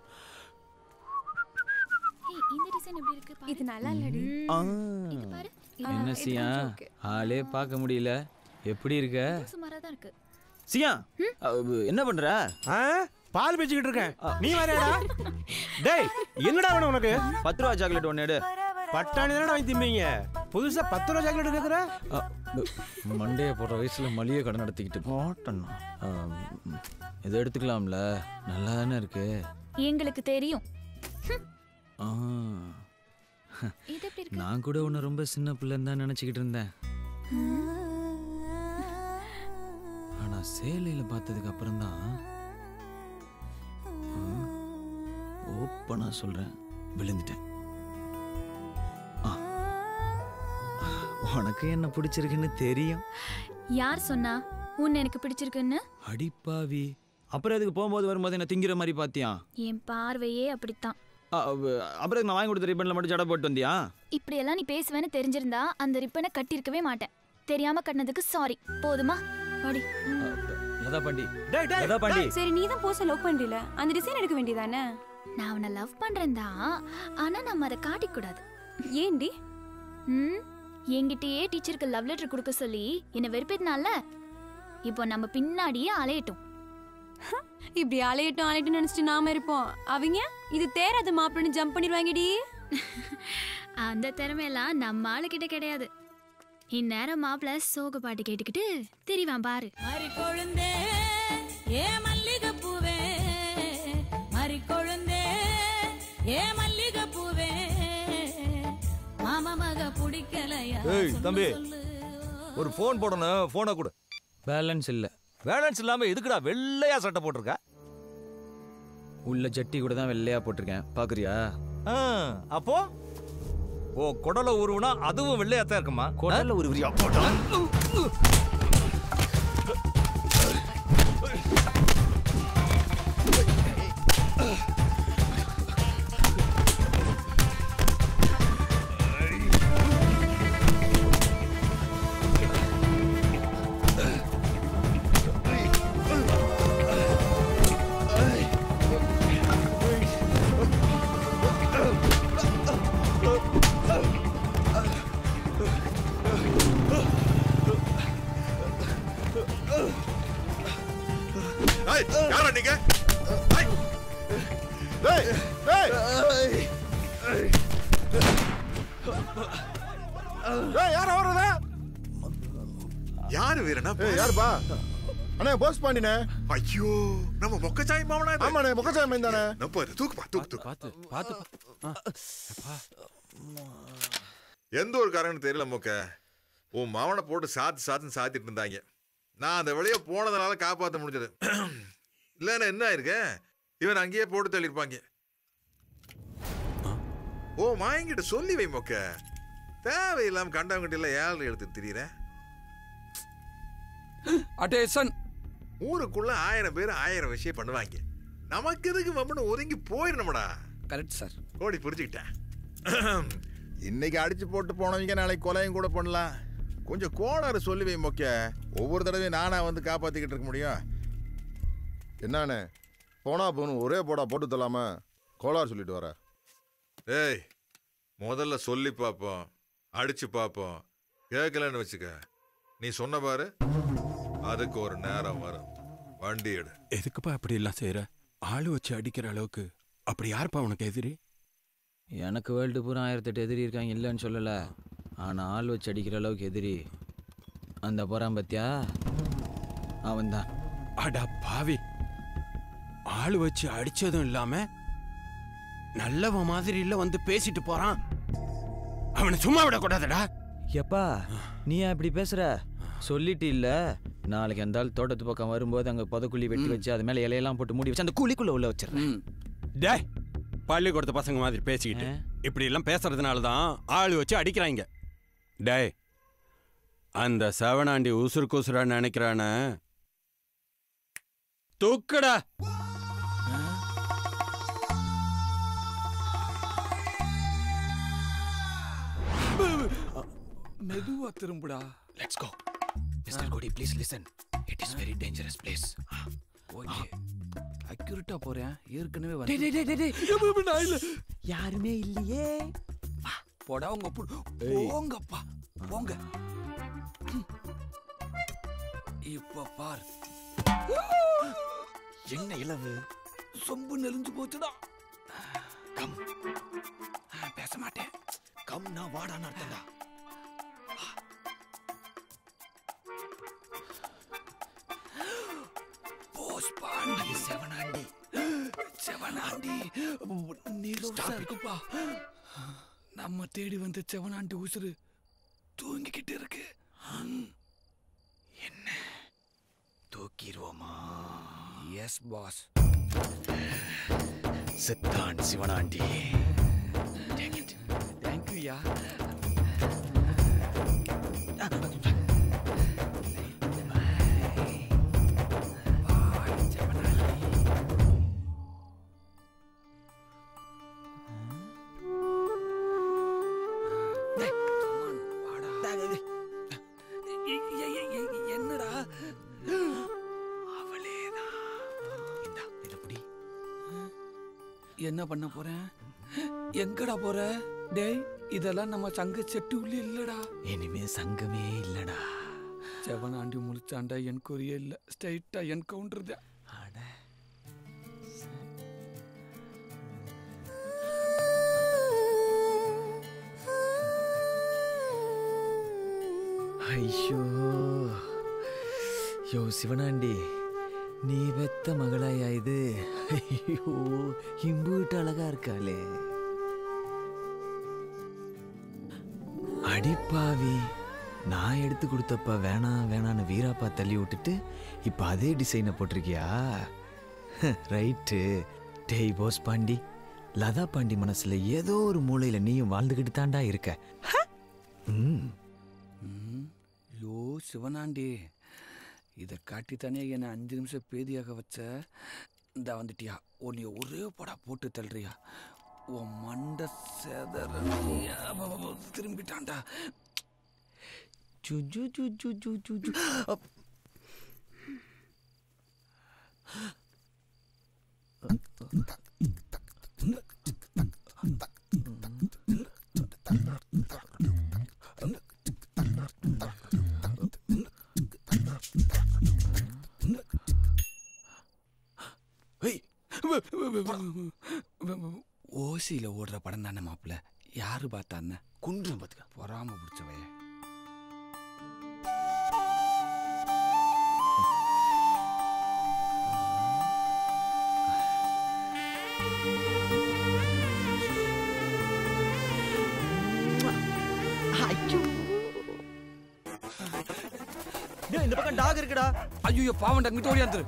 இந்த டிசைன் எப்படி இருக்கு இது நல்லா இல்லடி ஆ. இது பாரு என்ன சியா ஆளே பார்க்க முடியல எப்படி இருக்க சுமாரா தான் இருக்கு சியா அ, என்ன பண்ற பால் பேச்சுக்கிட்டு இருக்கேன் நீ வரையடா டேய் என்னடா வேணும் உனக்கு பத்து ரூபா சாக்லேட் ஒன்று எடு பட்டாணி தானே வாங்கி திம்பீங்க புதுசா பத்து ரூபா சாக்லேட் கேட்குற மண்டைய போடுற வயசுல மளிகை கடை நடத்திக்கிட்டு போட்டேன் இதை எடுத்துக்கலாம்ல நல்லா தானே இருக்கு எங்களுக்கு தெரியும் ஆ. இது எப்படி இருக்கு நான் கூட உன்னை ரொம்ப சின்ன பிள்ளைன்னு தான் நினச்சிக்கிட்டு இருந்தேன் ஆனா சேலையில பார்த்ததுக்கு அப்புறம் தான் ஓப்பனா சொல்றேன் விழுந்துட்டேன் ஆ. உனக்கு என்ன பிடிச்சிருக்குன்னு தெரியும் யார் சொன்னா உன்னை எனக்கு பிடிச்சிருக்குன்னு அடிப்பாவி அப்புறம் எதுக்கு போகும்போது வரும்போது என்ன திங்கிற மாதிரி பாத்தியா என் பார்வையே அப்படித்தான் அ, அவ- அப்புறம் எதுக்கு நான் வாங்கி கொடுத்த ரிப்பன்ல மட்டும் ஜடை போட்டு வந்தியா இப்படியெல்லாம் நீ பேசுவேன்னு தெரிஞ்சிருந்தா அந்த ரிப்பனை கட்டியிருக்கவே மாட்டேன் தெரியாம கட்டினதுக்கு சாரி போதுமா வாடி லதா பாண்டி லதா பாண்டி சரி நீ தான் போஸ லவ் பண்றீல அந்த டிசைன் எடுக்க வேண்டியதானே நான் அவனை லவ் பண்றேன் தான் ஆனா நம்ம அதை காட்டிக்க கூடாது ஏண்டி ம் என்கிட்டயே டீச்சருக்கு லவ் லெட்டர் கொடுக்க சொல்லி என்ன வெறுப்பேத்தினால இப்போ நம்ம பின்னாடியே அலையட்டும் இப்படி அலையட்டும் அலையட்டும் நினைச்சிட்டு நாம இருப்போம் அவங்க இது தேராத மாப்பிள்ளைன்னு ஜம்ப் பண்ணிடுவாங்கடி அந்த திறமையெல்லாம் நம்ம ஆளுகிட்ட கிடையாது இந்நேரம் மாப்பிள்ள சோக பாட்டு கேட்டுக்கிட்டு தெரிவான் பாரு மறி கொழுந்தே ஏ மல்லிகை பூவே மறி கொழுந்தே ஏ மல்லிகை பூவே மாமா மக பிடிக்கலையா ஏய் தம்பி ஒரு ஃபோன் போடணும் ஃபோனை கொடு பேலன்ஸ் இல்ல பேலன்ஸ் இல்லாம எதுக்குடா வெள்ளையா சட்டை போட்டிருக்க உள்ள ஜட்டி கூட தான் வெள்ளையா போட்டிருக்கேன் பாக்குறியா ஆ, அப்போ ஓ குடலை உருவுனா அதுவும் வெள்ளையா தான் இருக்குமா குடலை உருவுறியா? ஏய், யாரா நீங்க ஏய். டேய் டேய் டேய் யார வர்றதா யாரு வீரனா ஏய் யாருப்பா அண்ணே போஸ்ட் பாண்டினே ஐயோ நம்ம மொக்கச்சாய் மாவனா இது? ஆமாண்ணே மொக்கச்சாய் மைன் தானே நான் பாரு தூக்குப்பா தூக்கு தூக்கு பார்த்து பார்த்து எந்த ஒரு காரணம் தெரியல மொக்க உன் மாவனை போட்டு சாத்து சாத்துன்னு சாத்திட்டு இருந்தாங்க நான் அந்த வழியா போனதுனால காப்பாற்ற முடிஞ்சது இல்லைன்னா என்ன ஆயிருக்கேன் இவன் அங்கேயே போட்டு தள்ளியிருப்பாங்க ஓ மாயங்கிட்ட சொல்லி வை மொக்க தேவையில்லாம கண்டவங்கிட்ட எல்லாம் ஏழரை எடுத்து திரியிறேன் அட்டேஷன் ஊருக்குள்ள ஆயிரம் பேர் ஆயிரம் விஷயம் பண்ணுவாங்க நமக்கு எதுக்கு வம்புன்னு ஒதுங்கி போயிடணும்டா கரெக்ட் சார் ஓடி புரிஞ்சுக்கிட்டேன் இன்னைக்கு அடிச்சு போட்டு போனவங்க நாளைக்கு கொலையும் கூட பண்ணலாம் கொஞ்சம் கோளாறு சொல்லி வை மொக்க ஒவ்வொரு தடவையும் நானா வந்து காப்பாத்திக்கிட்டு இருக்க முடியும் என்னண்ணே போனா போகணும் ஒரே போடா போட்டு தள்ளாம கோளாறு சொல்லிட்டு வர ஏய் முதல்ல சொல்லி பார்ப்போம் அடிச்சு பார்ப்போம் கேட்கலன்னு வச்சுக்க நீ சொன்ன பாரு அதுக்கு ஒரு நேரம் வரும் வண்டி எடு எதுக்குப்பா இப்படி எல்லாம் செய்யற ஆளு வச்சு அடிக்கிற அளவுக்கு அப்படி யாருப்பா உனக்கு எதிரி எனக்கு வேர்ல்டு பூரா ஆயிரத்தெட்டு எதிரி இருக்காங்க இல்லைன்னு சொல்லல ஆனா ஆள் வச்சு அடிக்கிற அளவுக்கு எதிரி அந்த போறான் பத்தியா அவன்தான் அடா பாவி ஆளு வச்சு அடிச்சதும் இல்லாம நல்லவன் மாதிரி இல்ல வந்து பேசிட்டு போறான் அவனை சும்மா விடக்கூடாதுடா எப்பா நீ ஏன் இப்படி பேசுற சொல்லிட்டு இல்ல நாளைக்கு அந்த ஆள் தோட்டத்து பக்கம் வரும்போது அங்க புதக்குழி வெட்டி வச்சு அது மேல இலையெல்லாம் போட்டு மூடி வச்சு அந்த குழிக்குள்ள உள்ள வச்சிடறேன் டேய் பள்ளிக்கூடத்து பசங்க மாதிரி பேசிக்கிட்டு இப்படி எல்லாம் பேசுறதுனால தான் ஆளு வச்சு அடிக்கிறாங்க டேய் அந்த சவனாண்டி உசுறு குசுரா நினைக்கிறான தூக்குடா மெதுவா திரும்புடா let's go Mister Kodi please listen it is very dangerous place okay அக்யூரேட்டா போறேன் ஏற்கனவே டேய், டேய், டேய், டேய், டேய். வந்து நான் இல்ல யாருமே இல்லையே போடா உங்க பு- ஏய். போங்கப்பா போங்க இப்ப பார் என்ன இளவு சொம்பு நெலிஞ்சு போச்சுடா கம் பேச மாட்டேன் கம் நான் வாடான்னு அர்த்தம்டா போஸ் பாண்டி செவனாண்டி செவனாண்டி நீரோசா இருக்குப்பா நம்ம தேடி வந்த செவனாண்டி உசுறு தூங்கிக்கிட்டு இருக்கு என்ன தூக்கிடுவோமா எஸ் பாஸ் சித்தான் சிவனாண்டி தேங்க்யூயா என்னடா என்ன பண்ண போறேன் எங்கடா போற டேய் இதெல்லாம் நம்ம சங்க செட்டு உள்ள இல்லடா இனிமே சங்கமே இல்லடா செவனாண்டி முழிச்சாண்டா என்கொரியே இல்ல ஸ்ட்ரைட்டா என்கவுண்டர் தான் ஐயோ யோ சிவனாண்டி நீ பெத்த மகளாயா இது ஐயோ இம்பூட்டு அழகா இருக்காளே அடிப்பாவி நான் எடுத்து கொடுத்தப்ப வேணாம் வேணான்னு வீராப்பா தள்ளி விட்டுட்டு இப்போ அதே டிசைனை போட்டிருக்கியா ரைட்டு டேய் போஸ் பாண்டி லதா பாண்டி மனசுல ஏதோ ஒரு மூலையில நீயும் வாழ்ந்துகிட்டு தாண்டா இருக்க ம் ஐயோ சிவனாண்டி இதை காட்டித்தானே என்னை அஞ்சு நிமிஷம் பேதியாக வச்ச இந்த வந்துட்டியா உன்னைய ஒரே படா போட்டு தள்ளுறியா உன் மண்டை செதற திரும்பிட்டான்டா ஜு ஜு ஜு ஜு ஜு ஜு ஜு அப். ஓசியில் ஓடுற படம் தானே மாப்பிள்ள யாரு பார்த்தான்னு குன்றம் பார்த்துக்க பொறாம பிடிச்சவைய டேய், இந்த பக்கம் டாக் இருக்குடா ஐயோ பாவம் அங்கிட்டு ஓடியாந்துரு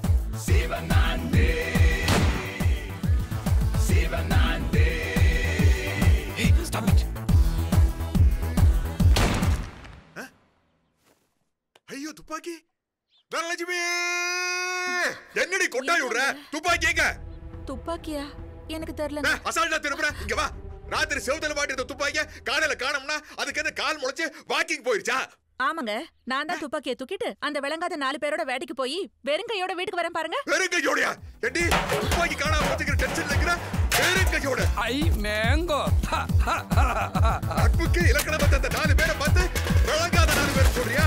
ஸ்டாப் இட் ஐயோ துப்பாக்கி தனலட்சுமி என்னடி கொட்டாய் விடுற துப்பாக்கி எங்க துப்பாக்கியா எனக்கு தெரியல ஏய், அசால்ட்டா திரும்புற இங்க வா ராத்திரி செவுத்துல மாட்டிருந்த துப்பாக்கிய காலையில காணோம்னா அதுக்கு என்ன கால் முளைச்சு வாக்கிங் போயிருச்சா ஆமாங்க நான் தான் துப்பாக்கியை தூக்கிட்டு அந்த விளங்காத நாலு பேரோட வேட்டைக்கு போய் வெறுங்கையோட வீட்டுக்கு வரேன் பாருங்க வெறுங்கையோடயா எடி துப்பாக்கி காணாம வச்சுக்கிற டென்ஷன் இருக்கிற வெறுங்கையோட ஐ மேங்கோ அன்புக்கு இலக்கணம் பார்த்த அந்த நாலு பேரை பார்த்து விளங்காத நாலு பேர் சொல்றியா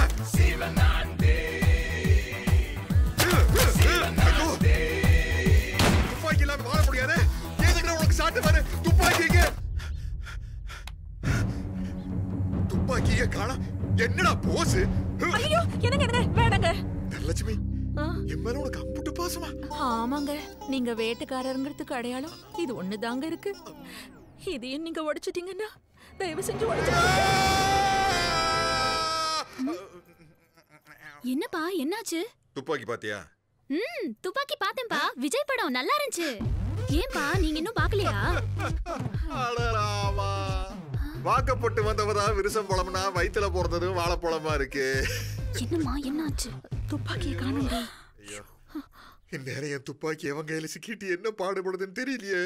ஐயோ. துப்பாக்கி இல்லாம வாழ முடியாது எதுக்கு உனக்கு சாட்டு பாரு துப்பாக்கி எங்க துப்பாக்கிய காணோம் என்னடா போஸ் ஐயோ என்னங்க என்னங்க வேணாங்க தனலட்சுமி என் மேல உனக்கு அம்புட்டு பாசமா ஆமாங்க நீங்க வேட்டைக்காரருங்கிறதுக்கு அடையாளம் இது ஒண்ணுதாங்க இருக்கு இதையும் நீங்க உடைச்சிட்டீங்கன்னா தயவு செஞ்சு உடைச்சிடுங்க என்னப்பா என்னாச்சு துப்பாக்கி பாத்தியா ம் துப்பாக்கி பார்த்தேன்பா விஜய் படம் நல்லா இருந்துச்சு ஏன்பா நீங்க இன்னும் பார்க்கலையா அடராமா வாக்கப்பட்டு வந்தவதா விருசம் பழம்னா வயித்துல போறதும் வாழைப்பழமா இருக்கு என்னம்மா என்னாச்சு துப்பாக்கியை காணுங்க ஐயோ இந்நேரம் என் துப்பாக்கி எவன் கையில சிக்கிட்டு என்ன பாடுபடுதுன்னு தெரியலையே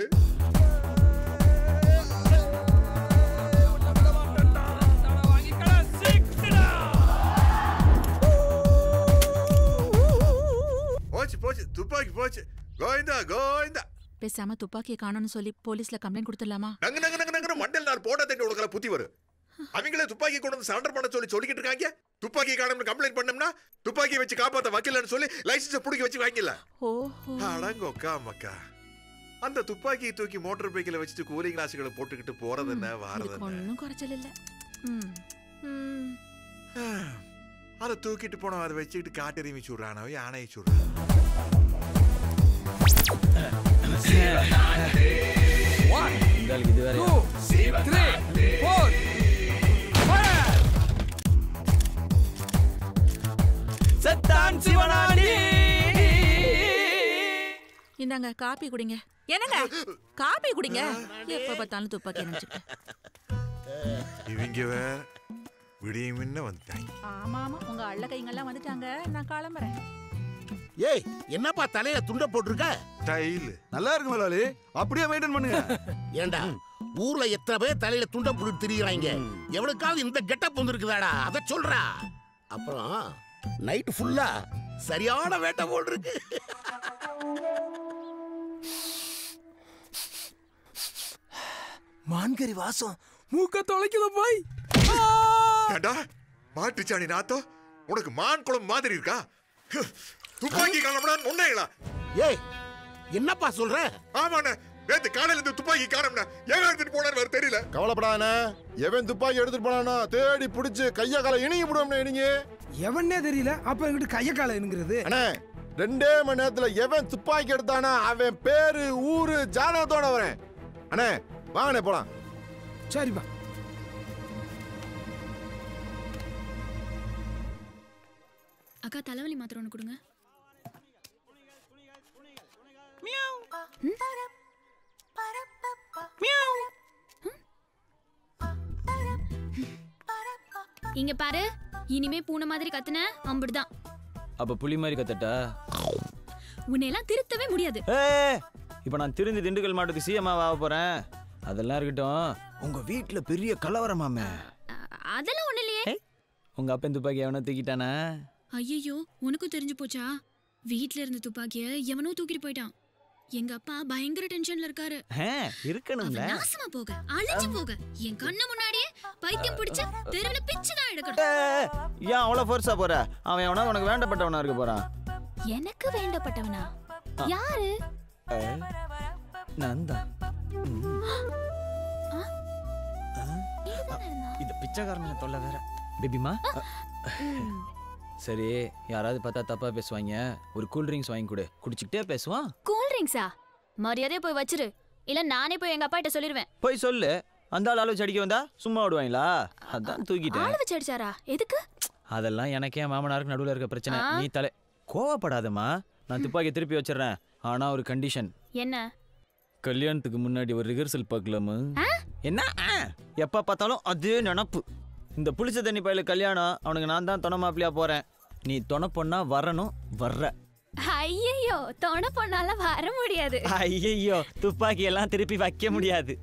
போச்சு போச்சு துப்பாக்கி போச்சு கோவிந்தா கோவிந்தா பேசாம துப்பாக்கியை காணோம்னு சொல்லி போலீஸ்ல கம்ப்ளைண்ட் கொடுத்துடலாமா நங்க நங்க நங்க நங்க மண்டல் நாள் போட்டா தட்டி உனக்கு புத்தி வரும் அவங்களே துப்பாக்கி கொண்டு வந்து சரண்டர் பண்ண சொல்லி சொல்லிக்கிட்டு இருக்காங்க துப்பாக்கி காணும்னு கம்ப்ளைண்ட் பண்ணோம்னா துப்பாக்கி வச்சு காப்பாத்த வக்கீலன்னு சொல்லி லைசன்ஸ் புடிக்க வச்சு வாங்கிடல ஓஹோ அடங்கொக்கா மக்கா அந்த துப்பாக்கியை தூக்கி மோட்டார் பைக்கில் வச்சுட்டு கூலிங் கிளாஸுகளை போட்டுக்கிட்டு போறது என்ன வாரது இதுக்கு என்ன ஒன்றும் குறைச்சல் இல்ல ம் ம் அதை தூக்கிட்டு போனோம் அதை வச்சுக்கிட்டு காட்டெறிவி சுடுறானோ யானையை சுடுறான் உங்களுக்கு இது வேற சத்தான் சிவனாண்டி இந்தாங்க காப்பி குடிங்க என்னங்க காப்பி குடிங்க எப்ப பார்த்தாலும் துப்பாக்கி நினைச்சுட்டு இவங்க வேற விடிய முன்ன வந்துட்டாங்க ஆமா ஆமா உங்க அள்ள கைங்கெல்லாம் வந்துட்டாங்க நான் கிளம்புறேன் ஏய் என்னப்பா தலையில துண்ட போட்டிருக்க ஸ்டைல் நல்லா இருக்கு முதலாளி அப்படியே மெயின்டைன் பண்ணுங்க ஏண்டா ஊர்ல எத்தனை பேர் தலையில துண்ட போட்டு திரியுறாங்க எவனுக்காவது இந்த கெட்டப் வந்திருக்குதாடா அத சொல்றா அப்புறம் நைட் ஃபுல்லா சரியான வேட்டை போல் இருக்கு மான்கறி வாசம் மூக்க தொலைக்குது போய் ஏண்டா மாட்டுச்சாணி நாத்தம் உனக்கு மான் குளம் மாதிரி இருக்கா துப்பாக்கி காணம்னா உன்னைங்களா ஏய் என்னப்பா சொல்ற ஆமாண்ணே நேத்து காலையில இருந்து துப்பாக்கி காணோம்னா ஏன் எடுத்துட்டு போனான்னு வேற தெரியல கவலைப்படாதே எவன் துப்பாக்கி எடுத்துட்டு போனானோ தேடி பிடிச்சு கைய காலை இணைய முடியும்னு இனிங்க எவனே தெரியல அப்ப எங்கிட்ட கைய கால என்கிறது அண்ணே ரெண்டே மணி நேரத்துல எவன் துப்பாக்கி எடுத்தானா அவன் பேரு ஊரு ஜாதகத்தோட வரேன் அண்ணே வாங்கண்ணே போலாம் சரிப்பா அக்கா தலைவலி மாத்திரம் ஒன்று கொடுங்க இங்க பாரு இனிமே பூனை மாதிரி கத்துன அம்பிடுதான் அப்ப புலி மாதிரி கத்தட்டா உன்னையெல்லாம் திருத்தவே முடியாது ஏ இப்போ நான் திருந்து திண்டுக்கல் மாவட்டத்துக்கு சிஎம்மா ஆக போறேன் அதெல்லாம் இருக்கட்டும் உங்க வீட்ல பெரிய கலவரமாமே அதெல்லாம் ஒண்ணு இல்லையே உங்க அப்பன் துப்பாக்கி எவனோ தூக்கிட்டானா ஐயோ உனக்கும் தெரிஞ்சு போச்சா வீட்ல இருந்த துப்பாக்கிய எவனோ தூக்கிட்டு போயிட்டான் எங்க அப்பா பயங்கர டென்ஷன்ல இருக்காரு ஹே, இருக்கணும்ல அவன் நாசமா போக அழிஞ்சு போக என் கண்ணு முன்னாடியே பைத்தியம் பிடிச்சு தெருவுல பிச்சு தான் எடுக்கணும் ஏன் அவ்வளோ ஃபோர்ஸா போற அவன் எவனா உனக்கு வேண்டப்பட்டவனா இருக்க போறான் எனக்கு வேண்டப்பட்டவனா யாரு நான் தான் இந்த பிச்சைக்காரனுங்க தொல்லை வேற பேபிமா சரி யாராவது பார்த்தா தப்பா பேசுவாங்க ஒரு கூல் ட்ரிங்க்ஸ் வாங்கி கொடு குடிச்சிக்கிட்டே பேசுவான் கூல் ட்ரிங்க்ஸா மரியாதையா போய் வச்சிரு இல்ல நானே போய் எங்க அப்பா கிட்ட சொல்லிருவேன் போய் சொல்லு அந்த ஆள் அளவு அடிக்க வந்தா சும்மா விடுவாங்களா அதான் தூக்கிட்டேன் ஆளு வச்சு அடிச்சாரா எதுக்கு அதெல்லாம் எனக்கே மாமனாருக்கு நடுவுல இருக்க பிரச்சனை ஆ. நீ தலை கோவப்படாதம்மா நான் துப்பாக்கி திருப்பி வச்சிடுறேன் ஆனா ஒரு கண்டிஷன் என்ன கல்யாணத்துக்கு முன்னாடி ஒரு ரிஹர்சல் பார்க்கலாமா என்ன ஆ? எப்ப பார்த்தாலும் அதே நினப்பு இந்த புளிச்ச தண்ணி பயில கல்யாணம் அவனுக்கு நான் தான் துணை மாப்பிள்ளையா போறேன் நீ துணை பொண்ணா வரணும் வர்ற ஐயோ தொண பொண்ணால வர முடியாது ஐயையோ துப்பாக்கி எல்லாம் திருப்பி வைக்க முடியாது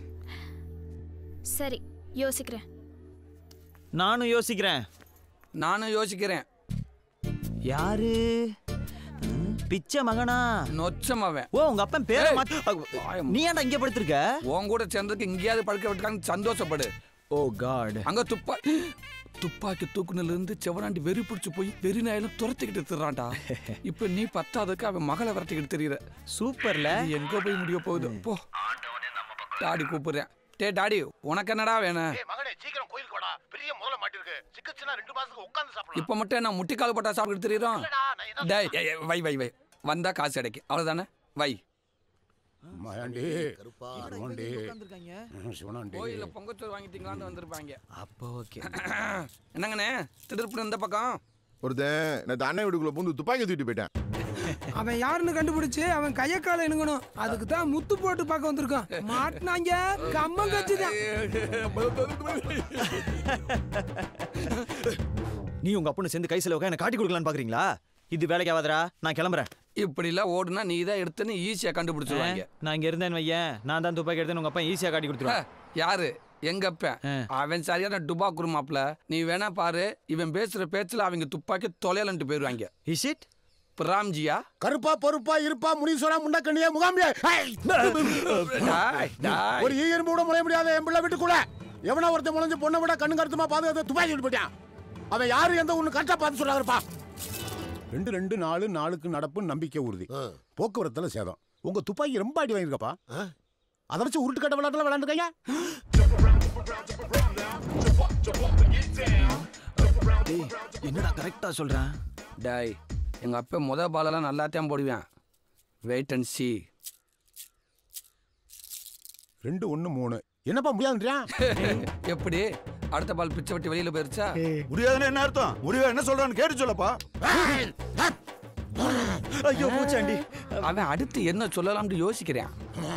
சரி யோசிக்கிறேன் நானும் யோசிக்கிறேன் நானும் யோசிக்கிறேன் யாரு ம், பிச்சை மகனா நொச்சம் அவன் ஓ உங்க அப்பன் பேரை மாத்தி நீ ஏன்டா இங்க படுத்திருக்க உன் கூட சேர்ந்ததுக்கு எங்கேயாவது படுக்க விட்டுருக்காங்க சந்தோஷப்படு ஓ காட் அங்க துப்பா துப்பாக்கி தூக்குனதுல இருந்து செவனாண்டி வெறி பிடிச்சு போய் வெறி நாயெல்லாம் துரத்திக்கிட்டு திர்றான்டா இப்ப நீ பத்தாவதுக்கு அவன் மகளை விரட்டிக்கிட்டு தெரியுற சூப்பர்ல எங்க போய் முடிய போகுது போ டாடி கூப்பிடுறேன் டே டாடி உனக்கு என்னடா வேணும் மகனே சீக்கிரம் கோயிலுக்கு வாடா பெரிய முதல்ல மாட்டிருக்கு சிக்கச்சுனா ரெண்டு மாசத்துக்கு உட்காந்து சாப்பிடலாம் இப்ப மட்டும் என்ன முட்டிக்கால் போட்டா சாப்பிட்டு தெரியுறோம் டேய் ஏய், ஏய், வை வை வை வந்தா காசு கிடைக்கும் அவ்வளவுதானே வை மாயாண்டி சிவனாண்டி ம், சிவனாண்டி கோயில்ல பொங்கச்சோறு வாங்கிட்டீங்களான்னு வந்திருப்பாங்க அப்போ ஓகே என்னங்கண்ணே திருப்பி இந்த பக்கம் ஒருத்தன் நான் அண்ணன் வீட்டுக்குள்ள பூந்து துப்பாக்கி தூக்கிட்டு போயிட்டேன் அவன் யாருன்னு கண்டுபிடிச்சு அவன் கைய கால இணுங்கணும் அதுக்கு தான் முத்து போட்டு பார்க்க வந்திருக்கான் மாட்டினாங்க கம்மம் கச்சுதான் நீ உங்க அப்பனு சேர்ந்து கை செலவுக்கா என்ன காட்டி கொடுக்கலான்னு பாக்குறீங்களா இது வேலைக்கு ஆகாதடா நான் கிளம்புறேன் இப்படி எல்லாம் ஓடுனா நீ தான் எடுத்துன்னு ஈஸியா கண்டுபிடிச்சிருவாங்க நான் இங்க இருந்தேன் வையேன் நான் தான் துப்பாக்கி எடுத்தேன் உங்க அப்பா ஈஸியா காட்டி கொடுத்துருவேன் யாரு எங்க அப்பன் அவன் சரியான டுபா குருமாப்ல நீ வேணா பாரு இவன் பேசுற பேச்சுல அவங்க துப்பாக்கி தொலையலன்ட்டு போயிருவாங்க இஸ் இட் ராம்ஜியா கருப்பா பொறுப்பா இருப்பா முனீஸ்வரா முண்டக்கண்ணியா முகாமியா டாய், டாய். ஒரு ஈயன்பு கூட முளைய முடியாத என் பிள்ளை வீட்டுக்குள்ள எவனா ஒருத்தன் முளைஞ்சு பொண்ணை விட கண்ணு கருத்துமா பாதுகாத்து துப்பாக்கி விட்டு போயிட்டான் அவன் யாரு எந்த ஒண்ணு கரெக்டா பார்த்து சொல்றாருப்பா ரெண்டு ரெண்டு நாலு நாளுக்கு நடப்பு நம்பிக்கை உறுதி போக்குவரத்துல சேதம் உங்க துப்பாக்கி ரொம்ப அடி வாங்கியிருக்கப்பா அதை வச்சு உருட்டு கட்ட விளையாட்டுல விளையாண்டுருக்கீங்க என்னடா கரெக்டா சொல்றேன் டாய் எங்க அப்பா முத பாலெல்லாம் நல்லாத்தான் போடுவேன் வெயிட் அண்ட் சி ரெண்டு ஒண்ணு மூணு என்னப்பா முடியாதுன்றியா எப்படி அடுத்த பால் பிச்சை வெட்டி வெளியில போயிருச்சா முடியாதுன்னு என்ன அர்த்தம் முடிவு என்ன சொல்றான்னு கேட்டு சொல்லப்பா ஐயோ பூச்சாண்டி அவன் அடுத்து என்ன சொல்லலாம்னு யோசிக்கிறேன்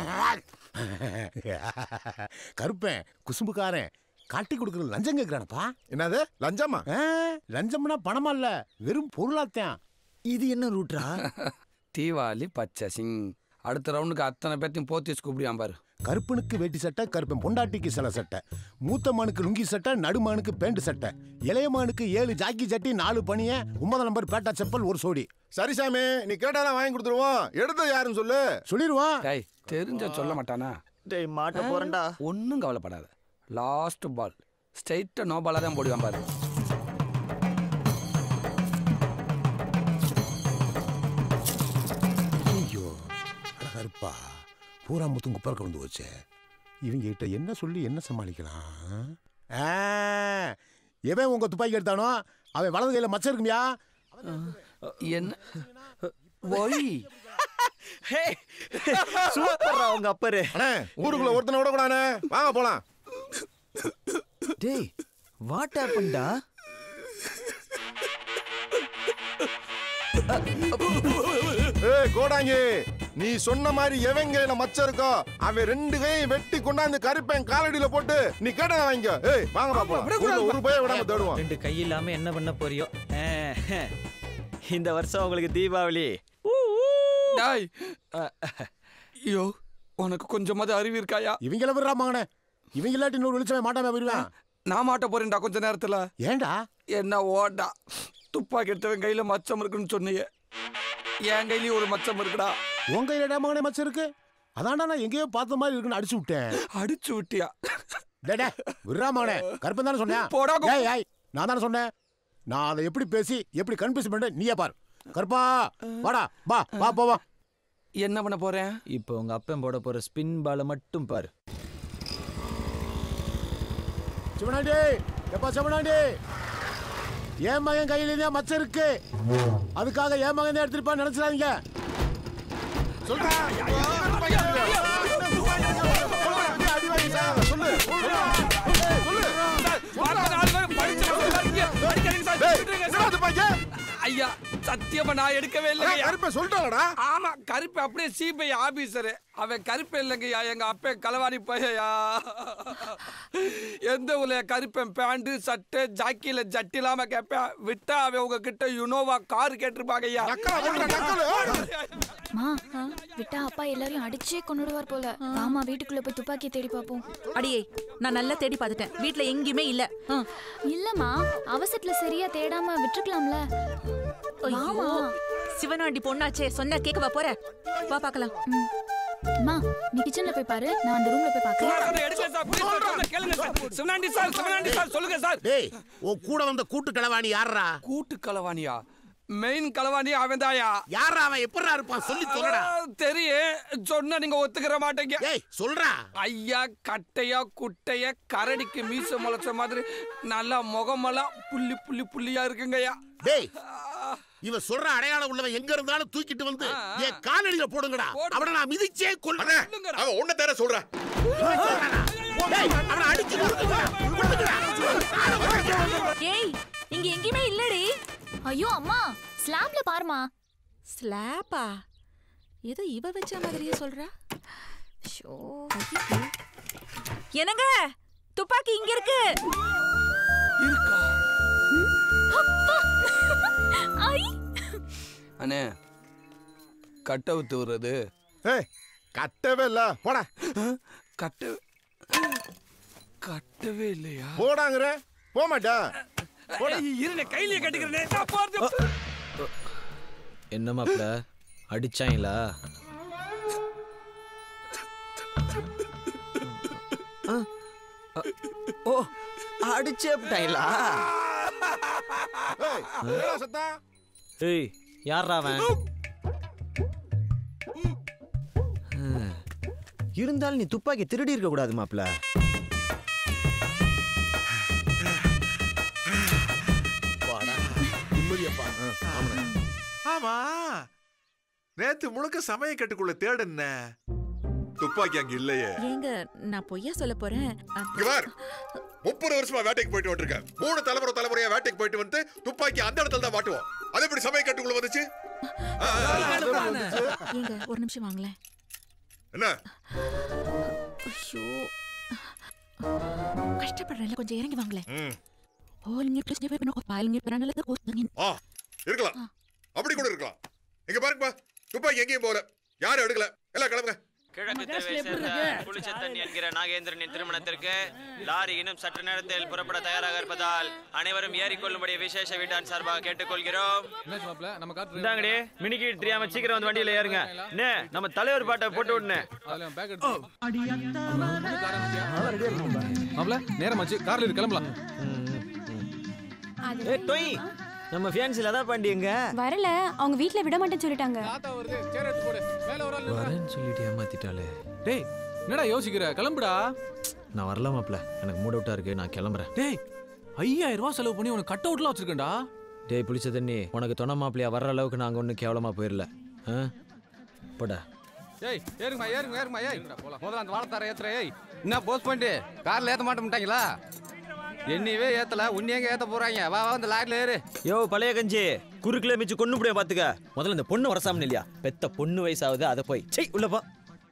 கருப்பேன் குசும்புக்காரன் காட்டி கொடுக்கற லஞ்சம் கேட்கிறானப்பா என்னது லஞ்சமா லஞ்சம்னா பணமா இல்ல வெறும் பொருளாத்தான் இது என்ன ரூட்ரா தீவாளி பச்சை சிங் அடுத்த ரவுண்டுக்கு அத்தனை பேர்த்தையும் போத்தீஸ் கூப்பிடியான் பாரு கருப்பனுக்கு வேட்டி சட்டை கருப்பன் பொண்டாட்டிக்கு சில சட்டை மூத்த மானுக்கு லுங்கி சட்டை நடுமானுக்கு பேண்ட் சட்டை இளைய மானுக்கு ஏழு ஜாக்கி சட்டி நாலு பனிய ஒன்பது நம்பர் பேட்டா செப்பல் ஒரு சோடி சரி சாமி நீ கேட்டாலாம் வாங்கி கொடுத்துருவோம் எடுத்தது யாருன்னு சொல்லு சொல்லிடுவான் டேய் தெரிஞ்ச சொல்ல மாட்டானா டேய் மாட்ட போறேன்டா ஒன்றும் கவலைப்படாத லாஸ்ட் பால் ஸ்ட்ரைட்டாக நோ பாலாக தான் போடுவான் பாரு ஐயோ அட கருப்பா பூரா முத்தும் குப்பர் கலந்து போச்சே இவங்க கிட்ட என்ன சொல்லி என்ன சமாளிக்கலாம் ஆ, எவன் உங்க துப்பாக்கி எடுத்தானோ அவன் வலது கையில மச்சம் இருக்குமியா என்ன ஒய் சூப்பர்ரா உங்க அப்பரு அண்ணே ஊருக்குள்ள ஒருத்தனை விடக்கூடானே வாங்க போலாம் டேய் வாட் ஹேப்பன்டா ஏய் கோடாங்கி நீ சொன்ன மாதிரி எவன் கையில மச்சம் இருக்கோ அவன் ரெண்டு கையும் வெட்டி கொண்டாந்து கருப்பேன் காலடியில போட்டு நீ கேட்டத வாங்கிக்கோ ஏய் வாங்க பாப்போம் ஒரு பய விடாம தேடுவோம் ரெண்டு கை இல்லாம என்ன பண்ண போறியோ ஆ, இந்த வருஷம் உங்களுக்கு தீபாவளி டாய் ஐயோ உனக்கு கொஞ்சமாவது அறிவு இருக்காயா இவங்கள விடுறா மகனே இவங்க இல்லாட்டி இன்னொரு வெளிச்சமே மாட்டாம போயிருவேன் நான் மாட்ட போறேன்டா கொஞ்ச நேரத்துல ஏன்டா என்ன ஓடா துப்பாக்கி எடுத்தவன் கையில மச்சம் இருக்குன்னு சொன்னீங்க என் கையிலயும் ஒரு மச்சம் இருக்குடா உன் கையில மகனே மச்சம் இருக்கு அதான்டா நான் எங்கேயோ பார்த்த மாதிரி இருக்குன்னு அடிச்சு விட்டேன் அடிச்சு விட்டியா டே டே விடுறா மகனே கருப்பன் தானே சொன்னேன் போடா, கு- ஏய் ஏய் நான் தானே சொன்னேன் நான் அதை எப்படி பேசி எப்படி கன்ஃபியூஸ் பண்ணேன் நீயே பாரு கருப்பா வாடா வா வா போவா என்ன பண்ண போறேன் இப்போ உங்க அப்பன் போட போற ஸ்பின் பாலை மட்டும் பாரு சிவனாண்டி எப்பா சிவனாண்டி என் மகன் கையில தான் மச்சம் இருக்கு அதுக்காக என் மகன் தான் எடுத்துருப்பான்னு நினைச்சிடாதீங்க ஐயா சத்தியமா நான் எடுக்கவே இல்லை கருப்பை சொல்லிட்டாங்கடா ஆமா கருப்பு அப்படியே சிபிஐ ஆபீசர் அவன் கருப்பு இல்லைங்கய்யா எங்க அப்பன் களவாணி பையா எந்த ஊர்ல கருப்பன் பேண்ட் சட்டை ஜாக்கியில ஜட்டி இல்லாம கேட்பேன் விட்டா அவன் உங்ககிட்ட யுனோவா கார் கேட்டிருப்பாங்க ஐயா மா விட்டா அப்பா எல்லாரையும் அடிச்சே கொண்டுடுவார் போல வாமா வீட்டுக்குள்ள போய் துப்பாக்கி தேடி பாப்போம் அடியே நான் நல்லா தேடி பார்த்துட்டேன் வீட்ல எங்கேயுமே இல்ல இல்லம்மா அவசரத்துல சரியா தேடாம விட்டுருக்கலாம்ல ஐயோ சிவனாண்டி பொண்ணாச்சே சொன்னா கேட்கவா போற வா பார்க்கலாம் அம்மா நீ கிச்சன்ல போய் பாரு நான் அந்த ரூம்ல போய் பாக்குறேன் எடுங்க சார் please sir, சொல்லுங்க, கேளுங்க sir Sivanandi sir Sivanandi sir சொல்லுங்க சார் டேய் உன் கூட வந்த கூட்டு களவாணி யாரா கூட்டு களவாணியா மெயின் களவாணி அவன் தாயா யாரா அவன் எப்படா இருப்பான் சொல்லி சொல்லடா தெரியும் சொன்னா நீங்க ஒத்துக்கிற மாட்டீங்க ஏய் சொல்றா ஐயா கட்டையா குட்டையா கரடிக்கு மீச முளைச்ச மாதிரி நல்லா முகமெல்லாம் புள்ளி புள்ளி புள்ளியா இருக்குங்கய்யா டேய் இவ சொல்ற அடையாளம் உள்ளவன் எங்க இருந்தாலும் தூக்கிட்டு வந்து என் காலடியில போடுங்கடா அவனை நான் மிதிச்சே கொல்றேன் அவன் ஒன்ன தர சொல்றேன் அவனை அடிச்சு நொறுக்குங்கடா. ஏய் இங்க எங்கேயுமே இல்லடி ஐயோ அம்மா ஸ்லாப்ல பாருமா ஸ்லாப்பா ஏதோ இவ வச்ச மாதிரியே சொல்றா ஷோ என்னங்க துப்பாக்கி இங்க இருக்கு அண்ணே கட்டை வித்து விடுறது ஏய் கட்டவே இல்ல போடா கட்ட கட்டவே இல்லையா போடாங்கற போக மாட்டா போடா இருந்த கையிலே கட்டிக்கிறேனே நான் போறது என்ன மாப்ள அடிச்சாங்களா ஆ, அ, ஓ அடிச்சே விட்டாங்களா ஏய் என்னடா சத்தம் ஏய் யாரா அவன் ஆ, இருந்தாலும் நீ துப்பாக்கி திருடி இருக்க கூடாது மாப்ள நிம்மதியப்பா ஆமாண்ணே ஆமா நேத்து முழுக்க சமய கட்டுக்குள்ள தேடுன துப்பாக்கி அங்க இல்லையே ஏங்க நான் பொய்யா சொல்ல போறேன் இங்க பார் முப்பது வருஷமா வேட்டைக்கு போயிட்டு வந்துருக்கேன் மூணு தலைமுறை தலைமுறையா வேட்டைக்கு போயிட்டு வந்து துப்பாக்கி அந்த இடத்துல தான் மாட்டுவோம் அது எப்படி சமய கட்டுக்குள்ள வந்துச்சு ஆ, ஆ, ஆ. ஏங்க ஒரு நிமிஷம் வாங்களேன் என்ன ஐயோ கஷ்டப்படுறேன்ல கொஞ்சம் இறங்கி வாங்களேன் ம். ஓலிங்க பிரச்சனை போய் பண்ண பாலிங்க பிறனல கோத்துங்க ஆ இருக்கலாம் அப்படி கூட இருக்கலாம் இங்க பாருங்கப்பா துப்பாக்கி எங்கேயும் போகல யாரும் எடுக்கல எல்லாம் கிளம்புங்க கிழக்கு தெருவை சேர்ந்த புளிச்சத்தன் என்கிற நாகேந்திரனின் திருமணத்திற்கு லாரி இன்னும் சற்று நேரத்தில் புறப்பட தயாராக இருப்பதால் அனைவரும் ஏறிக்கொள்ளும்படி விசேஷ வீட்டான் சார்பாக கேட்டுக்கொள்கிறோம் இந்தாங்கடி மினிக்கி தெரியாம சீக்கிரம் வந்து வண்டியில ஏறுங்க என்ன நம்ம தலைவர் பாட்டை போட்டு விடுனே மாப்ள நேரமாச்சு கார்ல இரு கிளம்பலாம் ஏ டொய் நம்ம ஃபியான்சில தான் பாண்டி எங்க வரல அவங்க வீட்ல விட மாட்டேன்னு சொல்லிட்டாங்க வரேன்னு சொல்லிட்டு ஏமாத்திட்டாளே டேய் என்னடா யோசிக்கிற கிளம்புடா நான் வரல மாப்ள எனக்கு மூட் அவுட்டா இருக்கு நான் கிளம்புறேன் டேய் ஐயாயிரம் ரூபாய் செலவு பண்ணி உனக்கு கட் அவுட்லாம் வச்சிருக்கேன்டா டேய் புளிச்ச தண்ணி உனக்கு துணை மாப்பிளையா வர்ற அளவுக்கு நாங்க ஒன்றும் கேவலமா போயிடல ஆ போடா ஏய் ஏறுங்கம்மா ஏறுங்க ஏறுங்கம்மா ஏய் முதல்ல அந்த வாழைத்தார ஏத்துற ஏய் என்ன போஸ்ட் பண்ணிட்டு கார்ல ஏத்த மாட்டேன்ட்டாங்களா என்னையவே ஏத்தல உன்னையங்க ஏத்த போறாங்க வா வா இந்த லாரில ஏறு யோ பழைய கஞ்சி குறுக்குல மிச்சு கொண்டு முடிய பாத்துக்க முதல்ல இந்த பொண்ணு வரசாமன் இல்லையா பெத்த பொண்ணு வயசாகுது அதை போய் செய் உள்ள போ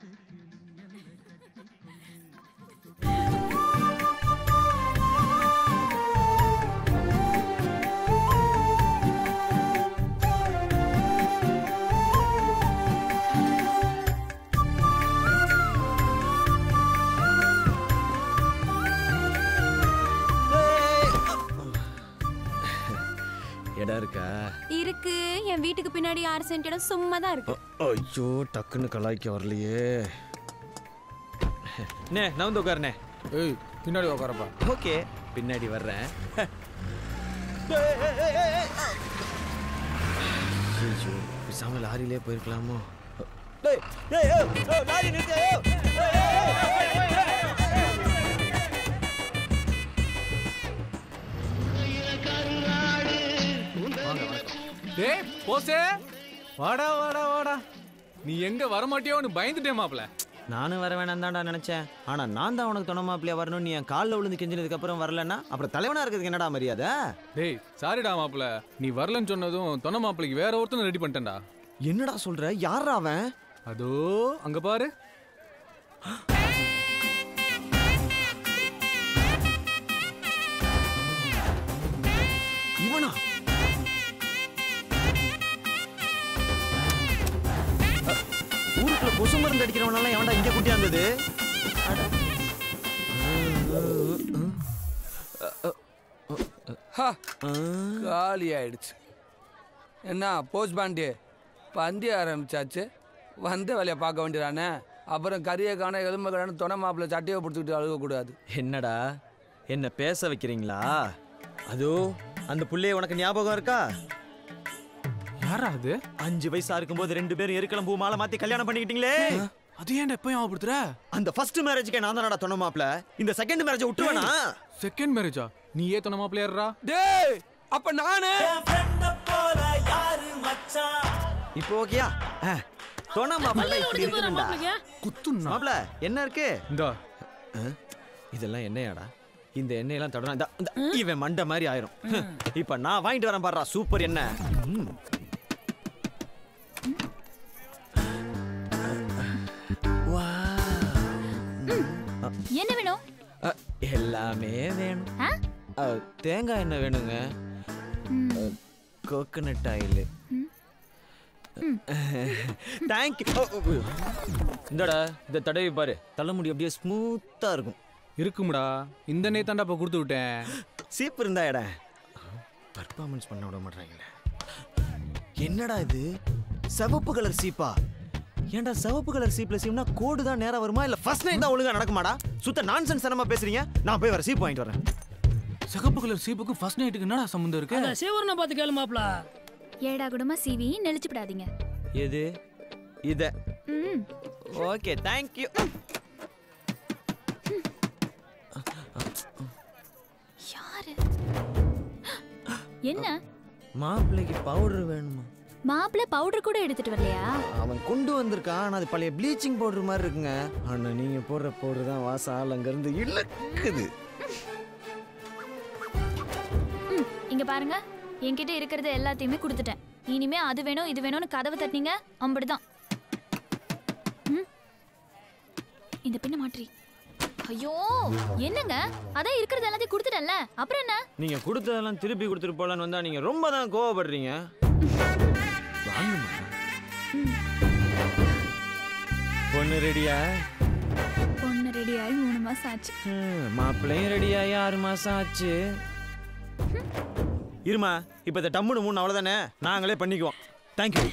இடம் இருக்கா இருக்கு என் வீட்டுக்கு பின்னாடி ஆறு சென்ட் இடம் சும்மா தான் இருக்கு ஐயோ டக்குன்னு கலாய்க்க வரலையே நே நான் வந்து உட்காருனே ஏய் பின்னாடி உட்காரப்பா ஓகே பின்னாடி வர்றேன் ஐயோ பேசாம லாரியிலே போயிருக்கலாமோ டேய், டேய், ஏய், ஏய், லாரி நிறுத்து, ஏய். டேய் போசே வாடா வாடா வாடா நீ எங்க வர மாட்டியோன்னு பயந்துட்டே மாப்ள நானும் வர வேணாம் தான்டா நினைச்சேன் ஆனா நான் தான் உனக்கு துணை மாப்பிள்ளையா வரணும் நீ என் காலில் விழுந்து கெஞ்சினதுக்கு அப்புறம் வரலன்னா அப்புறம் தலைவனா இருக்கிறதுக்கு என்னடா மரியாதை டேய் சாரிடா மாப்ள நீ வரலன்னு சொன்னதும் தொன்ன மாப்பிளைக்கு வேற ஒருத்தனை ரெடி பண்ணிட்டேன்டா என்னடா சொல்ற யாரா அவன் அதோ அங்க பாரு இவனா ஊருக்குள்ள கொசு மருந்து அடிக்கிறவனெல்லாம் எவன்டா இங்க குட்டியாந்தது ஹா, காலி ஆயிடுச்சு என்ன போஸ்ட் பாண்டி பந்தி ஆரம்பிச்சாச்சு வந்த வேலையை பார்க்க வேண்டியதானே அப்புறம் கறியை காண எலும்பு காண துணை மாப்பிள்ளை சட்டையை பிடிச்சிக்கிட்டு அழுகக்கூடாது என்னடா என்ன பேச வைக்கிறீங்களா அதோ அந்த புள்ளைய உனக்கு ஞாபகம் இருக்கா யாரா அது அஞ்சு வயசா இருக்கும்போது ரெண்டு பேரும் எருக்கலாம் பூ மாலை மாத்தி கல்யாணம் பண்ணிக்கிட்டீங்களே அது ஏன்டா எப்போ ஞாபகப்படுத்துற அந்த ஃபர்ஸ்ட் மேரேஜ்க்கு நான் தானடா துணை மாப்பிள இந்த செகண்ட் மேரேஜ் விட்டுவேனா செகண்ட் மேரேஜா நீ ஏ தொன்ன மாப்பிள்ள ஏறா டேய் அப்ப நானு இப்போ ஓகேயா துணை மாப்பிள்ள இப்படி இருக்குதுடா குத்துனா மாப்பிள என்ன இருக்கு இந்தா இதெல்லாம் எண்ணெயாடா இந்த எண்ணெயெல்லாம் தொடரா இந்த இந்த இவன் மண்டை மாதிரி ஆயிரும் ஹம். இப்ப நான் வாங்கிட்டு வரேன் பாடுறா சூப்பர் எண்ணெய் ம். என்ன வேணும் அ, எல்லாமே வேணும் ஆ? அ, தேங்காய் எண்ணெய் வேணுங்க கோகனட் ஆயில் தேங்க்யூ இந்தடா இந்த தடவி பாரு தலைமுடி அப்படியே ஸ்மூத்தா இருக்கும் இருக்கும்டா இந்த நே தாண்டா இப்ப கொடுத்து விட்டேன் சீப்பு இருந்தா இட பர்ஃபார்மன்ஸ் பண்ண விட மாட்டாங்களே என்னடா இது சிவப்பு கலர் சீப்பா ஏன்டா சிவப்பு கலர் சீப்ல சீப்னா கோடு தான் நேரா வருமா இல்ல ஃபர்ஸ்ட் நைட் தான் ஒழுங்கா நடக்குமாடா சுத்த நான்சென்ஸ் தனமா பேசுறீங்க நான் போய் வர சீப் வாங்கிட்டு வரேன் சிகப்பு கலர் சீப்புக்கு ஃபர்ஸ்ட் நைட்டுக்கு என்னடா சம்மந்தம் இருக்கு அத சிவரனை பார்த்து கேளு மாப்ள ஏடா குடமா சிவி நெளிச்சுப்படாதீங்க எது இத ம் ஓகே தேங்க்யூ யாரு என்ன மாப்பிள்ளைக்கு பவுடர் வேணுமா மாப்பிள்ள பவுடர் கூட எடுத்துட்டு வரலையா அவன் கொண்டு வந்திருக்கான் ஆனா அது பழைய ப்ளீச்சிங் பவுடர் மாதிரி இருக்குங்க ஆனா நீங்க போடுற பவுடர் தான் வாசம் ஆள் அங்க இருந்து இழுக்குது ம், இங்க பாருங்க என்கிட்ட இருக்கிறது எல்லாத்தையுமே கொடுத்துட்டேன் இனிமே அது வேணும் இது வேணும்னு கதவு தட்டினீங்க அம்படுதான் ம். இந்த பின்ன மாற்றி ஐயோ என்னங்க அதான் இருக்கிறது எல்லாத்தையும் கொடுத்துட்டேன்ல அப்புறம் என்ன நீங்க கொடுத்ததெல்லாம் திருப்பி கொடுத்துட்டு போலான்னு வந்தா நீங்க ரொம்ப தான் கோவப்படுறீங்க வாங்கம்மா பொண்ணு ரெடியா பொண்ணு ரெடி ஆகி மூணு மாசம் ஆச்சு மாப்பிள்ளையும் ரெடியாகி ஆறு மாசம் ஆச்சு இருமா இப்ப இந்த டம்முனு மூணு அவ்வளவுதானே நாங்களே பண்ணிக்குவோம் தேங்க்யூ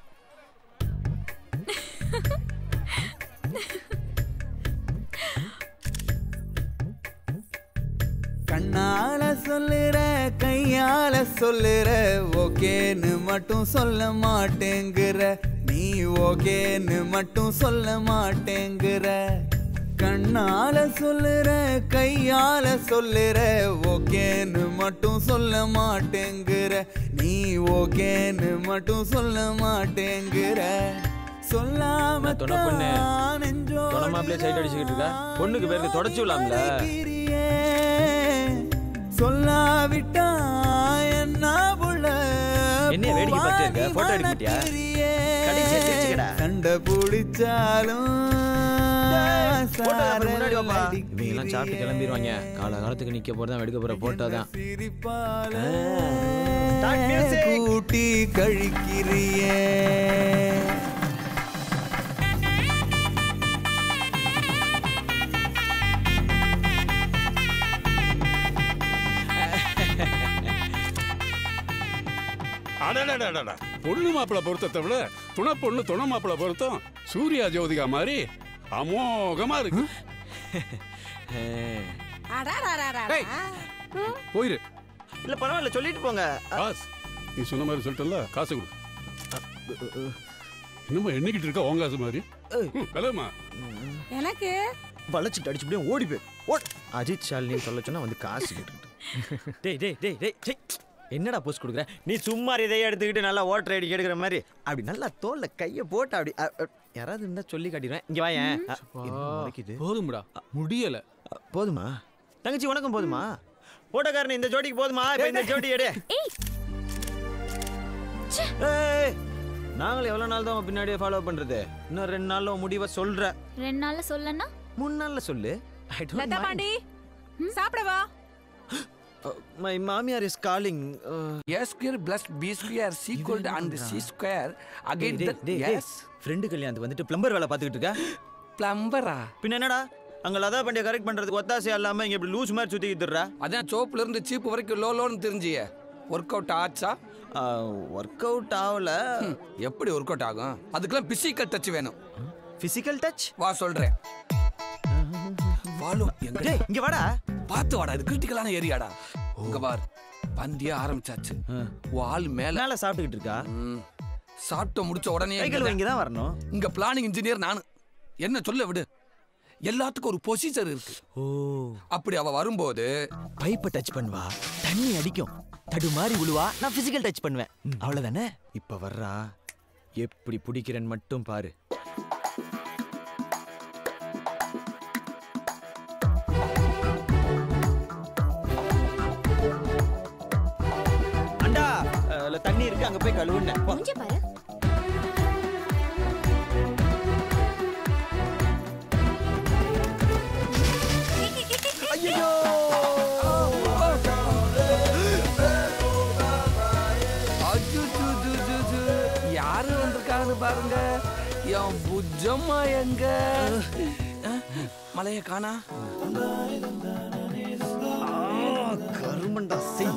கண்ணால சொல்லுற கையால சொல்லுற ஓகேன்னு மட்டும் சொல்ல மாட்டேங்கிற நீ ஓகேன்னு மட்டும் சொல்ல மாட்டேங்கிற கண்ணால சொல்லுற கையால சொல்லுற ஓகேன்னு மட்டும் சொல்ல மாட்டேங்கிற நீ ஓகேன்னு மட்டும் சொல்ல மாட்டேங்கிற சொல்லாம தொட பொண்ணு தான் நெஞ்சோடு தொட மாப்பிள்ளைய சைட் அடிச்சுக்கிட்டு இருக்கா பொண்ணுக்கு பேருக்கு தொடச்சு விடலாம்ல சொல்லாவிட்டா என்ன புள்ள என்னைய வேடிக்கை பார்த்துட்டே இருக்க? photo எடுக்க மாட்டியா? கடைசியா சிரிச்சுக்கடா. சண்டை பிடிச்சாலும் போட்டோ முன்னாடி வாப்பா இவங்க எல்லாம் சாப்பிட்டு கிளம்பிடுவாங்க கால காலத்துக்கு நிக்க போறதா எடுக்க போற போட்டோ தான் கூட்டி கழிக்கிறியே அடடடடடா பொண்ணு மாப்பிள்ளை பொருத்தத்தை விட துணை பொண்ணு துணை மாப்பிள்ளை பொருத்தம் சூர்யா ஜோதிகா மாதிரி அமோகமா இருக்கு அடாடாடாடா. போயிரு இல்ல பரவாயில்ல சொல்லிட்டு போங்க காசு நீ சொன்ன மாதிரி சொல்லிட்டல காசு கொடு இன்னும் எண்ணிக்கிட்டு இருக்க உன் காசு மாதிரி கலமா எனக்கு வளைச்சிட்டு அடிச்சு அப்படியே ஓடி போய் ஓட் அஜித் ஷாலினி சொல்ல சொன்னா வந்து காசு கேட்டுக்கிட்டு டேய் டேய் டேய் டேய் டேய் என்னடா போஸ்ட் கொடுக்குற நீ சும்மா இதை எடுத்துக்கிட்டு நல்லா ஓட்டர் ஐடி எடுக்கிற மாதிரி அப்படி நல்லா தோல்ல கைய போட்டு அப்படி அ, அ, யாராவது இருந்தா சொல்லி காட்டிடுவேன் இங்க வாயேன் அ, என்ன வலிக்குது? போதும்டா முடியல போதுமா தங்கச்சி உனக்கும் போதுமா ஓட்டக்காரன் இந்த ஜோடிக்கு போதுமா இப்ப இந்த ஜோடி எடு ஏய், நாங்களும் எவ்வளவு நாள் தான் உன் பின்னாடியே ஃபாலோ பண்றது இன்னும் ரெண்டு நாள்ல உன் முடிவை சொல்ற ரெண்டு நாள்ல சொல்லனா மூணு நாள்ல சொல்லு ஐ லதா பாண்டி சாப்பிடவா மை மாமியார் is calling A square plus B square is equal to and C square again the yes friend கல்யாணத்துக்கு வந்துட்டு பிளம்பர் வேலை பார்த்துக்கிட்டு இருக்க பிளம்பரா பின்ன என்னடா அங்க லதா பண்டிய கரெக்ட் பண்றதுக்கு ஒத்தாசையா இல்லாம இங்க இப்படி லூஸ் மாதிரி சுத்திக்கிட்டு இருற அதான் சோப்புல இருந்து சீப்பு வரைக்கும் லோ லோன்னு தெரிஞ்சிய ஒர்க் அவுட் ஆச்சா ஒர்க் அவுட் ஆகல எப்படி ஒர்க் அவுட் ஆகும் அதுக்கெல்லாம் பிசிக்கல் டச் வேணும் பிசிக்கல் டச் வா சொல்றேன் வாழும் எங்க இங்க வாடா பார்த்து வாடா இது கிரிட்டிக்கலான ஏரியாடா இங்க பார் பந்திய ஆரம்பிச்சாச்சு வால் மேல மேல சாப்பிட்டுக்கிட்டு இருக்கா சாப்பிட்டு முடிச்ச உடனே கை கழுவ இங்க தான் வரணும் இங்க பிளானிங் இன்ஜினியர் நானு என்ன சொல்ல விடு எல்லாத்துக்கும் ஒரு பொசிஷன் இருக்கு ஓ அப்படி அவ வரும்போது பைப்பை டச் பண்ணுவா தண்ணி அடிக்கும் தடுமாறி விழுவா நான் பிசிக்கல் டச் பண்ணுவேன் அவ்வளவுதானே இப்ப வர்றா எப்படி பிடிக்கிறேன்னு மட்டும் பாரு அண்டா அதுல தண்ணி இருக்கு அங்க போய் கழுவுன பாரு ஐயோ அஜுஜுஜுஜுஜு. யாரு வந்திருக்காங்கன்னு பாருங்க என் புஜம்மா எங்க அஹ், மலைய காணா கருமண்டா செய்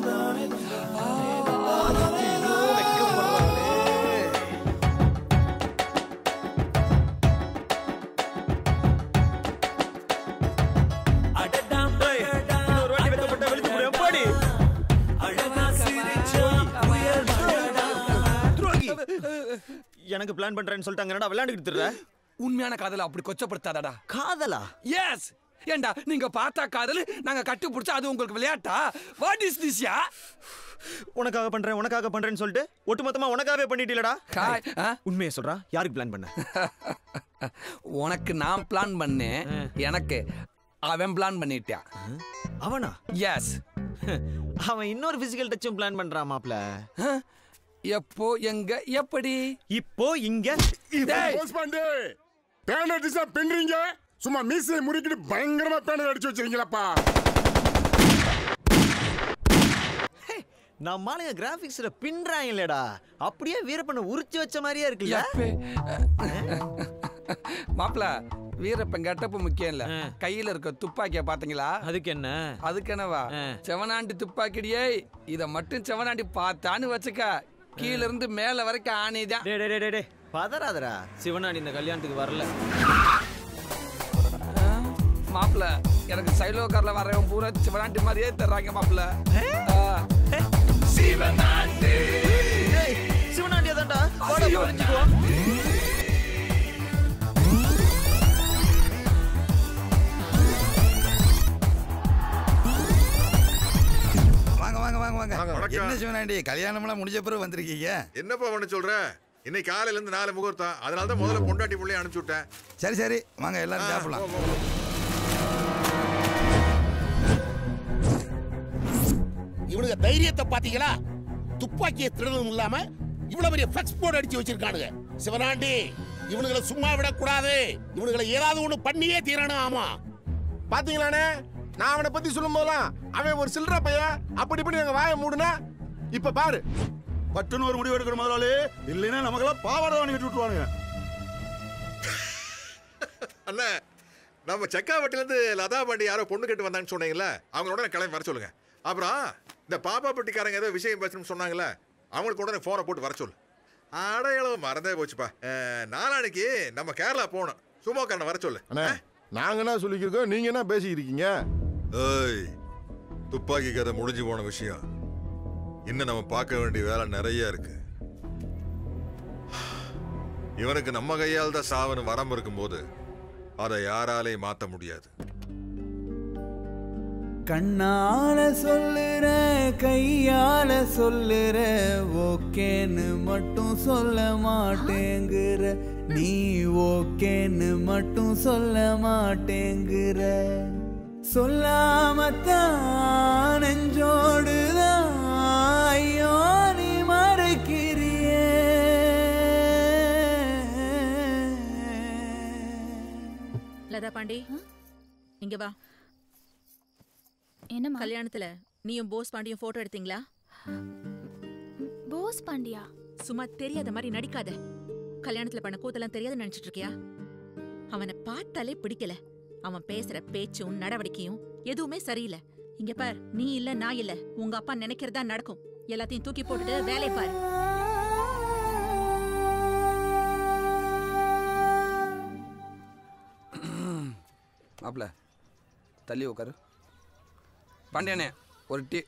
எனக்கு பிளான் பண்றேன்னு சொல்லிட்டாங்க என்னடா விளையாண்டுக்கிட்டு இருக்க உண்மையான காதல அப்படி கொச்சப்படுத்தாதடா காதலா எஸ் ஏண்டா நீங்க பார்த்தா காதல் நாங்க கட்டி பிடிச்சா அது உங்களுக்கு விளையாட்டா வாட் இஸ் திஸ் யா உனக்காக பண்றேன் உனக்காக பண்றேன்னு சொல்லிட்டு ஒட்டுமொத்தமா உனக்காகவே பண்ணிட்டீலடா ஹாய் உண்மையை சொல்றா யாருக்கு பிளான் பண்ண உனக்கு நான் பிளான் பண்ணேன் எனக்கு அவன் பிளான் பண்ணிட்டான் அவனா எஸ் அவன் இன்னொரு பிசிக்கல் டச்சும் பிளான் பண்றான் மாப்ள எப்போ எங்க எப்படி இப்போ இங்க போஸ்ட்மான்டே பேனர் அடிச்சா பின்றீங்க சும்மா மீசையை முறுக்கிட்டு பயங்கரமா பேனர் அடிச்சு வச்சிருக்கீங்களப்பா நான் மாலைய கிராபிக்ஸ்ல பின்றாங்க இல்லடா அப்படியே வீரப்பனை உரிச்சு வச்ச மாதிரியே இருக்குல்ல மாப்பிள வீரப்பன் கெட்டப்பு முக்கியம் இல்ல கையில இருக்க துப்பாக்கிய பாத்தீங்களா அதுக்கு என்ன அதுக்கு என்னவா செவனாண்டி துப்பாக்கிடியே இத மட்டும் செவனாண்டி பார்த்தான்னு வச்சுக்க கீழ இருந்து மேல வரைக்கும் ஆணிதான் டே டே டே டே பதறாதடா சிவனாடி இந்த கல்யாணத்துக்கு வரல மாப்பிள எனக்கு சைலோ கார்ல வரவன் பூரா சிவனாண்டி மாதிரியே தர்றாங்க மாப்பிள சிவனாண்டி சிவனாண்டியா தான்டா வாடா ஒளிஞ்சுக்குவோம் வாங்க வாங்க வாங்க வாங்க என்ன சிவனாண்டி கல்யாணம்லாம் முடிஞ்ச பிறகு வந்திருக்கீங்க என்னப்பா பண்ண சொல்ற இன்னைக்கு காலையில இருந்து நாலு முகூர்த்தம் அதனால தான் முதல்ல பொண்டாட்டி பிள்ளைய அனுப்பிச்சு விட்டேன் சரி சரி வாங்க எல்லாரும் சாப்பிடலாம் இவனுங்க தைரியத்தை பாத்தீங்களா துப்பாக்கியை திருடவும் இல்லாம இவ்வளவு பெரிய ஃபிளக்ஸ் போர்டு அடிச்சு வச்சிருக்கானுங்க சிவனாண்டி இவனுங்களை சும்மா விடக்கூடாது இவனுங்களை ஏதாவது ஒண்ணு பண்ணியே தீரணும் ஆமா பாத்தீங்களாண்ணே நான் அவனை பத்தி சொல்லும் போதெல்லாம் அவன் ஒரு சில்லற பையன் அப்படி இப்படி எங்க வாயை மூடுனா இப்ப பாரு பட்டுன்னு ஒரு முடிவு எடுக்கிற முதலாளி இல்லைன்னா நமக்கெல்லாம் பாவாடை வாங்கி விட்டு விட்டுருவானுங்க அண்ணா நம்ம செக்காவட்டிலேருந்து லதா பாண்டி யாரோ பொண்ணு கட்டு வந்தாங்கன்னு சொன்னீங்கல்ல அவங்களோட நான் கிளம்பி வர சொல்லுங்க அப்புறம் இந்த பாப்பா பட்டிக்காரங்க ஏதோ விஷயம் பேசணும்னு சொன்னாங்கல்ல அவங்களுக்கு உடனே ஃபோனை போட்டு வர சொல்லு அடையாளம் மறந்தே போச்சுப்பா அஹ், நாளான்னைக்கு நம்ம கேரளா போகணும் சுமோக்காரனை வர சொல்லு அண்ணே நாங்க என்ன சொல்லிக்கிறோம் நீங்க என்ன பேசிக்கிட்டு இருக்கீங்க ஏய் துப்பாக்கி கதை முடிஞ்சு போன விஷயம் இன்னும் நம்ம பார்க்க வேண்டிய வேலை நிறைய இருக்கு இவனுக்கு நம்ம கையால் தான் சாவன்னு வரம் இருக்கும்போது அதை யாராலையும் மாத்த முடியாது கண்ணால சொல்லுற கையால சொல்லுற ஓகேன்னு மட்டும் சொல்ல மாட்டேங்குற நீ ஓகேன்னு மட்டும் சொல்ல மாட்டேங்குற சொல்லாமத்தான் நெஞ்சோடுதான் ஐயோ நீ மறைக்கிறியே லதா பாண்டி இங்க வா என்னம்மா கல்யாணத்துல நீயும் போஸ் பாண்டியும் போட்டோ எடுத்தீங்களா போஸ் பாண்டியா சும்மா தெரியாத மாதிரி நடிக்காத கல்யாணத்துல பண்ண கூத்தெல்லாம் தெரியாத நினைச்சிட்டு இருக்கியா அவனை பார்த்தாலே பிடிக்கல அவன் பேசுற பேச்சும் நடவடிக்கையும் எதுவுமே சரியில்லை இங்க பார் நீ இல்ல நான் இல்ல உங்க அப்பா நினைக்கிறதா நடக்கும் எல்லாத்தையும் தூக்கி போட்டுட்டு வேலையை பாரு மாப்ள தள்ளி உட்காரு பாண்டியனே ஒரு டீ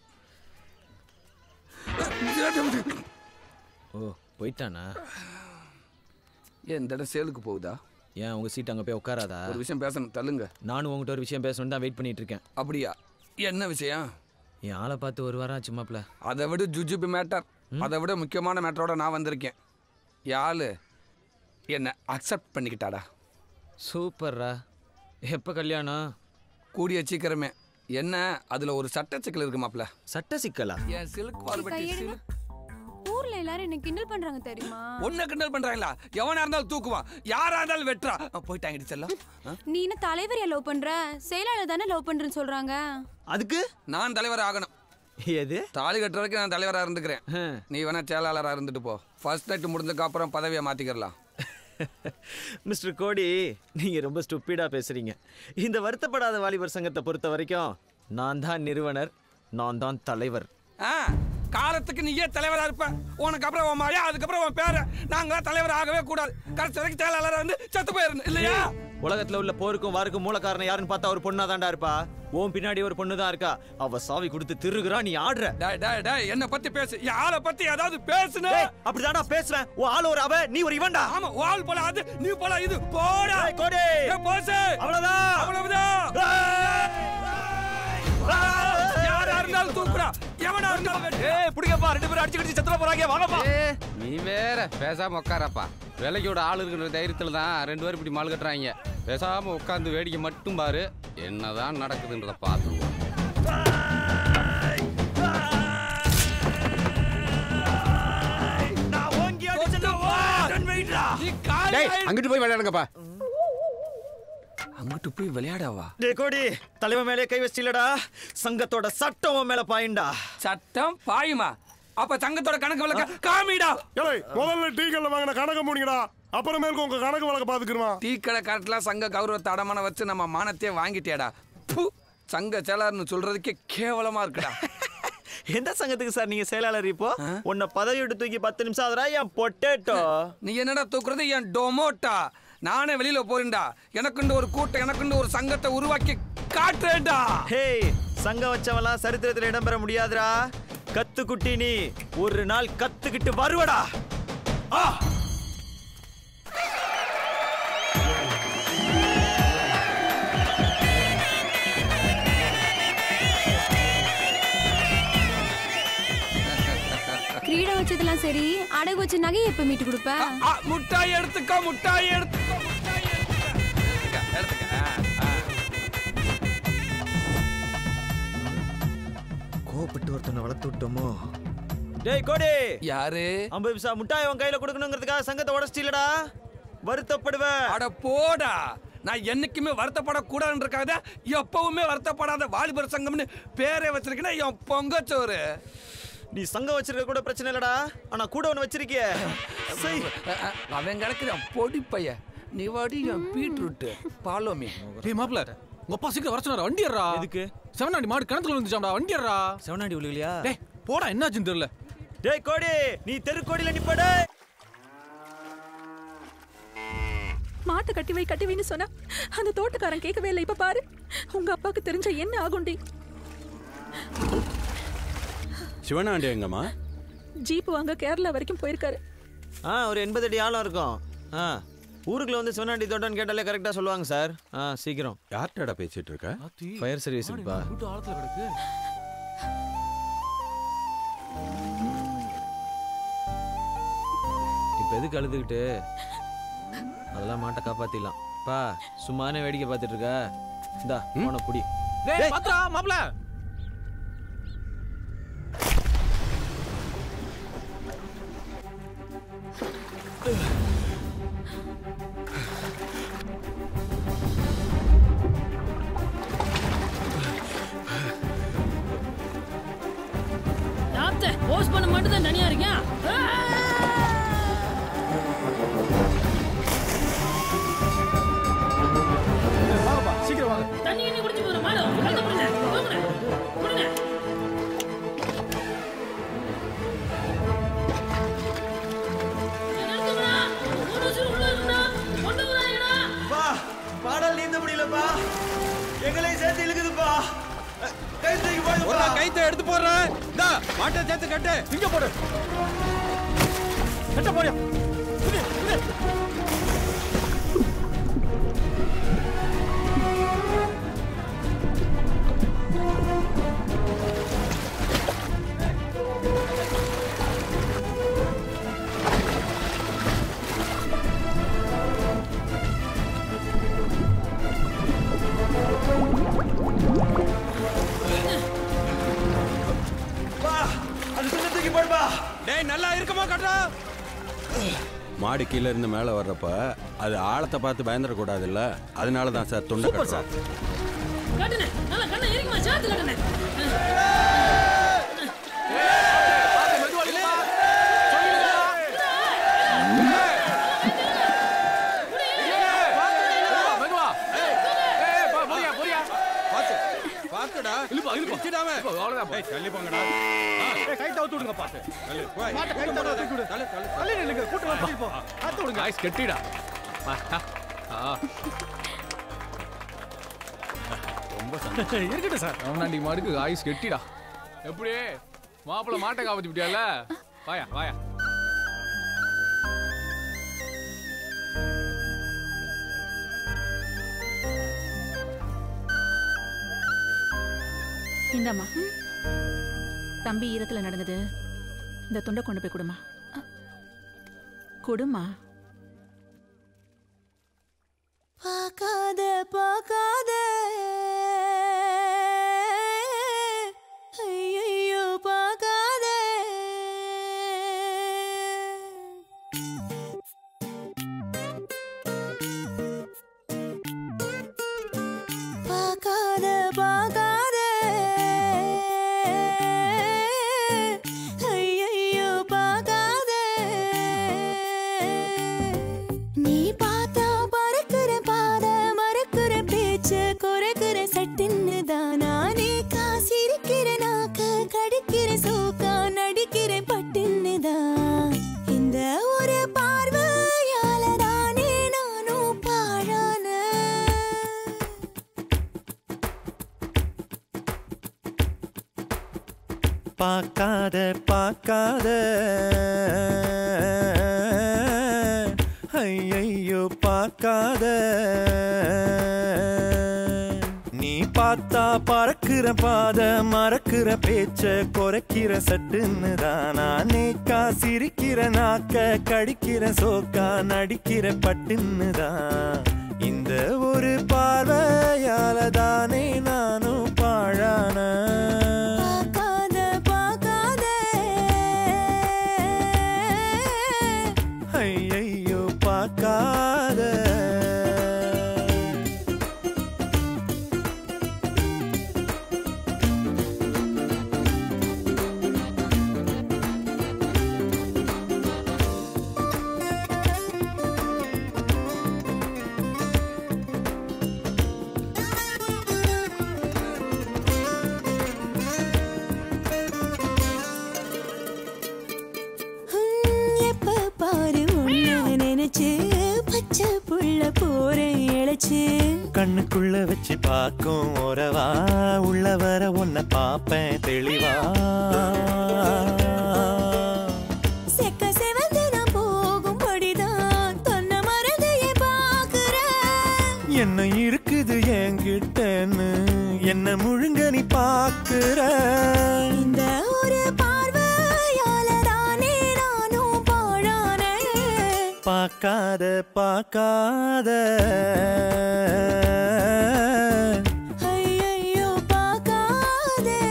ஓ போயிட்டானா ஏன் இந்த இடம் சேலுக்கு போகுதா ஏன் உங்க சீட் அங்க போய் உட்காராதா ஒரு விஷயம் பேசணும் தள்ளுங்க நானும் உங்ககிட்ட ஒரு விஷயம் பேசணும்னு தான் வெயிட் பண்ணிட்டு இருக்கேன் அப்படியா என்ன விஷயம் என் ஆளை பார்த்து ஒரு வாரம் ஆச்சு மாப்ள அதை விட ஜுஜுபி மேட்டர் அதை விட முக்கியமான மேட்டரோட நான் வந்திருக்கேன் யாழு என்னை அக்செப்ட் பண்ணிக்கிட்டாடா சூப்பர்ரா எப்போ கல்யாணம் கூடிய சீக்கிரமே என்ன அதுல ஒரு சட்ட சிக்கல் இருக்கு மாப்ள சட்ட சிக்கலா என் சிலுக்கு வால்பட்டி கையெடுங்க. ஊர்ல எல்லாரும் என்ன கிண்டல் பண்றாங்க தெரியுமா ஒன்ன கிண்டல் பண்றாங்களா எவனா இருந்தாலும் தூக்குவான் யாரா இருந்தாலும் வெட்டுறா போயிட்டாங்க செல்லம் ஆ? நீ என்ன தலைவரையா லவ் பண்ற செயலாளர் தானே லவ் பண்றேன்னு சொல்றாங்க அதுக்கு நான் தலைவர் ஆகணும் எது தாலி கட்டுற வரைக்கும் நான் தலைவரா இருந்துக்கிறேன் நீ வேணா செயலாளரா இருந்துட்டு போ ஃபர்ஸ்ட் நைட் முடிஞ்சதுக்கு அப்புறம் பதவியை மாத்திக்கிறலாம் மிஸ்டர் கோடி நீங்க ரொம்ப ஸ்டூப்பிடா பேசுறீங்க இந்த வருத்தப்படாத வாலிபர் சங்கத்தை பொறுத்த வரைக்கும் நான் தான் நிறுவனர் நான் தான் தலைவர் ஆ காலத்துக்கு நீயே தலைவரா இருப்ப உனக்கு அப்புறம் உன் மழையா அதுக்கப்புறம் உன் பேர நாங்களாம் தலைவர் ஆகவே கூடாது கடைசி வரைக்கும் செயலாளரா இருந்து செத்து போயிருந்து இல்லையா உலகத்துல உள்ள போருக்கும் வாருக்கும் மூல காரணம் யாருன்னு பார்த்தா ஒரு பொண்ணா தான்டா இருப்பா உன் பின்னாடி ஒரு பொண்ணு தான் இருக்கா அவ சாவி கொடுத்து திருகுறா நீ ஆடுற டேய் டேய் டேய் என்ன பத்தி பேசு என் ஆளை பத்தி ஏதாவது பேசுன அப்படிதான்டா பேசுறேன் உன் ஆள் ஒரு அவ நீ ஒரு இவன்டா ஆமா வால் போல அது நீ போல இது போடா கோடி போசு அவ்வளவுதான் அவ்வளவுதான் யாரா இருந்தாலும் தூக்குறா எவனா இருந்தாலும் வெட்டு. ஏய் புடிங்கப்பா ரெண்டு பேரும் அடிச்சு கடிச்சு செத்துற போறாங்க வாங்கப்பா நீ வேற பேசாம உட்காரப்பா விலைக்கோட ஆள் இருக்கிற தைரியத்துல தான் ரெண்டு பேரும் இப்படி மால் கட்டுறாங்க பேசாம உட்காந்து வேடிக்கை மட்டும் பாரு என்னதான் நடக்குதுன்றத பார்த்துருவோம் டேய் அங்கிட்டு போய் விளையாடுங்கப்பா அங்கிட்டு போய் விளையாடவா டே கோடி தலைவன் மேலே கை வச்சிலடா சங்கத்தோட சட்டம் உன் மேல பாயுண்டா சட்டம் பாயுமா அப்ப சங்கத்தோட கணக்கு வழக்க காமிடா ஏய் முதல்ல டீ கல்ல வாங்கின கணக்க முடிங்கடா அப்புறமேலுக்கு உங்க கணக்கு வழக்க பாத்துக்கிறோம் டீ கடை கரெக்ட்லாம் சங்க கௌரவத்தை அடமான வச்சு நம்ம மானத்தையே வாங்கிட்டியாடா ப்பு, சங்க செயலாளர்னு சொல்றதுக்கே கேவலமா இருக்குடா எந்த சங்கத்துக்கு சார் நீங்க செயலாளர் இப்போ உன்னை பதவி விட்டு தூக்கி பத்து நிமிஷம் ஆகுறா என் பொட்டேட்டோ நீ என்னடா தூக்குறது என் டொமோட்டா நானே வெளியில போறேன்டா எனக்குண்டு ஒரு கூட்டம் எனக்குண்டு ஒரு சங்கத்தை உருவாக்கி காட்டுறேன்டா ஹேய் சங்கம் வச்சவன்லாம் சரித்திரத்தில் இடம்பெற முடியாதுடா கத்துக்குட்டி நீ ஒரு நாள் கத்துக்கிட்டு வருவடா ஆ கிரீடம் வச்சதெல்லாம் சரி அடகு வச்ச நகையை எப்ப மீட்டு கொடுப்ப ஆ, முட்டாய் எடுத்துக்கோ முட்டாய் எடுத்துக்கோ முட்டாய் எடுத்துக்கோ. எடுத்துக்க, எடுத்துக்க. ஆ, ஆ. கோபப்பட்டு போட்டு ஒருத்தனை வளர்த்து விட்டோமோ டேய் கோடி யாரு ஐம்பது பைசா முட்டாய் உன் கையில கொடுக்கணுங்கிறதுக்காக சங்கத்தை உடச்சிட்டீலடா வருத்தப்படுவ அட போடா நான் என்னைக்குமே வருத்தப்படக்கூடாதுன்றக்காக எப்பவுமே வருத்தப்படாத வாலிபர் சங்கம்னு பேரே வச்சிருக்கேன்னா என் பொங்கச்சோறு நீ சங்கம் வச்சிருக்க கூட பிரச்சனை இல்லடா ஆனா கூட ஒன்று வச்சிருக்கிய செய் அவன் கிடக்குறான் பொடி பைய நீ வாடி என் பீட்ரூட்டு பாலோமி டேய் மாப்ள உங்க அப்பா சீக்கிரம் வர சொன்னாரு வண்டி ஏறா எதுக்கு செவனாண்டி மாடு கிணத்துல விழுந்துச்சாம்டா வண்டி ஏறா செவனாண்டி விழுகலையா டேய் போடா என்னாச்சுன்னு தெரியல டேய் கோடி நீ தெரு கோடியில நிப்படே மாட்டை கட்டி வை கட்டி வைன்னு சொன்னா அந்த தோட்டக்காரன் கேட்கவே இல்லை இப்ப பாரு உங்க அப்பாவுக்கு தெரிஞ்ச என்ன ஆகும்டி சிவனாண்டி எங்கம்மா ஜீப் வாங்க கேரளா வரைக்கும் போயிருக்காரு ஆ ஒரு எண்பது அடி ஆழம் இருக்கும் ஆ ஊருக்குள்ள வந்து சிவனாண்டி தோட்டம்னு கேட்டாலே கரெக்டாக சொல்லுவாங்க சார் ஆ சீக்கிரம் யார்கிட்டடா பேசிட்டு இருக்க ஃபயர் சர்வீஸுக்குப்பா ஆழத்துல கிடக்கு இப்போ எதுக்கு அழுதுகிட்டு அதெல்லாம் மாட்டை காப்பாத்திடலாம் பா சும்மானே வேடிக்கை பார்த்துட்டு இருக்க இந்தா போன புடி டேய் பாத்ரா மாப்ள டாப்த போஸ்ட் பண்ண மட்டும் தான் தனியா இருக்கேன் சீக்கிரம் வாங்க தண்ணி என்ன குடிச்சு போற மாடு கலந்து போடுங்க போங்க போடுங்க நிறுத்துங்கடா. ஒரு நிமிஷம் உள்ள இருங்கடா. கொண்டு வராங்கடா. பா பாடல் நீந்த முடியலப்பா எங்களையும் சேர்த்து இழுக்குதுப்பா கை தூக்கி ஒரு போடுப்பா கைத்தை எடுத்து போடுறேன் இந்தா மாட்டை சேர்த்து கட்டு இங்க போடு கட்ட போறியா பா அது சுண்ண தூக்கி போடுப்பா டேய் நல்லா இருக்குமா கட்டா மாடு கீழே இருந்து மேலே வர்றப்ப அது ஆழத்தை பார்த்து பயந்துடக்கூடாதுல்ல அதனால தான் சார் துண்டை கட்டுறோம் கட்டுனே. நல்லா கண்ணை இறுக்கமா சேர்த்து கட்டுனே. மெதுவா ஏய் ஏய் பா போறியா போறியா பாத்து பாத்துடா இழுப்பா இழுப்பா வச்சிடாம அவ்வளவுதான் டேய் தள்ளி போங்கடா ஏய் கை தவுத்து விடுங்க பாத்து தள்ளு போய் மாட்டை கை தவுத்து தூக்கி விடு தள்ளு தள்ளு தள்ளி நில்லுங்க கூட்டு வந்து போ அத்து விடுங்க ஐஸ் கெட்டிடா ஆ ரொம்ப இருக்கட்டும் சார் அவனாண்டி மாடுக்கு ஆயுஸ் கெட்டிடா எப்படி மாப்பிள்ள மாட்டை காப்பாத்தி விட்டியால வாயா வாயா இந்தாம்மா தம்பி ஈரத்துல நடந்தது இந்த துண்டை கொண்டு போய் கொடுமா கொடுமா பார்க்காத பார்க்காத ஐயையோ பார்க்காத பார்க்காத பார்க்காத ஐயையோ பார்க்காத நீ பார்த்தா பறக்குற பாத மறக்குற பேச்சு குறைக்குற சட்டுன்னு தான் நானே காசிருக்கிற நாக்க கடிக்கிற சோக்கா நடிக்கிற பட்டுன்னு தான் இந்த ஒரு பார்வையால தானே நானும் பாழான பார்க்காத பார்க்காத ஐயையோ பார்க்காத நீ பார்த்தா பறக்கிற பாத மறக்கிற பேச்ச குறைக்கிற சட்டுன்னு தான் நானே காசிருக்கிற நாக்க கடிக்கிற சோக்கா நடிக்கிற பட்டுன்னு தான் இந்த ஒரு பார்வையால தானே நானும் பாழான பார்க்காத எப்ப பாரு உன்ன நினைச்சு பச்சை புள்ள போறேன் இழைச்சு கண்ணுக்குள்ள வச்சு பார்க்கும் உறவா உள்ள வர உன்னை பார்ப்பேன் தெளிவா செக்க செவந்து நான் போகும்படிதான் தொன்ன மறந்தையே பாக்குறேன் என்ன இருக்குது என்கிட்டன்னு என்ன முழுங்க நீ பாக்குற இந்த ஒரு பார்வையால தானே நானும் பாழானேன் பார்க்காத பார்க்காத ஐயையோ பார்க்காதே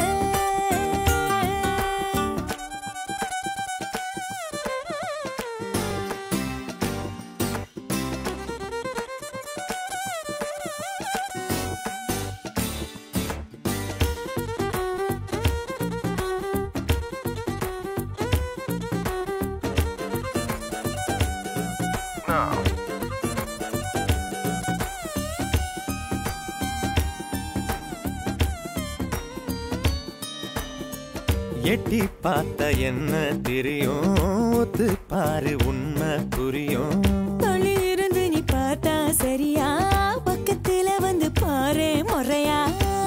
எட்டி பார்த்த என்ன தெரியும் ஒத்து பாரு உண்மை புரியும் தொழி இருந்து நீ பார்த்தா சரியா பக்கத்துல வந்து பாரு முறையா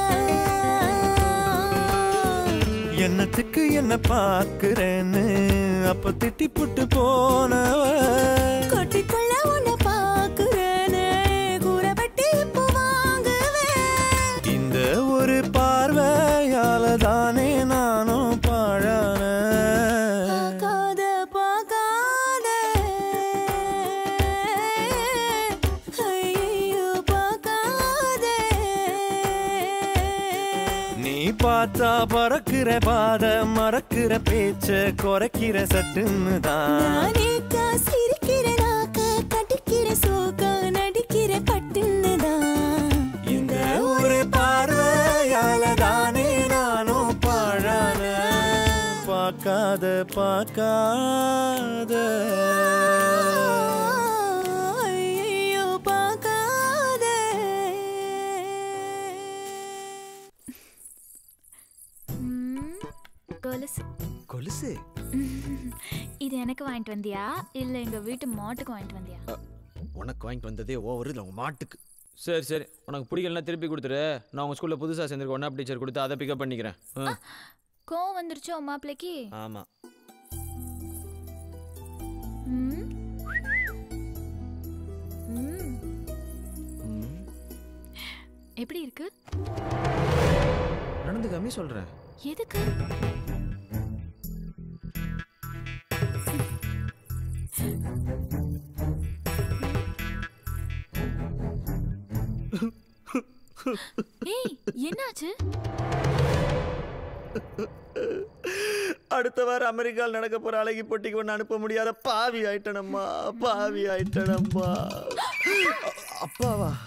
என்னத்துக்கு என்ன பாக்குறேன்னு அப்ப திட்டி புட்டு போனவ கொட்டிக்குள்ள உன்னை பாக்குறேனே கூறப்பட்டு இப்போ வாங்குவேன் இந்த ஒரு பார்வையால தானே நானும் பாழான பார்க்காத பார்க்காத ஐயோ பார்க்காதே நீ பார்த்தா பறக்கிற பாத மறக்கிற பேச்ச குறைக்கிற சட்டுன்னு தான் நானேக்கா சிரிக்கிற நாக்க கடிக்கிற சோக்கா நடிக்கிற பட்டுன்னுதான் இந்த ஒரு பார்வையால தானே நானும் பாழான பார்க்காத பார்க்காத ஐயோ பார்க்காதே கொலுசு கொலுசு இது எனக்கு வாங்கிட்டு வந்தியா இல்ல எங்க வீட்டு மாட்டுக்கு வாங்கிட்டு வந்தியா உனக்கு வாங்கிட்டு வந்ததே ஓவர் இல்லை உங்க மாட்டுக்கு சரி சரி உனக்கு பிடிக்கலனா திருப்பி கொடுத்துரு நான் உங்கள் ஸ்கூலில் புதுசாக சேர்ந்துருக்க ஒன்றா டீச்சர் கொடுத்து அதை பிக்கப் பண்ணிக்கிறேன் ஆ. கோவம் வந்துருச்சோ மாப்பிளைக்கு ஆமா ம். ம். எப்படி இருக்கு நடந்து கம்மி சொல்றேன் எதுக்கு ஏய் என்னாச்சு அடுத்த வாரம் அமெரிக்காவில் நடக்க போற அழகி போட்டிக்கு ஒன்று அனுப்ப முடியாத பாவி ஆயிட்டனம்மா பாவி ஆயிட்டனம்மா அப்பாவா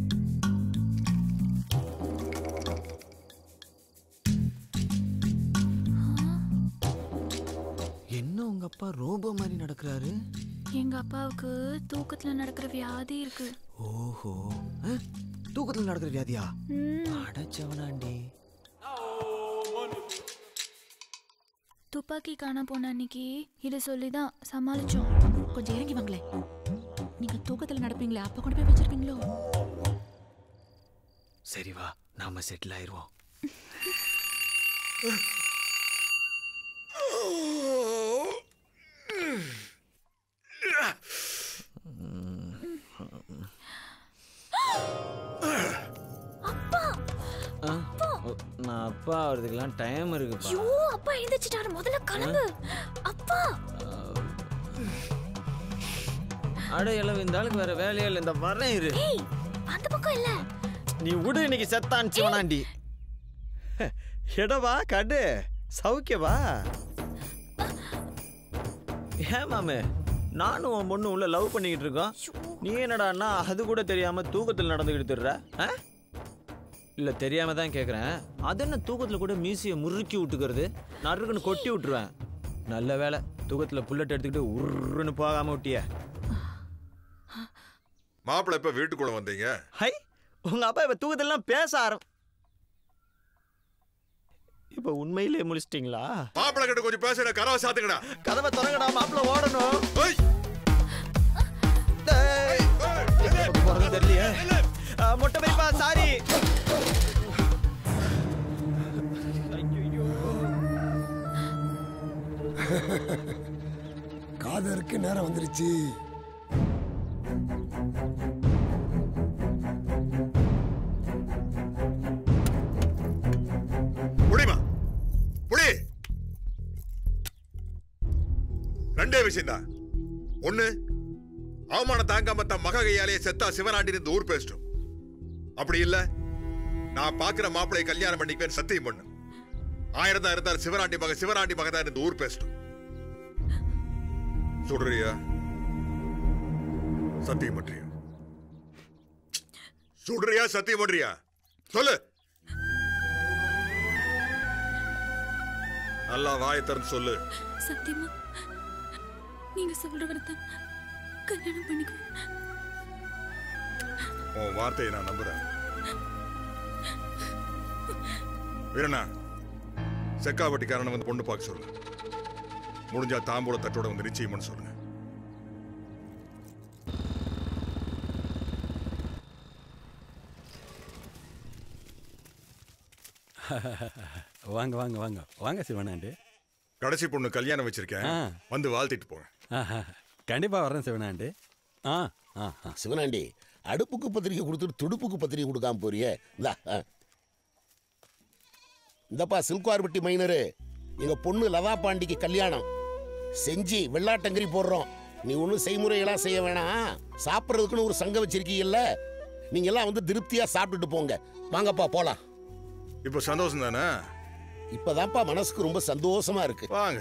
என்ன உங்க அப்பா ரோபோ மாதிரி நடக்கிறாரு எங்க அப்பாவுக்கு தூக்கத்துல நடக்கிற வியாதி இருக்கு ஓஹோ அஹ், தூக்கத்துல நடக்கிற வியாதியா ம். அடச்சவனாண்டி துப்பாக்கி காண போன அன்னைக்கு இதை சொல்லி தான் சமாளிச்சோம் கொஞ்சம் இறங்கி வாங்களேன் நீங்க தூக்கத்துல நடப்பீங்களே அப்ப கொண்டு போய் வச்சிருப்பீங்களோ சரி வா நாம செட்டில் ஆயிருவோம் ஆ? ஓ, நான் அப்பா ஆகிறதுக்கெல்லாம் டைம் இருக்குப்பா ஐயோ அப்பா எழுந்திரிச்சிட்டாரு முதல்ல கிளம்பு அப்பா அட எல்லாம் இந்த ஆளுக்கு வேற வேலையே இல்லை இந்த வரேன் இரு ஏய் அந்த பக்கம் இல்ல நீ விடு இன்னைக்கு செத்தான் சிவனாண்டி எடவா கடு சௌக்கியவா ஏன் மாமே நானும் உன் பொண்ணு உள்ள லவ் பண்ணிக்கிட்டு இருக்கோம் நீ என்னடான்னா அது கூட தெரியாம தூக்கத்தில் நடந்துக்கிட்டு திர்ற ஆ? இல்ல தெரியாம தான் கேக்குறேன் அது என்ன தூக்கத்துல கூட மீசியை முறுக்கி விட்டுக்கிறது நறுக்குன்னு கொட்டி விட்டுருவேன் நல்ல வேலை தூக்கத்துல புல்லட் எடுத்துக்கிட்டு உருன்னு போகாம விட்டிய மாப்பிள்ளை இப்ப வீட்டுக்குள்ள வந்தீங்க ஹை உங்க அப்பா இப்ப தூக்கத்திலாம் பேச ஆரம் இப்போ உண்மையிலேயே முடிச்சிட்டிங்களா மாப்பிள்ளை கிட்ட கொஞ்சம் பேசுற கதவை சாத்துங்கடா கதவை திறங்கடா மாப்பிள்ள ஓடணும் ஏய் டேய், எந்த பக்கம் போறதுன்னு தெரியலையே ஆ, மொட்டை பைப்பா சாரி காதருக்கு நேரம் வந்துருச்சு புடிமா புடி ரெண்டே விஷயம்தான் ஒண்ணு அவமானம் தாங்காம தன் மக கையாலேயே செத்தா சிவனாண்டி இந்த ஊர் பேசிட்டோம் அப்படி இல்ல நான் பாக்குற மாப்பிளைய கல்யாணம் பண்ணிக்குவேன் சத்தியம் பண்ணு ஆயிரம் தான் இருந்தார் சிவராண்டி மக சிவராண்டி மக தான் இந்த ஊர் பேசிட்டோம் சொல்றியா சத்தியம் பண்றியா சொல்றியா சத்தியம் பண்றியா சொல்லு நல்லா வாயை திறந்து சொல்லு சத்தியமா நீங்க சொல்றவரை தான் கல்யாணம் பண்ணிக்கோ உன் வார்த்தையை நான் நம்புறேன் வீரண்ணா செக்காவட்டிக்காரனை வந்து பொண்ணு பார்க்க சொல்லு முடிஞ்சா தாம்பூல தட்டோட வந்து நிச்சயம் பண்ண சொல்லுங்க வாங்க வாங்க வாங்க வாங்க சிவனாண்டு கடைசி பொண்ணு கல்யாணம் வச்சிருக்கேன் ஆ. வந்து வாழ்த்திட்டு போங்க ஆஹா, கண்டிப்பா வரேன் சிவனாண்டு ஆ ஆ ஆ. சிவனாண்டி அடுப்புக்கு பத்திரிக்கை கொடுத்துட்டு துடுப்புக்கு பத்திரிக்கை கொடுக்காம போறியே இந்தா ஆ. இந்தப்பா சில்குவார்பட்டி மைனரு எங்க பொண்ணு லதா பாண்டிக்கு கல்யாணம் செஞ்சு வெள்ளாட்டங்கரி போடுறோம் நீ ஒன்றும் செய்முறையெல்லாம் செய்ய வேணாம் சாப்பிட்றதுக்குன்னு ஒரு சங்கம் வச்சிருக்கீங்கல்ல நீங்க எல்லாம் வந்து திருப்தியா சாப்பிட்டுட்டு போங்க வாங்கப்பா போலாம் இப்போ சந்தோஷம் தானே இப்பதான்ப்பா மனசுக்கு ரொம்ப சந்தோஷமா இருக்கு வாங்க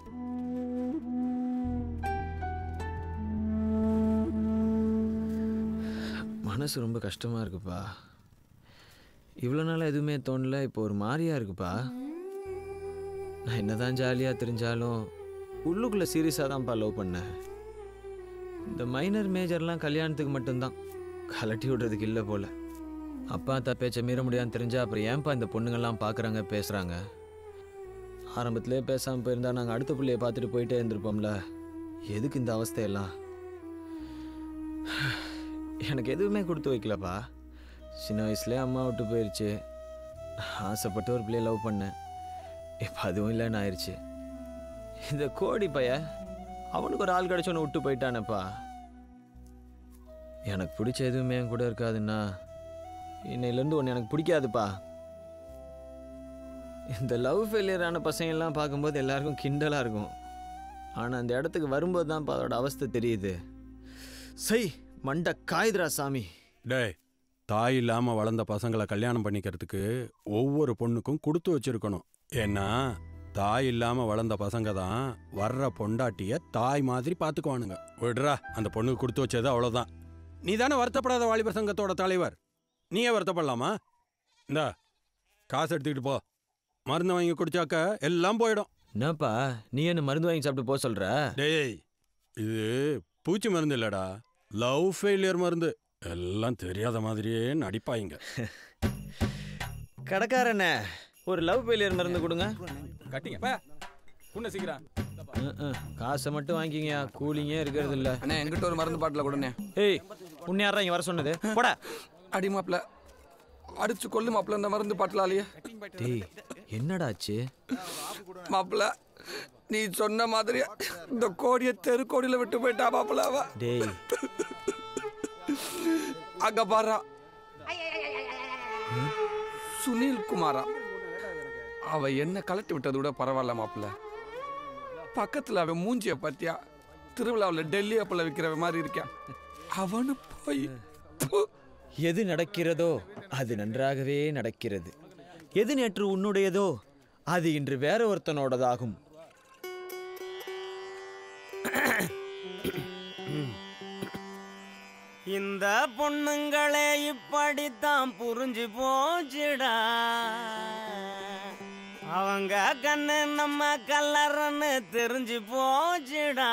மனசு ரொம்ப கஷ்டமா இருக்குப்பா இவ்வளோ நாளாக எதுவுமே தோணல இப்போ ஒரு மாதிரியா இருக்குப்பா நான் என்னதான் ஜாலியாக தெரிஞ்சாலும் உள்ளுக்குள்ளே சீரியஸாக தான்ப்பா லவ் பண்ணேன் இந்த மைனர் மேஜர்லாம் கல்யாணத்துக்கு மட்டும்தான் கலட்டி விடுறதுக்கு இல்லை போல அப்பா அத்தா பேச்சை மீற முடியாதுன்னு தெரிஞ்சா அப்புறம் ஏன்ப்பா இந்த பொண்ணுங்கள்லாம் பார்க்குறாங்க பேசுகிறாங்க ஆரம்பத்திலே பேசாமல் போயிருந்தா நாங்கள் அடுத்த பிள்ளைய பார்த்துட்டு போயிட்டே இருந்திருப்போம்ல எதுக்கு இந்த அவஸ்தையெல்லாம் எனக்கு எதுவுமே கொடுத்து வைக்கலப்பா சின்ன வயசுலேயே அம்மா விட்டு போயிடுச்சு ஆசைப்பட்டு ஒரு பிள்ளைய லவ் பண்ணேன் இப்போ அதுவும் இல்லைன்னு ஆயிடுச்சு இந்த கோடி பைய அவனுக்கு ஒரு ஆள் கிடச்சோன்னு விட்டு போயிட்டானேப்பா எனக்கு பிடிச்ச எதுவுமே என் கூட இருக்காதுன்னா இன்னையிலேருந்து ஒன்று எனக்கு பிடிக்காதுப்பா இந்த லவ் ஃபெயிலியரான பசங்கள்லாம் பார்க்கும்போது எல்லாருக்கும் கிண்டலாக இருக்கும் ஆனால் அந்த இடத்துக்கு வரும்போது தான்ப்பா அதோட அவஸ்தை தெரியுது செய் மண்டை காயுதுரா சாமி டேய் தாய் இல்லாம வளர்ந்த பசங்களை கல்யாணம் பண்ணிக்கிறதுக்கு ஒவ்வொரு பொண்ணுக்கும் கொடுத்து வச்சிருக்கணும் ஏன்னா தாய் இல்லாம வளர்ந்த பசங்க தான் வர்ற பொண்டாட்டிய தாய் மாதிரி பாத்துக்குவானுங்க விடுறா அந்த பொண்ணுக்கு கொடுத்து வச்சது அவ்வளவுதான் நீ தானே வருத்தப்படாத வாலிபர் சங்கத்தோட தலைவர் நீயே வருத்தப்படலாமா இந்தா காசு எடுத்துக்கிட்டு போ மருந்து வாங்கி குடிச்சாக்க எல்லாம் போயிடும் என்னப்பா நீ என்ன மருந்து வாங்கி சாப்பிட்டு போக சொல்ற டேய் இது பூச்சி மருந்து இல்லடா லவ் ஃபெயிலியர் மருந்து எல்லாம் தெரியாத மாதிரியே நடிப்பாங்க கடைக்காரண்ணே ஒரு லவ் ஃபெயிலியர் மருந்து கொடுங்க கட்டிங்க பா குண்ட சீக்கிரம் ம், ம். காசை மட்டும் வாங்கிக்கங்க கூலிங்கே இருக்கிறது இல்ல அண்ணே எங்கிட்ட ஒரு மருந்து பாட்டில் கொடுண்ணே ஏய் உன்னை யாரா இங்க வர சொன்னது போடா அடி மாப்பிள அடிச்சு கொல்லு மாப்பிள இந்த மருந்து பாட்டிலாலேயே டேய் என்னடா ஆச்சு மாப்பிள நீ சொன்ன மாதிரி இந்த கோடியை தெரு கோடியில விட்டு போயிட்டா மாப்பிள அவ டேய் அங்க பாரா சுனில் குமாரா அவ என்ன கலட்டி விட்டதை விட பரவாயில்ல மாப்பிள்ள பக்கத்துல அவன் மூஞ்சிய பத்தியா திருவிழாவில் டெல்லி அப்பல விற்கிறவ மாதிரி இருக்கான் அவனு போய் எது நடக்கிறதோ அது நன்றாகவே நடக்கிறது எது நேற்று உன்னுடையதோ அது இன்று வேற ஒருத்தனோடதாகும் இந்த பொண்ணுங்களே இப்படித்தான் புரிஞ்சு போச்சுடா அவங்க கண்ணு நம்ம கல்லறன்னு தெரிஞ்சு போச்சுடா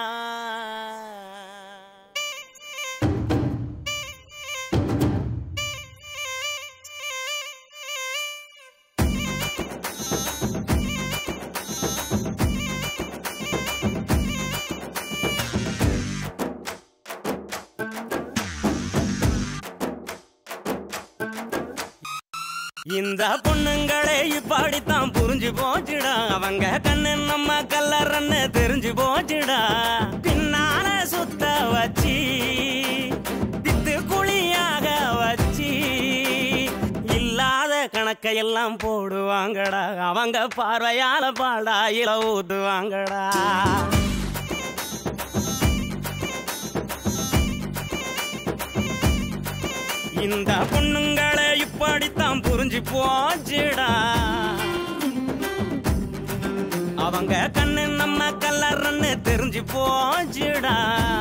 இந்த பொண்ணுங்களே இப்படித்தான் புரிஞ்சு போச்சுடா அவங்க கண்ணு நம்ம கல்லறன்னு தெரிஞ்சு போச்சுடா பின்னால சுத்த வச்சு தித்து குழியாக வச்சு இல்லாத கணக்கையெல்லாம் போடுவாங்கடா அவங்க பார்வையால பாடா இல ஊத்துவாங்கடா இந்த பொண்ணுங்களே இப்படித்தான் புரிஞ்சு போச்சுடா அவங்க கண்ணு நம்ம கல்லறன்னு தெரிஞ்சு போச்சுடா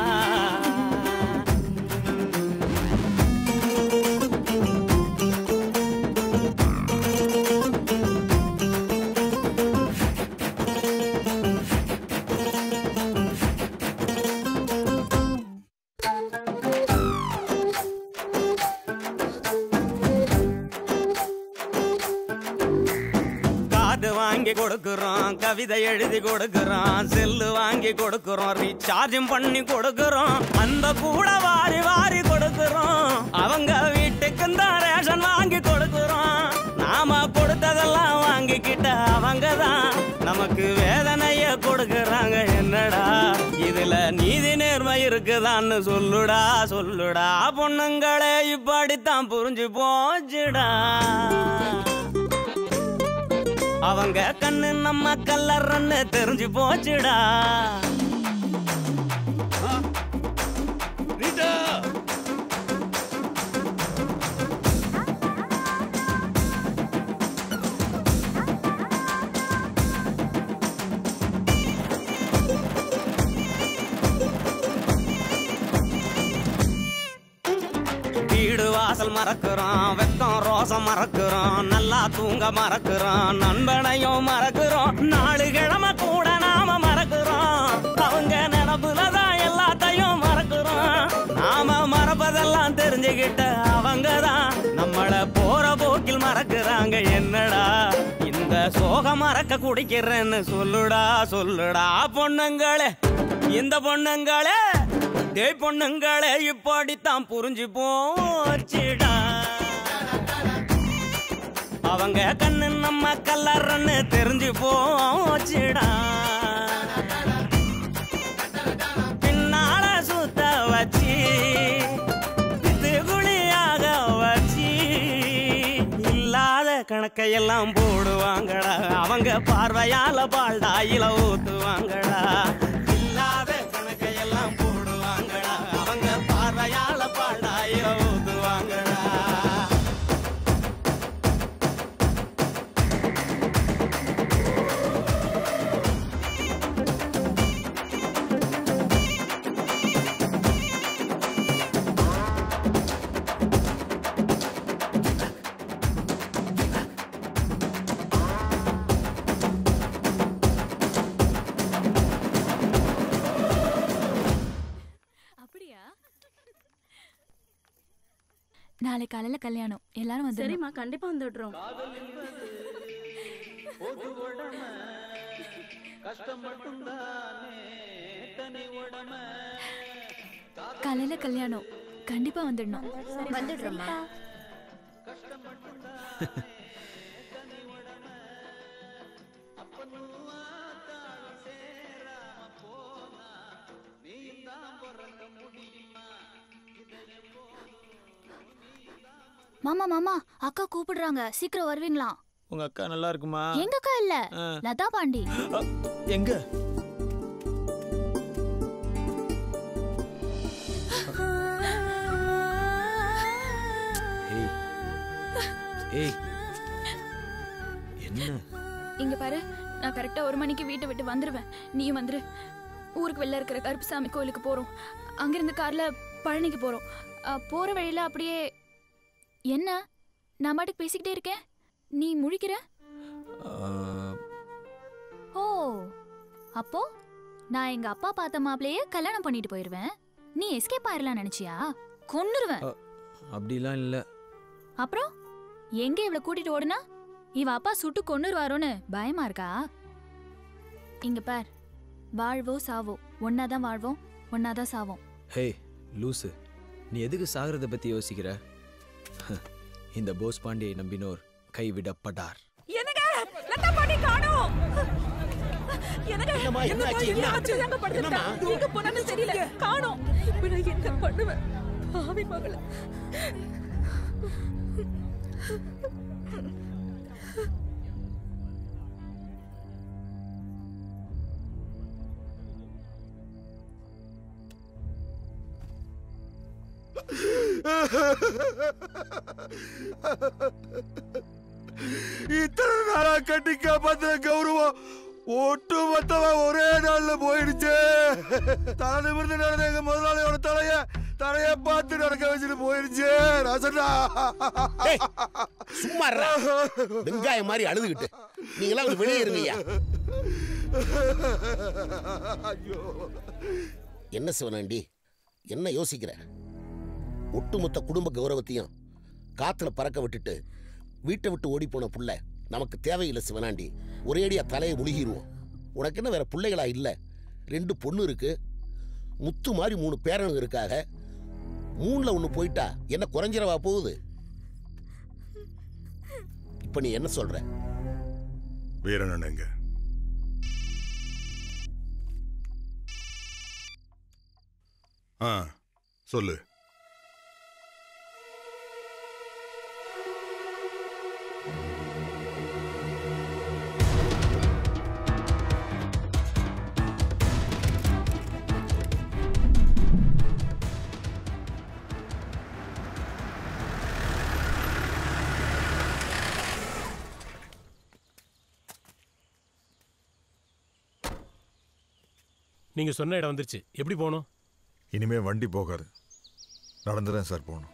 காது வாங்கி கொடுக்குறோம் கவிதை எழுதி கொடுக்குறோம் செல்லு வாங்கி கொடுக்குறோம் ரீசார்ஜும் பண்ணி கொடுக்குறோம் அந்த கூட வாரி வாரி கொடுக்குறோம் அவங்க வீட்டுக்கு தான் ரேஷன் வாங்கி கொடுக்குறோம் நாம கொடுத்ததெல்லாம் வாங்கிக்கிட்ட அவங்க தான் நமக்கு வேதனைய கொடுக்குறாங்க என்னடா இதுல நீதி நேர்மை இருக்குதான்னு சொல்லுடா சொல்லுடா பொண்ணுங்களே இப்படித்தான் புரிஞ்சு போச்சுடா அவங்க கண்ணு நம்ம கல்லறன்னு தெரிஞ்சு போச்சுடா வீடு வாசல் மறக்கிறோம் வெக்கம் ரோசம் மறக்கிறோம் நல்லா தூங்க மறக்கிறோம் நண்பனையும் மறக்கிறோம் நாலு கிழமை கூட நாம மறக்கிறோம் அவங்க நினப்புல தான் எல்லாத்தையும் மறக்கிறோம் நாம மறப்பதெல்லாம் தெரிஞ்சுக்கிட்ட அவங்க தான் நம்மள போற போக்கில் மறக்கிறாங்க என்னடா இந்த சோகம் மறக்க குடிக்கிறேன்னு சொல்லுடா சொல்லுடா பொண்ணுங்களே இந்த பொண்ணுங்களே டேய் பொண்ணுங்களே இப்படித்தான் புரிஞ்சு போச்சுடா அவங்க கண்ணு நம்ம கல்லறன்னு தெரிஞ்சு போச்சுடா பின்னால சுத்த வச்சு இது குழியாக வச்சு இல்லாத கணக்கையெல்லாம் போடுவாங்கடா அவங்க பார்வையால பால்டாயில ஊத்துவாங்கடா இல்லாத கணக்கையெல்லாம் போடுவாங்கடா அவங்க பார்வையால பால்டாயில ஊத்துவாங்கடா அப்படியா நாளை காலையில கல்யாணம் எல்லாரும் வந்து சரிம்மா கண்டிப்பா வந்துடுறோம் காலையில கல்யாணம் கண்டிப்பா வந்துடணும் வந்துடுறோம்மா மாமா மாமா அக்கா கூப்பிடுறாங்க சீக்கிரம் வருவீங்களா உங்க அக்கா நல்லா இருக்குமா எங்க அக்கா இல்ல ஆ. லதா பாண்டி எங்க ஏய் ஏய் என்ன இங்க பாரு நான் கரெக்டா ஒரு மணிக்கு வீட்டை விட்டு வந்துருவேன் நீயும் வந்துரு ஊருக்கு வெளில இருக்கிற கருப்புசாமி கோயிலுக்கு போறோம் அங்கிருந்து கார்ல பழனிக்கு போறோம் அ, போற வழியில அப்படியே என்ன நான் பாட்டுக்கு பேசிக்கிட்டே இருக்கேன் நீ முழிக்கிற ஆ, ஓ அப்போ நான் எங்க அப்பா பார்த்த மாப்பிளையே கல்யாணம் பண்ணிட்டு போயிருவேன் நீ எஸ்கேப் ஆயிரலாம் நினைச்சியா கொன்னுருவேன் அ, அப்படிலாம் இல்ல அப்புறம் எங்க இவள கூட்டிட்டு ஓடுனா இவ அப்பா சுட்டு கொன்னுருவாரோன்னு பயமா இருக்கா இங்க பார் வாழ்வோ சாவோ ஒன்னாதான் வாழ்வோம் ஒன்னாதான் சாவோம் ஹே லூசு நீ எதுக்கு சாகிறத பத்தி யோசிக்கிற இந்த போஸ் பாண்டியை நம்பினோர் கைவிடப்படார் என்னங்க லதா பாட்டி காணோம் என்னங்க என்னம்மா, என்ன ஆச்சு? என்ன ஆச்சு? எங்க படுத்துட்டா எங்க போனான்னு தெரியல காணோம் இப்ப நான் என்ன பண்ணுவேன் ஆவி மகள இத்தனை நாளா கட்டி காப்பாத்துற கௌரவம் ஒட்டு மொத்தமா ஒரே நாள்ல போயிடுச்சு தலை நிமிர்ந்து நடந்த எங்க முதலாளியோட தலைய தலைய பார்த்து நடக்க வச்சுட்டு போயிடுச்சு ரசனா சும்மா இருடா. வெங்காயம் மாதிரி அழுதுகிட்டு நீங்களாம் கொஞ்சம் வெளியே இருங்கய்யா என்ன சிவனாண்டி என்ன யோசிக்கிற ஒட்டுமொத்த குடும்ப கௌரவத்தையும் காத்துல பறக்க விட்டுட்டு வீட்டை விட்டு ஓடி போன புள்ள நமக்கு தேவையில்லை சிவனாண்டி ஒரேடியா தலையை முழுகிருவோம் உனக்கு என்ன வேற பிள்ளைகளா இல்ல ரெண்டு பொண்ணு இருக்கு முத்து மாதிரி மூணு பேரனுங்க இருக்காக மூணுல ஒண்ணு போயிட்டா என்ன குறைஞ்சிரவா போகுது இப்ப நீ என்ன சொல்ற வீரன் எங்க ஆ சொல்லு நீங்க சொன்ன இடம் வந்துருச்சு எப்படி போகணும் இனிமே வண்டி போகாது நடந்துதான் சார் போகணும்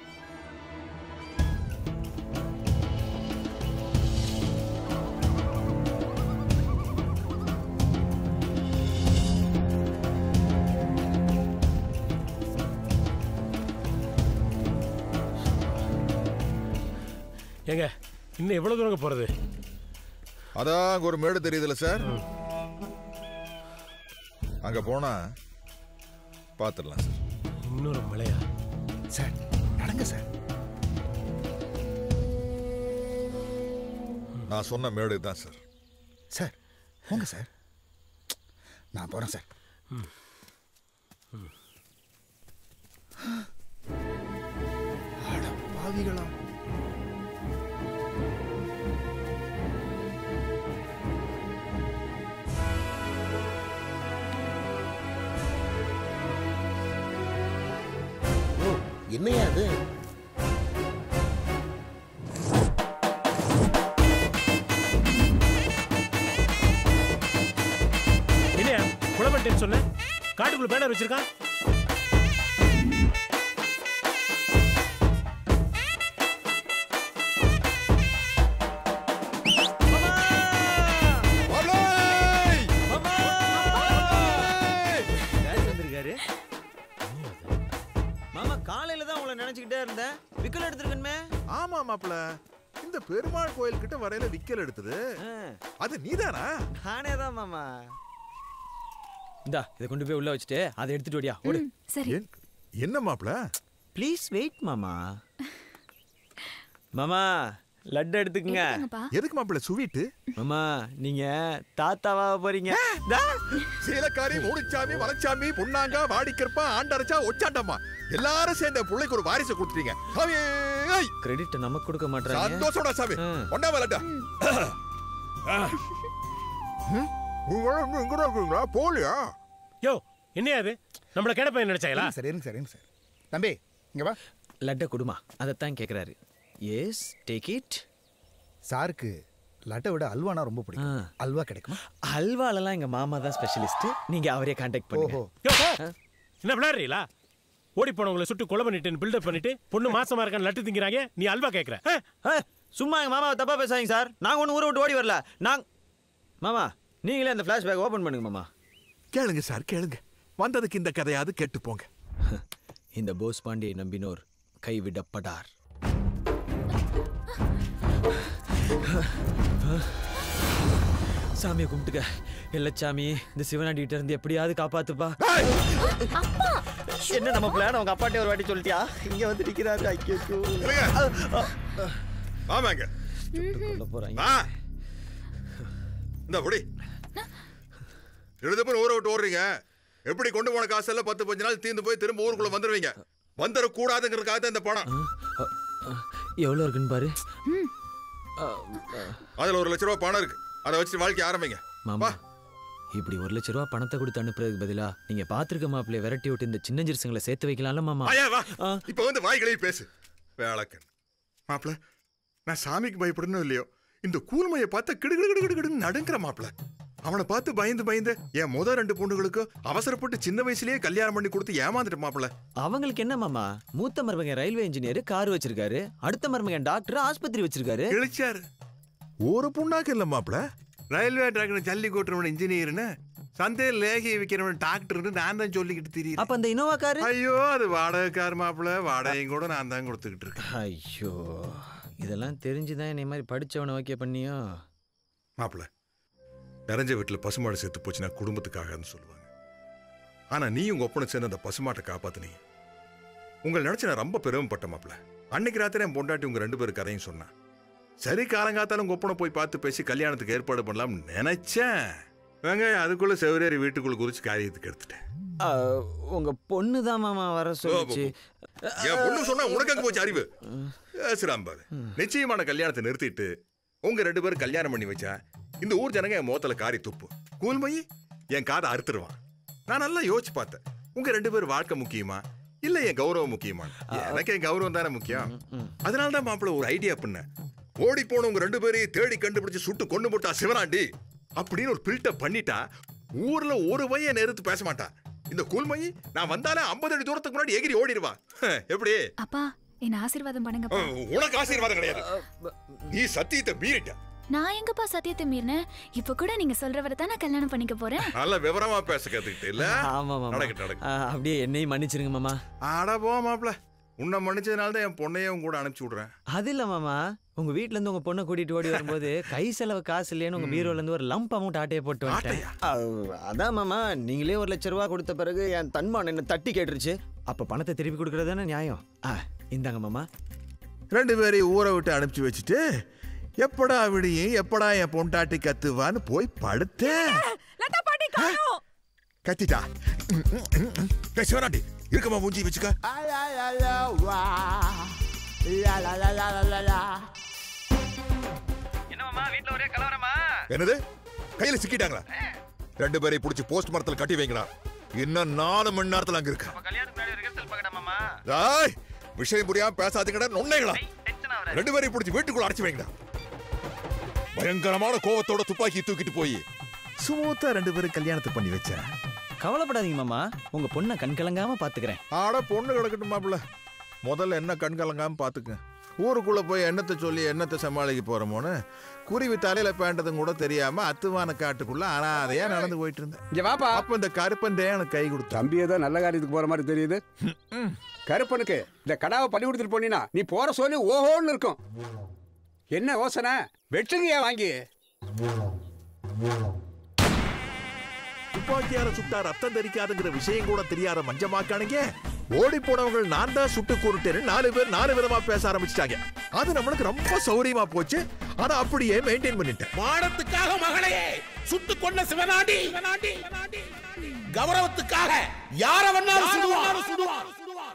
ஏங்க இன்னும் எவ்வளவு தூரம் போறது அதான் அங்க ஒரு மேடு தெரியுதுல்ல சார் அங்க போனா பாத்துடலாம் சார் இன்னொரு மலையா சார் நடங்க சார் நான் சொன்ன மேடு தான் சார் சார் போங்க சார் நான் போறேன் சார் அட பாவிகளா ஓ, என்னையா அது என்னையா குளமட்டேன்னு சொன்ன காட்டுக்குள்ள பேனர் வச்சிருக்கான் டாடி வந்திருக்காரு மாமா காலையில தான் உங்களை நினைச்சுக்கிட்டே இருந்தேன் விக்கல் எடுத்திருக்கணுமே ஆமா மாப்ள இந்த பெருமாள் கோயில் கிட்ட வரையில விக்கல் எடுத்தது அது நீதானா நானே தான் மாமா இந்தா இதை கொண்டு போய் உள்ள வச்சுட்டு அதை எடுத்துட்டு ஓடியா ஓடு சரி என்ன மாப்ள ப்ளீஸ் வெயிட் மாமா மாமா லட்டு எடுத்துக்கங்க எடுத்துக்கங்கப்பா. எதுக்கு மாப்ள சுவீட்டு மாமா நீங்க தாத்தாவா போறீங்க சீலக்காரி மூடிச்சாமி வளச்சாமி பொன்னாங்கா வாடிக்கிறப்பா ஆண்டரைச்சா ஒச்சாண்டம்மா எல்லாரும் சேர்ந்த பிள்ளைக்கு ஒரு வாரிசு கொடுத்துட்டீங்க சாமி ஏய்! கிரெடிட் நமக்கு கொடுக்க மாட்டாங்க சந்தோஷம்டா சாமி ஒன்னா வரட்டா இங்கடா இருக்கீங்களா போலியா யோ என்னையா அது நம்மள கேட பையன் நினைச்சாங்களா சரி இருங்க சார் இருங்க சார் தம்பி இங்க வா லட்டை கொடுமா அதைத்தான் கேட்குறாரு எஸ் டேக் இட் சாருக்கு லட்டை விட அல்வானா ரொம்ப பிடிக்கும் அல்வா கிடைக்குமா அல்வாலலாம் எங்க மாமா தான் ஸ்பெஷலிஸ்ட் நீங்க அவரே காண்டாக்ட் பண்ணுங்க யோ என்ன விளையாடுறீங்களா ஓடி போனவங்களை சுட்டு கொலை பண்ணிட்டு பில்டப் பண்ணிட்டு பொண்ணு மாசமா இருக்கான்னு லட்டு திங்கிறாங்க நீ அல்வா கேக்குற ஆ? சும்மா எங்க மாமாவை தப்பா பேசாதீங்க சார் நாங்க ஒன்றும் ஊரை விட்டு ஓடி வரல நாங் மாமா நீங்களே அந்த ஃபிளாஷ்பேக் ஓபன் பண்ணுங்க மாமா கேளுங்க சார் கேளுங்க வந்ததுக்கு இந்த கதையாவது கேட்டு போங்க இந்த போஸ் பாண்டியை நம்பினோர் கைவிடப்படார் சாமியை கும்பிட்டுக்க எல்லச்சாமி இந்த சிவனாடி கிட்ட இருந்து எப்படியாவது காப்பாத்துப்பா என்ன நம்ம பிளான் உங்க அப்பாட்டே ஒரு வாட்டி சொல்லிட்டியா இங்க வந்து நிக்கிறாரு ஐயோ ஆமாங்க கொல்ல போறாங்க வா இந்த புடி எழுத ஊரை விட்டு ஓடுறீங்க எப்படி கொண்டு போன காசு எல்லாம் பத்து பஞ்சு நாள் தீர்ந்து போய் திரும்ப ஊருக்குள்ள வந்துருவீங்க வந்துடக்கூடாதுங்கிறதுக்காக தான் இந்த பணம் எவ்வளோ இருக்குன்னு பாரு அதுல ஒரு லட்ச ரூபா பணம் இருக்கு அதை வச்சு வாழ்க்கை ஆரம்பிங்க மாமா இப்படி ஒரு லட்ச ரூபா பணத்தை கொடுத்து அனுப்புறதுக்கு பதிலா நீங்க பாத்துருக்க மாப்பிள்ளைய விரட்டி விட்டு இந்த சின்ன ஜிருசுங்களை சேர்த்து வைக்கலாம்ல மாமா ஐயா வா இப்ப வந்து வாய் கழுவி பேசு வேளக்கன் மாப்பிள நான் சாமிக்கு பயப்படணும் இல்லையோ இந்த கூர்மையை பார்த்தா கிடு கிடு கிடு கிடு கிடுன்னு நடுங்கிற மாப்பிள அவனை பார்த்து பயந்து பயந்து என் முத ரெண்டு பொண்ணுகளுக்கு அவசரப்பட்டு சின்ன வயசுலயே கல்யாணம் பண்ணி கொடுத்து ஏமாந்துட்டு மாப்பிள அவங்களுக்கு என்ன மாமா மூத்த மருமகன் ரயில்வே இன்ஜினியர் கார் வச்சிருக்காரு அடுத்த மருமகன் டாக்டர் ஆஸ்பத்திரி வச்சிருக்காரு இழிச்சாரு ஒரு புண்ணாக்கு இல்ல மாப்பிள ரயில்வே டிராக்டர் ஜல்லி கூட்டுறவன் இன்ஜினியர்னு சந்தையில் லேகி விற்கிறவன் டாக்டர்னு நான் தான் சொல்லிக்கிட்டு தெரியும் அப்ப அந்த இனோவா காரு ஐயோ அது வாடகை கார் மாப்பிள வாடகையும் கூட நான் தான் கொடுத்துக்கிட்டு இருக்கேன் ஐயோ இதெல்லாம் தெரிஞ்சுதான் என்னை மாதிரி படிச்சவனை ஓகே பண்ணியோ மாப்பிள நிறைஞ்ச வீட்டில் பசுமாடு செத்து போச்சுன்னா குடும்பத்துக்காகன்னு சொல்லுவாங்க ஆனா நீ உங்க ஒப்பனை சேர்ந்து அந்த பசுமாட்டை காப்பாத்துனீங்க உங்களை நினைச்சு நான் ரொம்ப பெருமைப்பட்ட மாப்பிள அன்னைக்கு ராத்திரி என் பொண்டாட்டி உங்க ரெண்டு பேரும் கதையும் சொன்னான் சரி காலங்காத்தாலும் உங்க ஒப்பனை போய் பார்த்து பேசி கல்யாணத்துக்கு ஏற்பாடு பண்ணலாம்னு நினைச்சேன் வேங்க அதுக்குள்ள செவரேறி வீட்டுக்குள்ள குறிச்சு காரியத்துக்கு எடுத்துட்டேன் ஆ, உங்க பொண்ணு தான் மாமா வர சொல்லுச்சு என் பொண்ணு சொன்னா உனக்கு அங்க போச்சு அறிவு பேசுறாம்பாரு நிச்சயமான கல்யாணத்தை நிறுத்திட்டு உங்க ரெண்டு பேரும் கல்யாணம் பண்ணி வச்சா இந்த ஊர் ஜனங்க என் முகத்துல காரி துப்பு கூல்மயி என் காதை அறுத்துருவான் நான் நல்லா யோசிச்சு பார்த்தேன் உங்க ரெண்டு பேரும் வாழ்க்கை முக்கியமா இல்ல என் கௌரவம் முக்கியமா எனக்கு என் கௌரவம் தானே முக்கியம் அதனால தான் மாப்பிள்ள ஒரு ஐடியா பண்ணேன் ஓடி போன உங்க ரெண்டு பேரையும் தேடி கண்டுபிடிச்சு சுட்டு கொண்டு போட்டா சிவராண்டி அப்படின்னு ஒரு பில்டப் பண்ணிட்டா ஊர்ல ஒரு பையன் நேரத்து பேச மாட்டா இந்த கூல்மயி நான் வந்தாலே ஐம்பது அடி தூரத்துக்கு முன்னாடி எகிரி ஓடிடுவா எப்படி அப்பா என்ன ஆசீர்வாதம் பண்ணுங்க அஹ், உனக்கு ஆசீர்வாதம் கிடையாது நீ சத்தியத்தை மீறிட்ட நான் எங்கப்பா சத்தியத்தை மீறினேன் இப்ப கூட நீங்க சொல்றவரை தான் நான் கல்யாணம் பண்ணிக்க போறேன் நல்ல விவரமா பேச கத்துக்கிட்டு இல்ல ஆமா மாமா நடக்கட்டும் நடக்கட்டும் ஆ, அப்படியே என்னையும் மன்னிச்சிருங்க மாமா ஆடா போ மாப்ள உன்னை மன்னிச்சதுனால தான் என் பொண்ணையும் கூட அனுப்பிச்சு விடுறேன் அது இல்ல மாமா உங்க வீட்ல இருந்து உங்க பொண்ணை கூட்டிட்டு ஓடி வரும்போது கை செலவு காசு இல்லைன்னு உங்க பீரோல இருந்து ஒரு லம்ப் அமௌண்ட் ஆட்டையை போட்டு வந்துட்டேன் ஆ, அதான் மாமா நீங்களே ஒரு லட்ச ரூபா கொடுத்த பிறகு என் தன்மான் என்ன தட்டி கேட்டுருச்சு அப்ப பணத்தை திருப்பி கொடுக்கறது தானே நியாயம் ஆ, இந்தாங்க மாமா ரெண்டு பேரையும் ஊரை விட்டு அனுப்பிச்சு வச்சுட்டு எப்படா விடியும் எப்படா என் பொண்டாட்டி கத்துவான்னு போய் படுத்தேன் கத்திட்டா டேய் சிவராண்டி இருக்கமா மூஞ்சி வச்சுக்க என்னமாமா வீட்ல ஒரே கலவரமா என்னது கையில சிக்கிட்டாங்களா ரெண்டு பேரையும் பிடிச்சி போஸ்ட் மரத்துல கட்டி வைங்களா இன்னும் நாலு மணி நேரத்துல அங்க இருக்கேன் கல்யாணத்துக்கு முன்னாடி ரிஹர்சல் பார்க்கடாமாமா டேய் விஷயம் புரியாம பேசாதீங்கடா நொண்ணைங்களா ரெண்டு பேரையும் பிடிச்சி வீட்டுக்குள்ள அடைச்சு வைங்கடா பயங்கரமான கோவத்தோட துப்பாக்கி தூக்கிட்டு போய் சுமூத்தா ரெண்டு பேரும் கல்யாணத்தை பண்ணி வச்சேன் கவலைப்படாதீங்க மாமா உங்க பொண்ணை கண் கலங்காம பாத்துக்கிறேன் ஆட பொண்ணு கிடக்கட்டும் மாப்பிள்ள முதல்ல என்ன கண் கலங்காம பாத்துக்க ஊருக்குள்ள போய் என்னத்தை சொல்லி என்னத்தை சமாளிக்க போறோமோன்னு குருவி தலையில பேண்டதும் கூட தெரியாம அத்துவான காட்டுக்குள்ள அனாதையா நடந்து போயிட்டு இருந்தேன் இங்க வாப்பா அப்ப இந்த கருப்பன் தான் எனக்கு கை கொடுத்தான் தம்பி ஏதோ நல்ல காரியத்துக்கு போற மாதிரி தெரியுது கருப்பனுக்கு இந்த கடாவை பண்ணி கொடுத்துட்டு போனீனா நீ போற சொல்லி ஓஹோன்னு இருக்கும் என்ன யோசனை வெட்டுங்கயா வாங்கி துப்பாக்கியால சுட்டா ரத்தம் தெரிக்காதுங்கிற விஷயம் கூட தெரியாத மஞ்சமாக்கானுங்க ஓடி போனவங்க நான் தான் சுட்டு கூறுட்டேன்னு நாலு பேர் நாலு விதமா பேச ஆரம்பிச்சிட்டாங்க அது நம்மளுக்கு ரொம்ப சௌரியமா போச்சு ஆனா அப்படியே மெயின்டைன் பண்ணிட்டேன் மானத்துக்காக மகளையே சுட்டு கொண்ட சிவனாண்டி கௌரவத்துக்காக யார வேணாலும் சுடுவான் சுடுவான்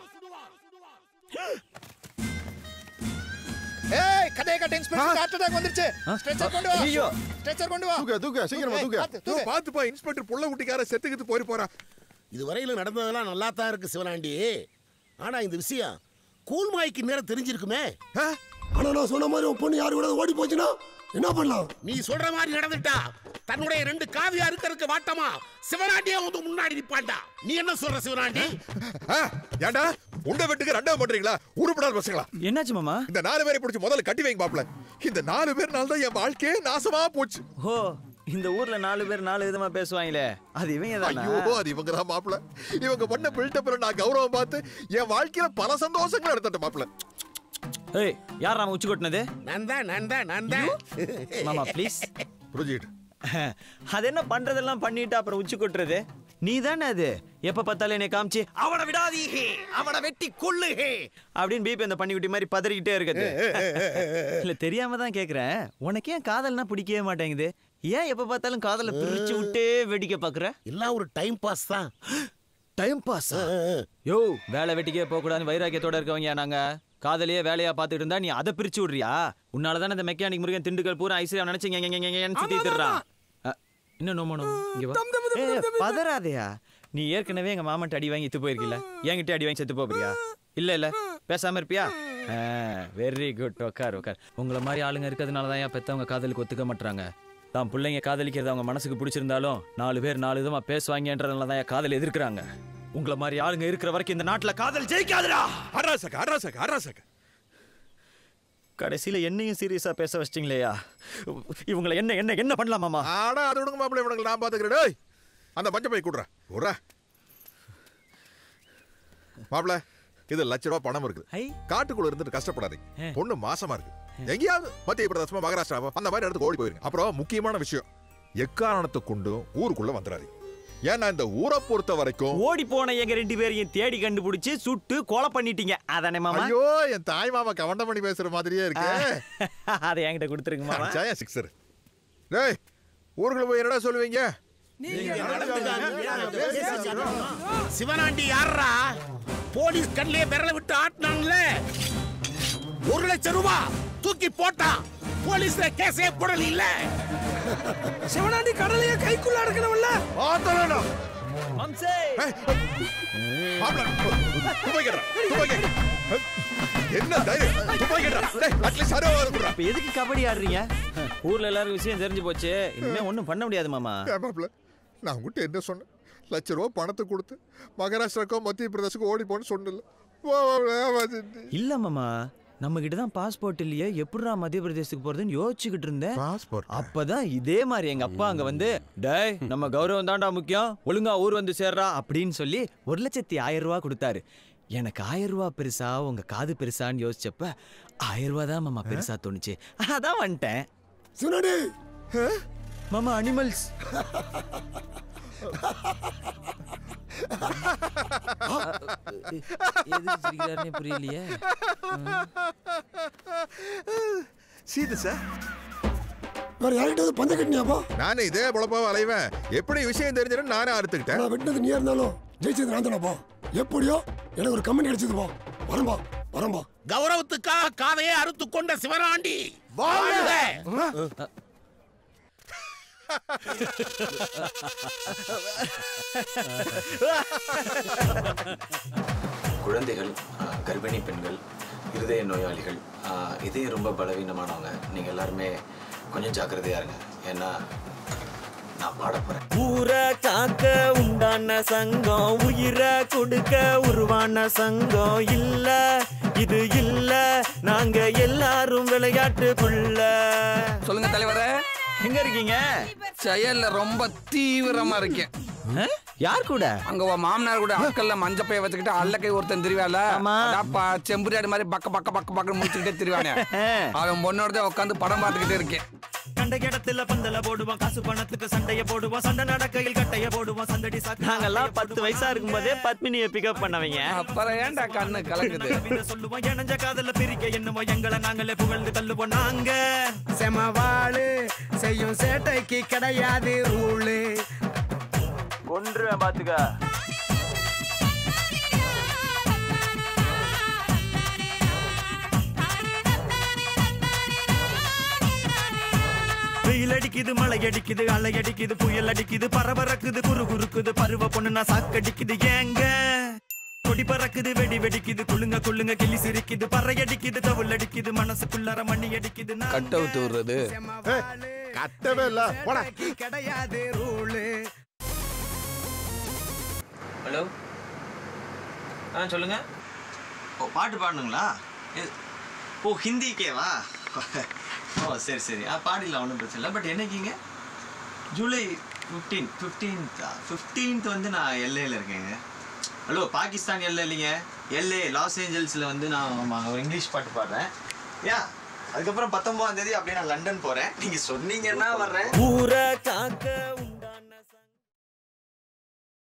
ஏய் கதையை கட்ட இன்ஸ்பெக்டர் ஹார்ட் அட்டாக் வந்துருச்சு ஸ்ட்ரெச்சர் கொண்டு வா ஐயோ. ஸ்ட்ரெச்சர் கொண்டு வா தூக்க தூக்க சீக்கிரமா ஏய், தூக்க பாத்து, தூக்கு. பாத்துப்பா இன்ஸ்பெக்டர் புள்ள குட்டிக்கார செத்துக்கிட்டு போய் போறா இதுவரையில நடந்ததெல்லாம் நல்லா தான் இருக்கு சிவனாண்டி ஆனா இந்த விஷயம் கூழ்மாய்க்கு நேரம் தெரிஞ்சிருக்குமே ஆனா நான் சொன்ன மாதிரி உன் பொண்ணு யாரு கூட ஓடி போச்சுன்னா என்ன பண்ணலாம் நீ சொல்ற மாதிரி நடந்துட்டா தன்னுடைய ரெண்டு காவியா இருக்கிறதுக்கு வாட்டமா சிவனாண்டியே வந்து முன்னாடி நிப்பாண்டா நீ என்ன சொல்ற சிவனாண்டி ஏண்டா உண்ட வெட்டுக்கு ரெண்டாவது பண்றீங்களா உருப்படாத பசங்களா என்னாச்சு மாமா இந்த நாலு பேரை பிடிச்சி முதல்ல கட்டி வைங்க மாப்ள இந்த நாலு பேர்னால தான் என் வாழ்க்கையே நாசமா போச்சு ஓ இந்த ஊர்ல நாலு பேர் நாலு விதமா பேசுவாங்களே அது இவங்க தானா ஐயோ அது இவங்க தான் மாப்பிள இவங்க பண்ண பில்டப் நான் கௌரவம் பார்த்து என் வாழ்க்கையில பல சந்தோஷங்கள் எடுத்துட்டேன் மாப்பிள ஏய் யார் நாம உச்சி கொட்டினது நான் தான் நான் தான் நான் தான் மாமா ப்ளீஸ் புரிஞ்சுக்கிட்டு அது என்ன பண்றதெல்லாம் பண்ணிட்டு அப்புறம் உச்சி கொட்டுறது நீ தானே அது எப்ப பார்த்தாலும் என்னை காமிச்சு அவனை விடாதீஹே அவனை வெட்டி கொள்ளுஹே அப்படின்னு பிபி அந்த பண்ணிக்குட்டி மாதிரி பதறிக்கிட்டே இருக்குது இல்ல தெரியாம தான் கேக்குறேன் உனக்கு ஏன் காதல்னா பிடிக்கவே மாட்டேங்குது ஏன் எப்ப பார்த்தாலும் காதலை பிரிச்சு விட்டே வேடிக்கை பாக்குற எல்லாம் ஒரு டைம் பாஸ் தான் டைம் பாஸ் யோ வேலை வெட்டிக்கே போக கூடாதுன்னு வைராக்கியத்தோட இருக்கவங்க நாங்க காதலியே வேலையா பார்த்துட்டு இருந்தா நீ அதை பிரிச்சு விடுறியா உன்னால தானே இந்த மெக்கானிக் முருகன் திண்டுக்கல் பூரா ஐஸ்வர்யா நினைச்சு இங்க, இங்க, இங்க, இங்கன்னு சுத்தி திடுறான் அ, இன்னும் நோமோ நோமோ இங்க வா ஏய், பதறாதயா நீ ஏற்கனவே எங்க மாமன்ட்ட அடி வாங்கி செத்து போயிருக்கல என்கிட்ட அடி வாங்கி செத்து போறியா இல்ல இல்ல பேசாம இருப்பியா வெரி குட் உட்கார் உட்கார் உங்களை மாதிரி ஆளுங்க இருக்கிறதுனால தான் என் பெத்தவங்க காதலுக்கு ஒத்துக்க மாட்டாங்க தான் பிள்ளைங்க காதலிக்கிறது அவங்க மனசுக்கு பிடிச்சிருந்தாலும் நாலு பேர் நாலு விதமா பேசுவாங்கன்றதுனால தான் என் காதல் எதிர்க்கிறாங்க உங்களை மாதிரி ஆளுங்க இருக்கிற வரைக்கும் இந்த நாட்டுல காதல் ஜெயிக்காதுடா அராசக அராசக அராசக கடைசியில என்னையும் சீரியஸா பேச வச்சிட்டீங்களேயா இவங்களை என்ன என்ன என்ன பண்ணலாமாமா ஆடா அது விடுங்க மாப்பிள்ளை இவனுக்கு நான் பாத்துக்கிறேன் டேய் அந்த பஞ்ச பை கூடுற விட்ற மாப்பிள்ள இது லட்ச ரூபாய் பணம் இருக்குது காட்டுக்குள்ள இருந்துட்டு கஷ்டப்படாதீங்க பொண்ணு மாசமா இருக்கு எங்கேயாவது மத்திய பிரதேசமா மகாராஷ்டிராவோ அந்த மாதிரி இடத்துக்கு ஓடி போயிருங்க அப்புறம் முக்கியமான விஷயம் எக்காரணத்தை கொண்டும் ஊருக்குள்ள வந்துடாதீங்க ஏன்னா இந்த ஊரை பொறுத்த வரைக்கும் ஓடி போன எங்க ரெண்டு பேரையும் தேடி கண்டுபிடிச்சு சுட்டு கொலை பண்ணிட்டீங்க அதானே மாமா ஐயோ என் தாய் மாமா கவண்டம் பண்ணி பேசுற மாதிரியே இருக்கு அதை என்கிட்ட கொடுத்துருங்க மாமா ஜெயா சிக்ஸர் டேய் ஊருக்குள்ள போய் என்னடா சொல்லுவீங்க சிவனாண்டி யாரா போலீஸ் கண்ணிலே விரல விட்டு ஆட்டினாங்கல்ல ஒரு லட்சம் ரூபாய் தூக்கி போட்டா போலீஸ்ல கேஸே போடல இல்ல சிவனாண்டி கடலைய கைக்குள்ள அடக்கணும்ல என்ன தைரியம் துப்பாக்கிடா டேய் அட்லீஸ்ட் அரோ வரக்குறா அப்ப எதுக்கு கபடி ஆடுறீங்க ஊர்ல எல்லாருக்கும் விஷயம் தெரிஞ்சு போச்சு இனிமே ஒண்ணும் பண்ண முடியாது மாமா மாப்பிள்ள நான் உங்ககிட்ட என்ன சொன்னேன் லட்ச ரூபா பணத்தை கொடுத்து மகாராஷ்டிராக்கோ மத்திய பிரதேசக்கோ ஓடி போன்னு சொன்னல இல்ல மாமா நம்ம கிட்ட தான் பாஸ்போர்ட் இல்லையே எப்படிடா மத்திய பிரதேசத்துக்கு போறதுன்னு யோசிச்சுக்கிட்டு இருந்தேன் பாஸ்போர்ட் அப்பதான் இதே மாதிரி எங்க அப்பா அங்க வந்து டேய் நம்ம கௌரவம் தான்டா முக்கியம் ஒழுங்கா ஊர் வந்து சேர்றா அப்படின்னு சொல்லி ஒரு லட்சத்தி ஆயிரம் ரூபாய் கொடுத்தாரு எனக்கு ஆயிரம் ரூபாய் பெருசா உங்க காது பெருசான்னு யோசிச்சப்ப ஆயிரம் ரூபாய் தான் மாமா பெருசா தோணுச்சு அதான் வந்துட்டேன் சிவனாண்டி மாமா அனிமல்ஸ் புரியலையே சீது சார் வேற யார்கிட்ட பந்த கட்டினியாப்பா நானே இதே பொழப்பாவ அலைவேன் எப்படி விஷயம் தெரிஞ்சிடும் நானே அறுத்துக்கிட்டேன் நான் வெட்டினது நீயா இருந்தாலும் ஜெயிச்சது நான் தானப்பா எப்படியோ எனக்கு ஒரு கமெண்ட் கிடைச்சதுப்பா வரம்பா வரம்பா கௌரவத்துக்காக காதையே அறுத்து கொண்ட சிவனாண்டி வாழ்க குழந்தைகள் ஆ, கர்ப்பிணி பெண்கள் இருதய நோயாளிகள் ஆ, இதயம் ரொம்ப பலவீனமானவங்க நீங்கள் எல்லாருமே கொஞ்சம் ஜாக்கிரதையா இருங்க ஏன்னா நான் பாட போகிறேன் ஊரை காக்க உண்டான சங்கம் உயிரை கொடுக்க உருவான சங்கம் இல்ல இது இல்ல நாங்க எல்லாரும் விளையாட்டுக்குள்ள சொல்லுங்க தலைவரே எங்க இருக்கீங்க செயல்ல ரொம்ப தீவிரமா இருக்கேன் யார் கூட அங்க உன் மாமனார் கூட அக்கல்ல மஞ்ச பைய வச்சுக்கிட்டு அல்லக்கை ஒருத்தன் திரிவால அடாப்பா செம்புரியாடு மாதிரி பக்க பக்க பக்க பக்க முடிச்சுக்கிட்டே திரிவானே அவன் பொண்ணோட உட்காந்து படம் பார்த்துக்கிட்டே இருக்கேன் கண்ட இடத்துல பந்தல போடுவோம் காசு பணத்துக்கு சண்டைய போடுவோம் சண்டை நடக்கையில் கட்டைய போடுவோம் சந்தடி சாக்கு நாங்கெல்லாம் பத்து வயசா இருக்கும்போதே பத்மினியை பிக்கப் பண்ணவங்க அப்புறம் ஏன்டா கண்ணு கலக்குது கவிதை சொல்லுவோம் இணைஞ்ச காதல பிரிக்க என்னமோ எங்களை நாங்களே புகழ்ந்து தள்ளுவோம் நாங்க செமவாளு செய்யும் சேட்டைக்கு கிடையாது ரூலு கொன்றுவேன் பாத்துக்க வெயில் அடிக்குது மழை அடிக்குது அலை அடிக்குது புயல் அடிக்குது பரபரக்குது குறு குறுக்குது பருவ பொண்ணுனா சாக்கடிக்குது ஏங்க கொடி பறக்குது வெடி வெடிக்குது குளுங்க குளுங்க கிளி சிரிக்குது பறை அடிக்குது தவுள் அடிக்குது மனசுக்குள்ளார மண்ணி அடிக்குது நான் கட் அவுட் விடுறது கட்டவே இல்ல போடா கிடையாது ரூலு ஹலோ ஆ சொல்லுங்க ஓ பாட்டு பாடணுங்களா எ- ஓ ஹிந்திக்கேவா ஓ சரி சரி ஆ பாடிடலாம் ஒன்றும் பிரச்சனை இல்லை பட் என்னைக்குங்க ஜூலை ஃபிஃப்டீன் ஃபிஃப்டீன்த் ஃபிஃப்டீன்த் வந்து நான் எல்ஏல இருக்கேங்க ஹலோ பாகிஸ்தான் எல்லை இல்லைங்க எல்ஏ லாஸ் ஏஞ்சல்ஸில் வந்து நான் ஆமா, ஒரு இங்கிலீஷ் பாட்டு பாடுறேன் யா அதுக்கப்புறம் பத்தொன்பதாம் தேதி அப்படியே நான் லண்டன் போகிறேன் நீங்கள் சொன்னீங்கன்னா வர்றேன் ஊரை காக்க